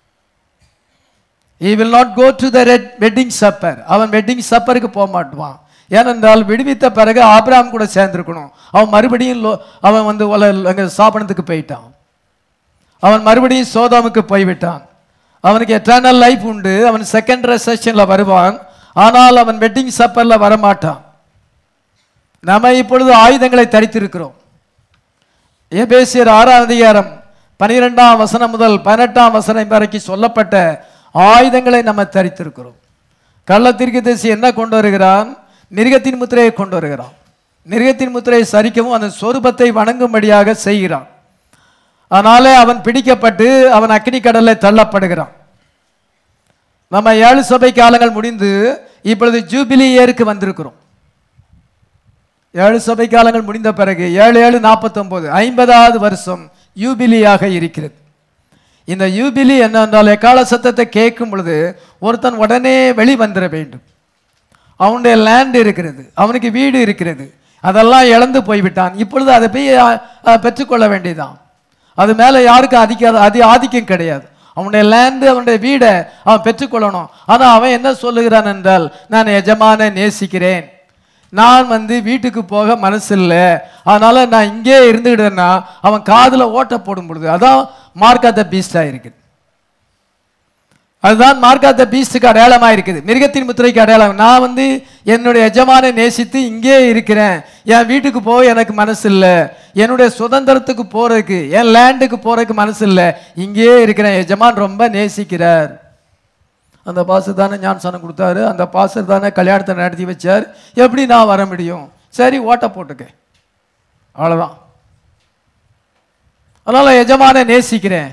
he will not go to the red wedding supper அவன் வெட்டிங் சப்பருக்கு போக மாட்டுவான் ஏனென்றால் விடுவித்த பிறகு ஆபிரகாம் கூட சேர்ந்திருக்கணும் அவன் மறுபடியும் லோ- அவன் வந்து உல அங்கே சாபனத்துக்கு போயிட்டான் அவன் மறுபடியும் சோதாமுக்கு போய்விட்டான் அவனுக்கு எட்டர்னல் லைஃப் உண்டு அவன் செகண்ட் ரெசெஷன்ல வருவான் ஆனால் அவன் வெட்டிங் சப்பர்ல வரமாட்டான் நம்ம இப்பொழுது ஆயுதங்களை தரித்திருக்கிறோம் எபேசியர் ஆறாம் அதிகாரம் பனிரெண்டாம் வசனம் முதல் பதினெட்டாம் வசனம் வரைக்கும் சொல்லப்பட்ட ஆயுதங்களை நம்ம தரித்திருக்கிறோம் கள்ளத்திற்கு தேசி என்ன கொண்டு வருகிறான் மிருகத்தின் முத்திரையை கொண்டு வருகிறான் மிருகத்தின் முத்திரையை சரிக்கவும் அந்த சொரூபத்தை வணங்கும்படியாக செய்கிறான் அதனாலே அவன் பிடிக்கப்பட்டு அவன் அக்னி கடலில் தள்ளப்படுகிறான் நம்ம ஏழு சபை காலங்கள் முடிந்து இப்பொழுது ஜூபிலி இயருக்கு வந்திருக்கிறோம் ஏழு சபை காலங்கள் முடிந்த பிறகு ஏழு ஏழு நாற்பத்தொன்பது ஐம்பதாவது வருஷம் யூபிலியாக இருக்கிறது இந்த யூபிலி என்னென்றால் எக்கால சத்தத்தை கேட்கும் பொழுது ஒருத்தன் உடனே வெளி வந்துட வேண்டும் அவனுடைய லேண்ட் இருக்கிறது அவனுக்கு வீடு இருக்கிறது அதெல்லாம் இழந்து போய்விட்டான் இப்பொழுது அதை போய் அ, அ, பெற்றுக்கொள்ள வேண்டியதான் அது மேலே யாருக்கும் அதிகாத அதி ஆதிக்கம் கிடையாது அவனுடைய லேண்டு அவனுடைய வீடை அவன் பெற்றுக்கொள்ளணும் ஆனால் அவன் என்ன சொல்லுகிறான் என்றால் நான் எஜமான நேசிக்கிறேன் நான் வந்து வீட்டுக்கு போக மனசு இல்லை அதனால நான் இங்கே இருந்துக்கிட்டேன்னா அவன் காதுல ஓட்ட போடும் பொழுது அதான் மார்க் ஆஃப் த பீஸ்டாக இருக்குது அதுதான் மார்க் ஆஃப் த பீஸ்டுக்கு அடையாளமாக இருக்குது மிருகத்தின் முத்திரைக்கு அடையாளம் நான் வந்து என்னுடைய எஜமானை நேசித்து இங்கே இருக்கிறேன் என் வீட்டுக்கு போக எனக்கு மனசு இல்லை என்னுடைய சுதந்திரத்துக்கு போறதுக்கு என் லேண்டுக்கு போறதுக்கு மனசு இல்லை இங்கேயே இருக்கிறேன் எஜமான் ரொம்ப நேசிக்கிறார் அந்த பாசர் தானே ஞானசானம் கொடுத்தாரு அந்த பாசர் தானே கல்யாணத்தை நடத்தி வச்சார் எப்படி நான் வர முடியும் சரி ஓட்ட போட்டுக்க அவ்வளோதான் அதனால எஜமானை நேசிக்கிறேன்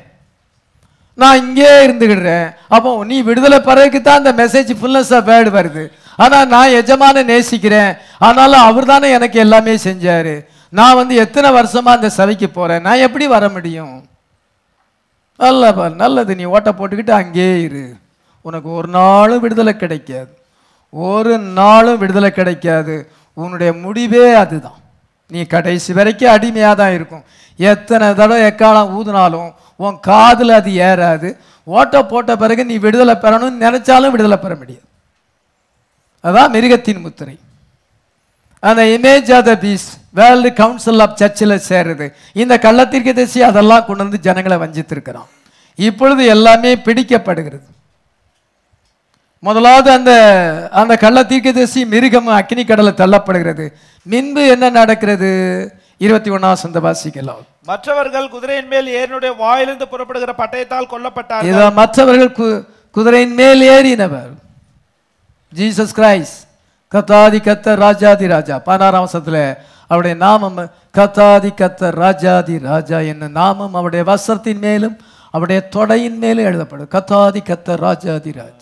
நான் இங்கே இருந்துக்கிடுறேன் அப்போ நீ விடுதலை பிறகு தான் அந்த மெசேஜ் ஃபுல்னஸ் ஆஃப் வேர்டு வருது ஆனா நான் எஜமான நேசிக்கிறேன் ஆனாலும் அவர் தானே எனக்கு எல்லாமே செஞ்சாரு நான் வந்து எத்தனை வருஷமா அந்த சபைக்கு போறேன் நான் எப்படி வர முடியும் நல்லப்பா நல்லது நீ ஓட்ட போட்டுக்கிட்டு அங்கேயே இரு உனக்கு ஒரு நாளும் விடுதலை கிடைக்காது ஒரு நாளும் விடுதலை கிடைக்காது உன்னுடைய முடிவே அதுதான் நீ கடைசி வரைக்கும் அடிமையாக தான் இருக்கும் எத்தனை தடவை எக்காலம் ஊதுனாலும் உன் காதில் அது ஏறாது ஓட்ட போட்ட பிறகு நீ விடுதலை பெறணும்னு நினைச்சாலும் விடுதலை பெற முடியாது அதான் மிருகத்தின் முத்திரை அந்த image of the beast world council of சர்ச்சில் சேருது இந்த கள்ளத்திற்கு தசி அதெல்லாம் கொண்டு வந்து ஜனங்களை வஞ்சித்திருக்கிறான் இப்பொழுது எல்லாமே பிடிக்கப்படுகிறது முதலாவது அந்த அந்த கள்ள தீர்க்கதரிசி மிருகம் அக்னி கடலை தள்ளப்படுகிறது முன்பு என்ன நடக்கிறது இருபத்தி ஒன்னாம் சந்த வாசிக்கலாம் மற்றவர்கள் குதிரையின் மேல் ஏறினுடைய வாயிலிருந்து புறப்படுகிற பட்டயத்தால் கொல்லப்பட்டார்கள் இதோ மற்றவர்கள் கு- குதிரையின் மேல் ஏறினவர் ஜீசஸ் கிரைஸ்ட் கத்தாதி கத்தர் ராஜாதி ராஜா பதினாறாம் வசனத்துல அவருடைய நாமம் கத்தாதி கத்தர் ராஜாதி ராஜா என்ன நாமம் அவருடைய வஸ்திரத்தின் மேலும் அவருடைய தொடையின் மேலும் எழுதப்படும் கத்தாதி கத்தர் ராஜாதி ராஜா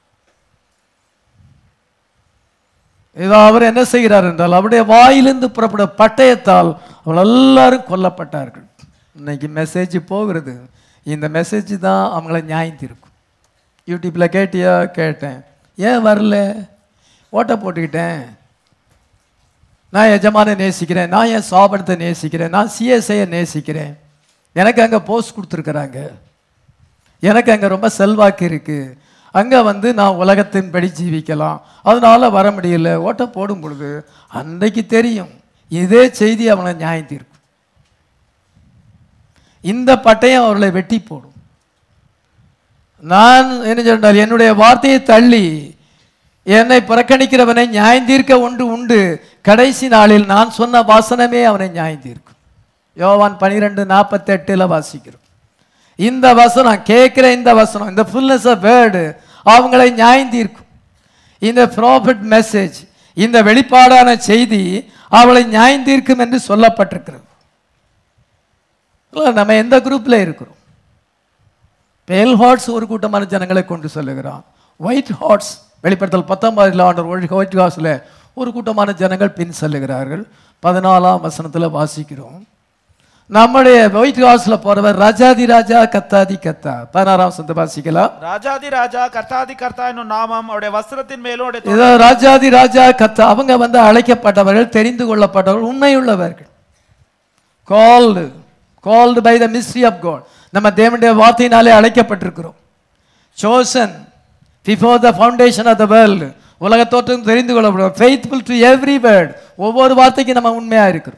இதோ அவர் என்ன செய்கிறார் என்றால் அவருடைய வாயிலிருந்து புறப்படும் பட்டயத்தால் அவள் எல்லாரும் கொல்லப்பட்டார்கள் இன்னைக்கு மெசேஜ் போகிறது இந்த மெசேஜ் தான் அவங்கள நியாயந்திருக்கும் யூடியூப்பில் கேட்டியா கேட்டேன் ஏன் வரல ஓட்டை போட்டுக்கிட்டேன் நான் எஜமானை நேசிக்கிறேன் நான் என் சாபனத்தை நேசிக்கிறேன் நான் சிஎஸ்ஐயை நேசிக்கிறேன் எனக்கு அங்கே போஸ்ட் கொடுத்துருக்குறாங்க எனக்கு அங்கே ரொம்ப செல்வாக்கு இருக்கு அங்கே வந்து நான் உலகத்தின்படி ஜீவிக்கலாம் அதனால வர முடியல ஓட்டை போடும் பொழுது அன்றைக்கு தெரியும் இதே செய்தி அவனை நியாயம் தீர்க்கும் இந்த பட்டயம் அவர்களை வெட்டி போடும் நான் என்ன சொன்னால் என்னுடைய வார்த்தையை தள்ளி என்னை புறக்கணிக்கிறவனை நியாயம் தீர்க்க ஒன்று உண்டு கடைசி நாளில் நான் சொன்ன வாசனமே அவனை நியாயம் தீர்க்கும் யோவான் பனிரெண்டு நாற்பத்தெட்டில் வாசிக்கிறோம் இந்த வசனம் கேட்குற இந்த வசனம் இந்த ஃபுல்னஸ் ஆஃப் வேர்டு அவங்களை நியாயம் தீர்க்கும் இந்த ப்ராஃபிட் மெசேஜ் இந்த வெளிப்பாடான செய்தி அவளை நியாயம் தீர்க்கும் என்று சொல்லப்பட்டிருக்கிறது இல்ல, நம்ம எந்த குரூப்ல இருக்கிறோம் பேல் ஹார்ட்ஸ் ஒரு கூட்டமான ஜனங்களை கொண்டு சொல்லுகிறான் ஒயிட் ஹார்ட்ஸ் வெளிப்படுத்தல் பத்தொன்பதில் ஆண்டர் ஒயிட் ஹார்ஸில் ஒரு கூட்டமான ஜனங்கள் பின் செல்லுகிறார்கள் பதினாலாம் வசனத்தில் வாசிக்கிறோம் நம்முடைய ஒயிட் ஹார்ஸில் போறவர் ராஜாதி ராஜா கத்தாதி கத்தா பதினாறாம் வசனத்தை வாசிக்கலாம் ராஜாதி ராஜா கர்த்தாதி கர்த்தா என்னும் நாமம் அவருடைய வஸ்திரத்தின் மேலும் அவருடைய இதோ ராஜாதி ராஜா கத்தா அவங்க வந்து அழைக்கப்பட்டவர்கள் தெரிந்து கொள்ளப்பட்டவர்கள் உண்மையுள்ளவர்கள் called called by the mystery of God நம்ம தேவனுடைய வார்த்தையினாலே அழைக்கப்பட்டிருக்கிறோம் chosen before the foundation of the world உலக தோற்றம் தெரிந்து கொள்ளப்படும் ஃபெய்த்ஃபுல் டு எவ்ரி வேர்ட் ஒவ்வொரு வார்த்தைக்கும் நம்ம உண்மையா இருக்கிறோம்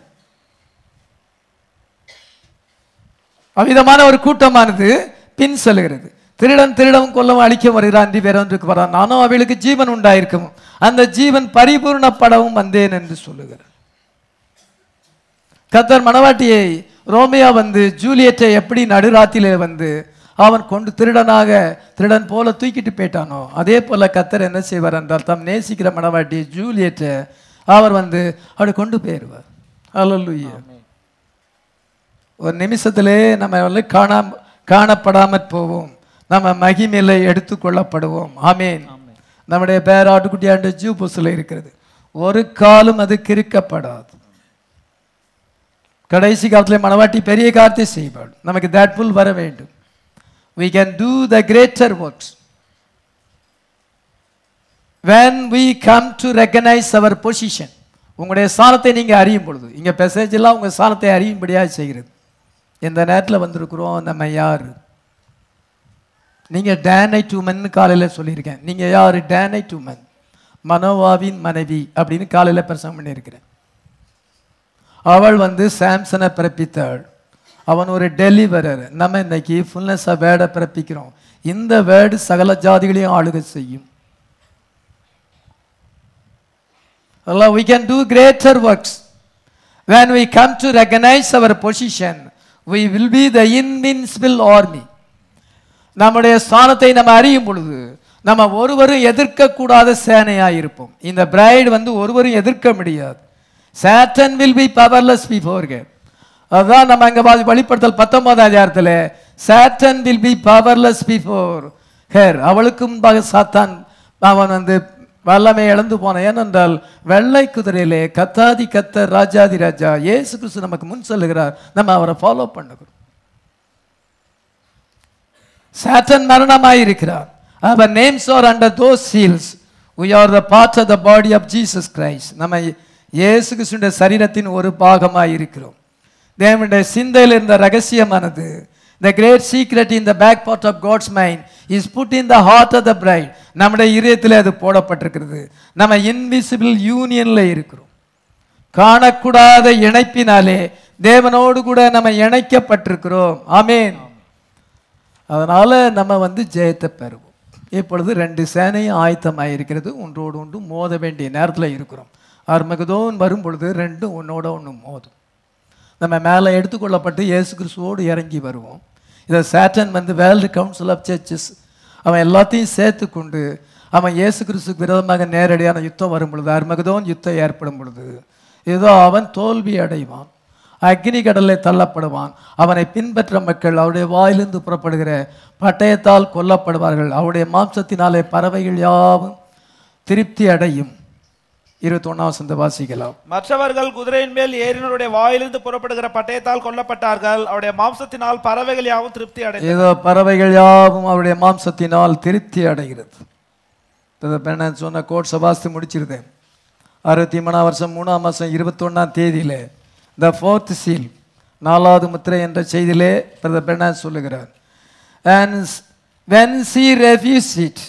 அவ்விதமான ஒரு கூட்டமானது பின் செல்கிறது திருடன் திருடவும் கொல்லவும் அழிக்க வருகிறான் என்று வேறொன்றுக்கு வரான் நானும் அவளுக்கு ஜீவன் உண்டாயிருக்கும் அந்த ஜீவன் பரிபூர்ணப்படவும் வந்தேன் என்று சொல்லுகிறார் கத்தர் மணவாட்டியை ரோமியா வந்து ஜூலியட்டை எப்படி நடுராத்திலே வந்து அவன் கொண்டு திருடனாக திருடன் போல தூக்கிட்டு போயிட்டானோ அதே போல கத்தர் என்ன செய்வார் என்றால் தம் நேசிக்கிற மணவாட்டி ஜூலியட்டை அவர் வந்து அப்படி கொண்டு போயிடுவார் அல்லூயா ஒரு நிமிஷத்திலே நம்ம வந்து காணாம காணப்படாமற் போவோம் நம்ம மகிமையில எடுத்துக்கொள்ளப்படுவோம் ஆமேன் நம்முடைய பேர் ஆட்டுக்குட்டியாண்டு ஜூ புஸ்ல இருக்கிறது ஒரு காலம் அது கிறுக்கப்படாது கடைசி காலத்தில் மணவாட்டி பெரிய காரியத்தை செய்வாள் நமக்கு that புல் வர வேண்டும் we can do the greater works when we come to recognize our position உங்களுடைய சாணத்தை நீங்க அறியும் பொழுது இங்க மெசேஜ் எல்லாம் உங்க சாணத்தை அறியும்படியாக செய்கிறது எந்த நேரத்தில் வந்திருக்கிறோம் நம்ம யார் நீங்க டேனை டூமன் காலையில் சொல்லியிருக்கேன் நீங்க யார் டேனை டூமன் மனோவாவின் மனைவி அப்படின்னு காலையில் பிரசங்கம் பண்ணியிருக்கிறேன் அவள் வந்து சாம்சனை பிறப்பித்தாள் அவன் ஒரு டெலிவரர் நம்ம இன்னைக்கு ஃபுல்னஸ் வேர்டை பிறப்பிக்கிறோம் இந்த வேர்டு சகல ஜாதிகளையும் ஆளுகை செய்யும் Allah, we can do greater works. When we come to recognize our position, we will be the invincible army. நம்முடைய ஸ்தானத்தை நம்ம அறியும் பொழுது நம்ம ஒருவரும் எதிர்க்கக்கூடாத சேனையாக இருப்போம் இந்த பிரைட் வந்து ஒருவரும் எதிர்க்க முடியாது Satan will be powerless before her அதுதான் நம்ம அங்கே பாதி வெளிப்படுத்தல் பத்தொன்பதாம் அதிகாரத்தில் Satan will be powerless before her அவளுக்கு முன்பாக சாத்தான் அவன் வந்து வல்லமை இழந்து போன ஏனென்றால் வெள்ளை குதிரையிலே கத்தாதி கத்த ராஜாதி ராஜா இயேசு கிறிஸ்து நமக்கு முன் சொல்லுகிறார் நம்ம அவரை ஃபாலோ பண்ணுகிறோம் சாட்டன் மரணமாயிருக்கிறார் our names are under those seals we are the part of the body of jesus christ நம்ம இயேசு கிறிஸ்துவின் சரீரத்தின் ஒரு பாகமாய் இருக்கிறோம் தேவனுடைய சிந்தையில் இருந்த ரகசியமானது the great secret in the back part of god's mind is put in the heart of the bride நம்முடைய இதயத்தில் அது போடப்பட்டிருக்கிறது நம்ம இன்விசிபிள் யூனியன்ல இருக்கிறோம் காணக்கூடாத இணைப்பினாலே தேவனோடு கூட நம்ம இணைக்கப்பட்டிருக்கிறோம் ஆமென் அதனால நம்ம வந்து ஜெயத்தை பெறுவோம் இப்பொழுது ரெண்டு சேனையும் ஆயத்தமாக இருக்கிறது ஒன்றோடு ஒன்று மோத வேண்டிய நேரத்தில் இருக்கிறோம் அர்மகதோன் வரும் பொழுது ரெண்டும் ஒன்னோட ஒன்று மோதும் நம்ம மேலே எடுத்துக்கொள்ளப்பட்டு இயேசு கிறிஸ்துவோடு இறங்கி வருவோம் இதை சேட்டன் வந்து வேர்ல்டு கவுன்சில் ஆஃப் சர்ச்சஸ் அவன் எல்லாத்தையும் சேர்த்து கொண்டு அவன் இயேசு கிறிஸ்துக்கு விரோதமாக நேரடியான யுத்தம் வரும் பொழுது அர்மகதோன் யுத்தம் ஏற்படும் பொழுது ஏதோ அவன் தோல்வி அடைவான் அக்னி கடலில் தள்ளப்படுவான் அவனை பின்பற்ற மக்கள் அவருடைய வாயிலிருந்து புறப்படுகிற பட்டயத்தால் கொல்லப்படுவார்கள் அவருடைய மாம்சத்தினாலே பறவைகள் யாவும் திருப்தி அடையும் இருபத்தொன்னாம் சந்த வாசிக்கலாம் மற்றவர்கள் குதிரையின் மேல் ஏறினருடைய வாயிலிருந்து புறப்படுகிற பட்டயத்தால் கொல்லப்பட்டார்கள் அவருடைய மாம்சத்தினால் பறவைகள் யாவும் திருப்தி அடைந்தது ஏதோ பறவைகள் யாவும் அவருடைய மாம்சத்தினால் திருப்தி அடைகிறது இப்போ நான் சொன்ன கோட் சபாஸ்து முடிச்சிருந்தேன் அறுபத்தி மூணாம் வருஷம் மூணாம் மாதம் இருபத்தொன்னாம் தேதியில த ஃபோர்த் சீல் நாலாவது முத்திரை என்ற செய்தியிலே பிரதர் பெர்னான் சொல்லுகிறார் and when she refuse it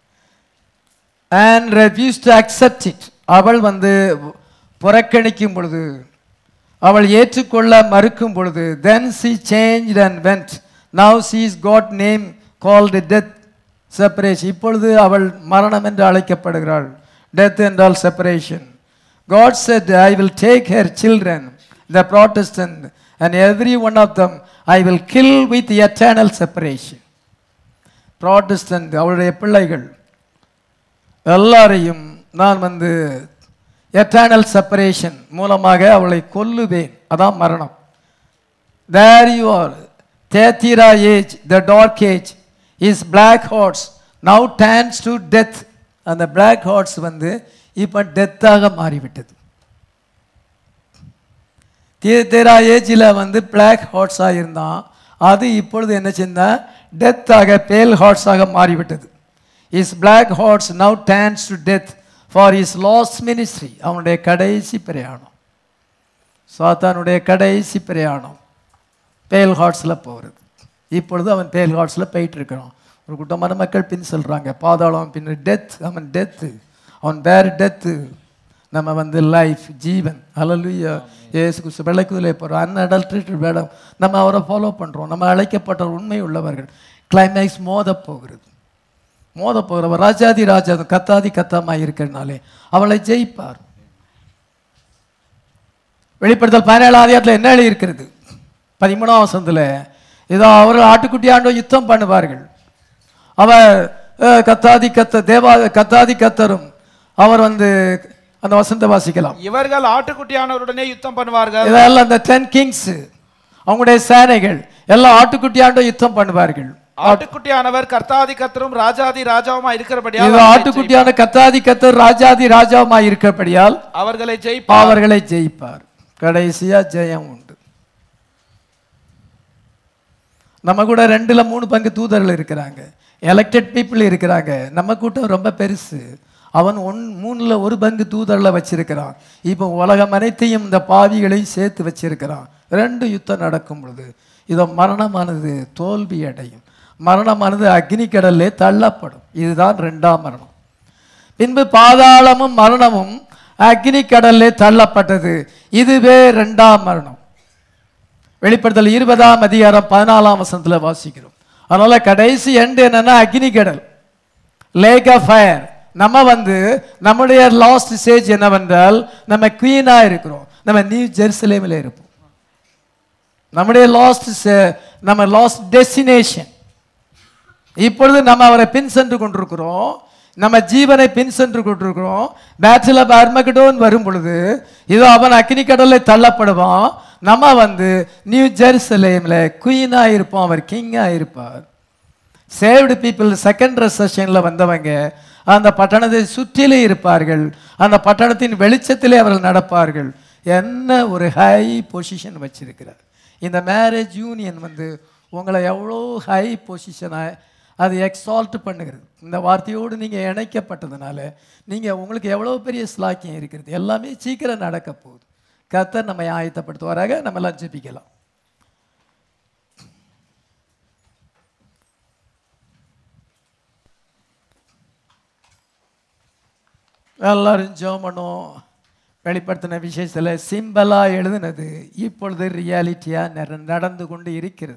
and refuse to accept it அவள் வந்து புறக்கணிக்கும் பொழுது அவள் ஏற்றுக்கொள்ள மறுக்கும் பொழுது then she change and went now she's God name called death separation இப்பொழுது அவள் மரணம் என்று அழைக்கப்படுகிறாள் டெத் என்றால் separation God said I will take her children the Protestant and every one of them I will kill with eternal separation Protestant அவளுடைய பிள்ளைகள் எல்லாரையும் நான் வந்து எட்டர்னல் செப்பரேஷன் மூலமாக அவளை கொல்லுவேன் அதான் மரணம் there you are Thyatira age the dark age is black horse now dance to death அந்த பிளாக் ஹார்ட்ஸ் வந்து இப்போ டெத்தாக மாறிவிட்டது தேரா ஏஜில் வந்து பிளாக் ஹார்ட்ஸாக இருந்தான் அது இப்பொழுது என்ன செஞ்சா டெத்தாக பேல் ஹார்ட்ஸாக மாறிவிட்டது is black horse now dance to death for his last ministry அவனுடைய கடைசி பிரயாணம் சாத்தானுடைய கடைசி பிரயாணம் பேல் ஹார்ட்ஸில் போகிறது இப்பொழுது அவன் பேல் ஹார்ட்ஸில் போயிட்டு இருக்கிறான் ஒரு கூட்டமான மக்கள் பின் சொல்கிறாங்க பாதாளம் பின் டெத் அவன் டெத்து அவன் வேறு டெத்து நம்ம வந்து லைஃப் ஜீவன் அலலுயா ஏசு கிறிஸ்து வெள்ளைக்குதிலே போகிறோம் அன்அடல்ட்ரேட்டட் வேடம் நம்ம அவரை ஃபாலோ பண்ணுறோம் நம்ம அழைக்கப்பட்ட உண்மை உள்ளவர்கள் கிளைமேக்ஸ் மோத போகிறது மோத போகிறவர் ராஜாதி ராஜா கத்தாதி கத்தாமாய் இருக்கிறனாலே அவளை ஜெயிப்பார் வெளிப்படுத்தல் பதினேழாம் அதிகாரத்தில் என்ன எழுதி இருக்கிறது பதிமூணாம் வசனத்தில் இதோ அவர்கள் ஆட்டுக்குட்டி ஆண்டோ யுத்தம் பண்ணுவார்கள் அவர் அஹ், கத்தாதி கத்த தேவா கத்தாதி கத்தரும் அவர் வந்து அந்த வசனத்தை வாசிக்கலாம் இவர்கள் ஆட்டுக்குட்டியானவருடனே யுத்தம் பண்ணுவார்கள் இதெல்லாம் அந்த டென் கிங்ஸ் அவங்களுடைய சேனைகள் எல்லாம் ஆட்டுக்குட்டி ஆண்டோ யுத்தம் பண்ணுவார்கள் ஆட்டுக்குட்டியானவர் கர்த்தாதி கர்த்தரும் ராஜாதி ராஜாவுமா இது இருக்கிறபடியால் ஆட்டுக்குட்டியான கத்தாதி கத்தர் ராஜாதி ராஜாவுமாய் இருக்கிறபடியால் அவர்களை ஜெயிப்பார் அவர்களை ஜெயிப்பார் கடைசியா ஜெயம் உண்டு நம்ம கூட ரெண்டுல மூணு பங்கு தூதர்கள் இருக்கிறாங்க எலெக்டட் பீப்புள் இருக்கிறாங்க நம்ம கூட்டம் ரொம்ப பெருசு அவன் ஒன் மூணுல ஒரு பங்கு தூதர்களை வச்சிருக்கிறான் இப்போ உலகம் அனைத்தையும் இந்த பாவிகளையும் சேர்த்து வச்சிருக்கிறான் ரெண்டு யுத்தம் நடக்கும் பொழுது இதோ மரணமானது தோல்வி அடையும் மரணமானது அக்னி கடல்லே தள்ளப்படும் இதுதான் ரெண்டாம் மரணம் பின்பு பாதாளமும் மரணமும் அக்னி கடல்லே தள்ளப்பட்டது இதுவே ரெண்டாம் மரணம் வெளிப்படுத்தல் இருபதாம் அதிகாரம் பதினாலாம் வசனத்துல வாசிக்கிறோம் அதனால கடைசி எண்டு என்னன்னா அக்னி கடல் லேக் ஆஃப் ஃபயர் நம்ம வந்து நம்முடைய லாஸ்ட் ஸ்டேஜ் என்னவென்றால் நம்ம குவீனா இருக்கிறோம் நம்ம நியூ ஜெருசலேமில் இருப்போம் நம்முடைய லாஸ்ட் நம்ம லாஸ்ட் டெஸ்டினேஷன் இப்பொழுது நம்ம அவரை பின் சென்று கொண்டிருக்கிறோம் நம்ம ஜீவனை பின் சென்று கொண்டிருக்கிறோம் பேட்டில் ஆஃப் அர்மகடோன் வரும் பொழுது இதோ அவன் அக்னி கடல்ல தள்ளப்படுவான் நம்ம வந்து நியூ ஜெருசலேமில் குயினாக இருப்போம் அவர் கிங்காக இருப்பார் சேவ்டு பீப்புள் செகண்ட் ரெசஷனில் வந்தவங்க அந்த பட்டணத்தை சுற்றிலே இருப்பார்கள் அந்த பட்டணத்தின் வெளிச்சத்திலே அவர்கள் நடப்பார்கள் என்ன ஒரு ஹை பொசிஷன் வச்சிருக்கிறார் இந்த மேரேஜ் யூனியன் வந்து உங்களை எவ்வளோ ஹை பொசிஷனாக அது எக்ஸால்ட் பண்ணுகிறது இந்த வார்த்தையோடு நீங்கள் இணைக்கப்பட்டதுனால நீங்கள் உங்களுக்கு எவ்வளோ பெரிய ஸ்லாக்கியம் இருக்கிறது எல்லாமே சீக்கிரம் நடக்க போகுது கர்த்தர் நம்மை ஆயத்தப்படுத்துவாராக நம்ம எல்லாம் ஜெபிக்கலாம் எல்லாரும் ஜெபம் பண்ணுவோம் வெளிப்படுத்தின விஷயத்தில் சிம்பலாக எழுதுனது இப்பொழுது ரியாலிட்டியாக நடந்து கொண்டு இருக்கிறது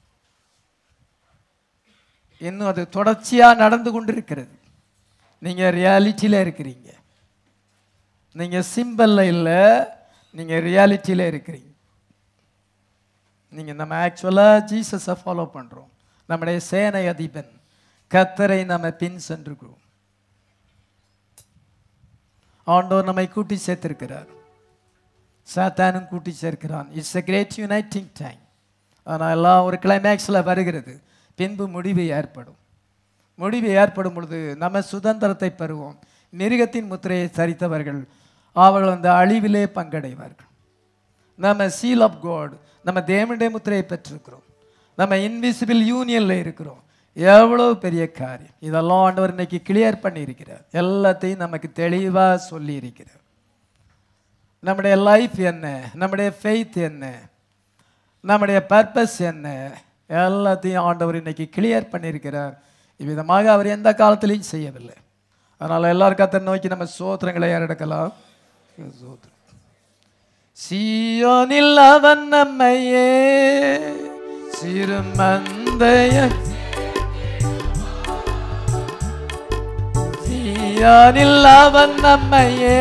இன்னும் அது தொடர்ச்சியாக நடந்து கொண்டு இருக்கிறது நீங்கள் ரியாலிட்டியில் இருக்கிறீங்க நீங்கள் சிம்பலில் இல்லை நீங்கள் ரியாலிட்டியில் இருக்கிறீங்க நீங்கள் நம்ம ஆக்சுவலாக ஜீசஸை ஃபாலோ பண்ணுறோம் நம்முடைய சேனை அதிபன் கத்தரை நம்ம பின் சென்றுக்கிறோம் ஆண்டவர் நம்மை கூட்டி சேர்த்திருக்கிறார் சாத்தானும் கூட்டி சேர்க்கிறான் it's a great uniting time ஆனால் எல்லாம் ஒரு கிளைமேக்ஸில் வருகிறது பின்பு முடிவு ஏற்படும் முடிவு ஏற்படும் பொழுது நம்ம சுதந்திரத்தை பெறுவோம் மிருகத்தின் முத்திரையை சரித்தவர்கள் அவர்கள் அந்த அழிவிலே பங்கடைவார்கள் நம்ம சீல் ஆஃப் காட் நம்ம தேவனுடைய முத்திரையை பெற்றிருக்கிறோம் நம்ம இன்விசிபிள் யூனியனில் இருக்கிறோம் எவ்வளோ பெரிய காரியம் இதெல்லாம் ஆண்டவர் இன்னைக்கு கிளியர் பண்ணியிருக்கிறார் எல்லாத்தையும் நமக்கு தெளிவாக சொல்லி இருக்கிறார் நம்முடைய லைஃப் என்ன நம்முடைய ஃபெய்த் என்ன நம்முடைய பர்பஸ் என்ன எல்லாத்தையும் ஆண்டவர் இன்னைக்கு கிளியர் பண்ணியிருக்கிறார் இவ்விதமாக அவர் எந்த காலத்திலையும் செய்யவில்லை அதனால் எல்லாரும் கத்தை நோக்கி நம்ம சோத்திரங்களை ஏறெடுக்கலாம் சோத்திரம் சீயோனில் அவன் நம்மையே சிறுமந்தைய சீயோனில் அவன் நம்மையே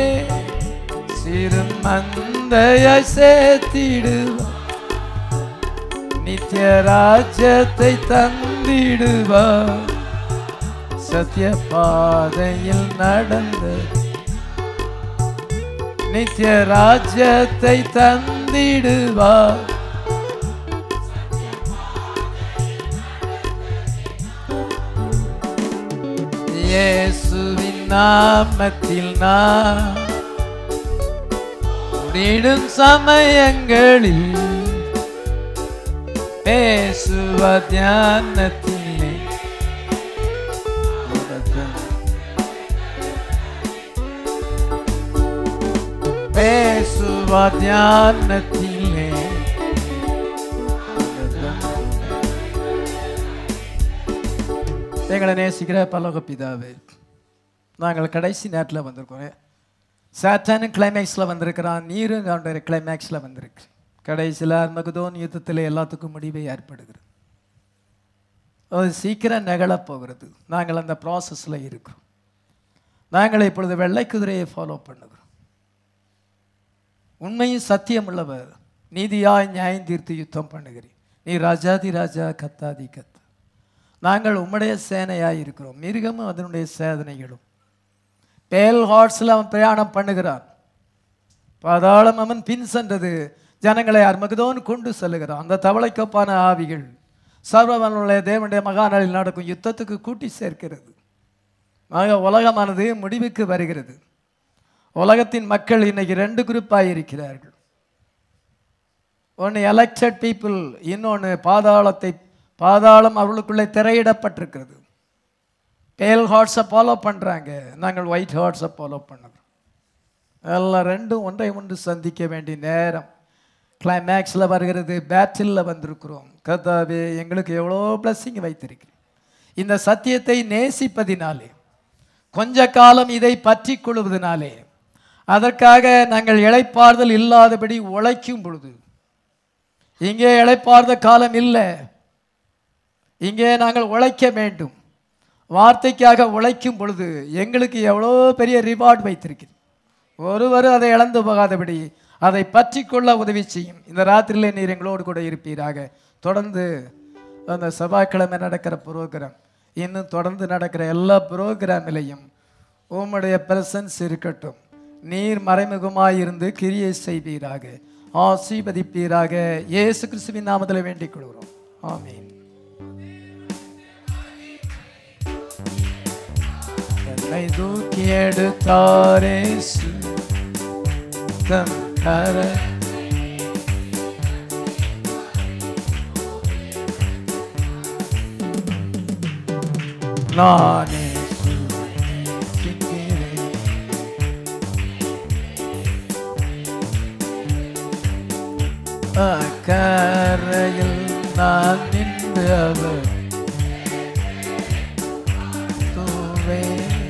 சிறுமந்தைய சேர்த்திடுவான் நித்திய ராஜ்யத்தை தந்திடுவார் சத்திய பாதையில் நடந்த நித்திய ராஜ்யத்தை தந்திடுவார் இயேசுவின் நாமத்தில் நான் முடிடும் சமயங்களில் பேசுவ தியானத்திலே பேசுவ தியானத்திலே எங்களை நேசிக்கிற பல்லோக பிதாவே நாங்கள் கடைசி நேரத்தில் வந்திருக்கோம் சாத்தானும் கிளைமேக்ஸில் வந்திருக்கிறான் நீரும் அவனுடைய கிளைமேக்ஸில் வந்திருக்கு கடைசியில் மகுதோன் யுத்தத்தில் எல்லாத்துக்கும் முடிவை ஏற்படுகிறது அது சீக்கிரம் நிகழப் போகிறது நாங்கள் அந்த ப்ராசஸில் இருக்கிறோம் நாங்கள் இப்பொழுது வெள்ளை குதிரையை ஃபாலோ பண்ணுகிறோம் உண்மையும் சத்தியம் உள்ளவர் நீதியாய் நியாயம் தீர்த்து யுத்தம் பண்ணுகிறீர் நீ ராஜாதி ராஜா கத்தாதி கத்த நாங்கள் உம்முடைய சேனையாய் இருக்கிறோம் மிருகமும் அதனுடைய சேதனைகளும் பேல் ஹார்ட்ஸில் அவன் பிரயாணம் பண்ணுகிறான் பாதாளம் அவன் பின் சென்றது ஜனங்களை அர்மகதோன் கொண்டு செல்லுகிறான் அந்த தவளைக்கொப்பான ஆவிகள் சர்வவனுடைய தேவனுடைய மகாநாளில் நடக்கும் யுத்தத்துக்கு கூட்டி சேர்க்கிறது ஆக உலகமானது முடிவுக்கு வருகிறது உலகத்தின் மக்கள் இன்னைக்கு ரெண்டு குரூப்பாக இருக்கிறார்கள் ஒன்று எலெக்டட் பீப்புள் இன்னொன்று பாதாளத்தை பாதாளம் அவர்களுக்குள்ளே திரையிடப்பட்டிருக்கிறது பேல் ஹார்ட்ஸை ஃபாலோ பண்ணுறாங்க நாங்கள் ஒயிட் ஹார்ட்ஸை ஃபாலோ பண்ணுறோம் எல்லாம் ரெண்டும் ஒன்றை ஒன்று சந்திக்க வேண்டிய நேரம் கிளைமேக்ஸில் வருகிறது பேட்டிலில் வந்திருக்கிறோம் கர்த்தாவே எங்களுக்கு எவ்வளோ பிளஸ்ஸிங் வைத்திருக்கிறேன் இந்த சத்தியத்தை நேசிப்பதினாலே கொஞ்ச காலம் இதை பற்றி கொள்வதனாலே அதற்காக நாங்கள் இளைப்பாறுதல் இல்லாதபடி உழைக்கும் பொழுது இங்கே இளைப்பார்ந்த காலம் இல்லை இங்கே நாங்கள் உழைக்க வேண்டும் வார்த்தைக்காக உழைக்கும் பொழுது எங்களுக்கு எவ்வளோ பெரிய ரிவார்ட் வைத்திருக்கிறது ஒருவரும் அதை இழந்து போகாதபடி அதை பற்றி கொள்ள உதவி செய்யும் இந்த ராத்திரியில் நீர் எங்களோடு கூட இருப்பீராக தொடர்ந்து அந்த செவ்வாய்க்கிழமை நடக்கிற ப்ரோக்ராம் இன்னும் தொடர்ந்து நடக்கிற எல்லா ப்ரோக்ராமிலையும் உம்முடைய பிரசன்ஸ் இருக்கட்டும் நீர் மறைமுகமாய் இருந்து கிரியை செய்வீராக ஆசீர்வதிப்பீராக இயேசு கிறிஸ்துவின் நாமத்தில் வேண்டிக் கொள்கிறோம் ஆமீன் என்னை தூக்கி எடுத்தாரே தம் கர நானே சிக்கிறேன் அக்கரையில் நான் நின்று அவர் தூவே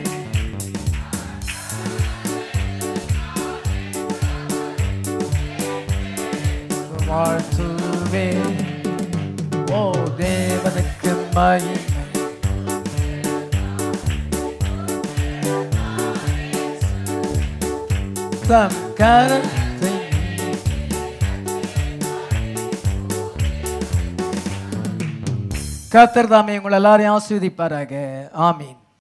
வாழ்த்துவே ஓ தேவனுக்கு மகிமை தம் கரத்தை கத்தர் தாமே உங்கள் எல்லாரையும் ஆஸ்வதிப்பாராக ஆமீன்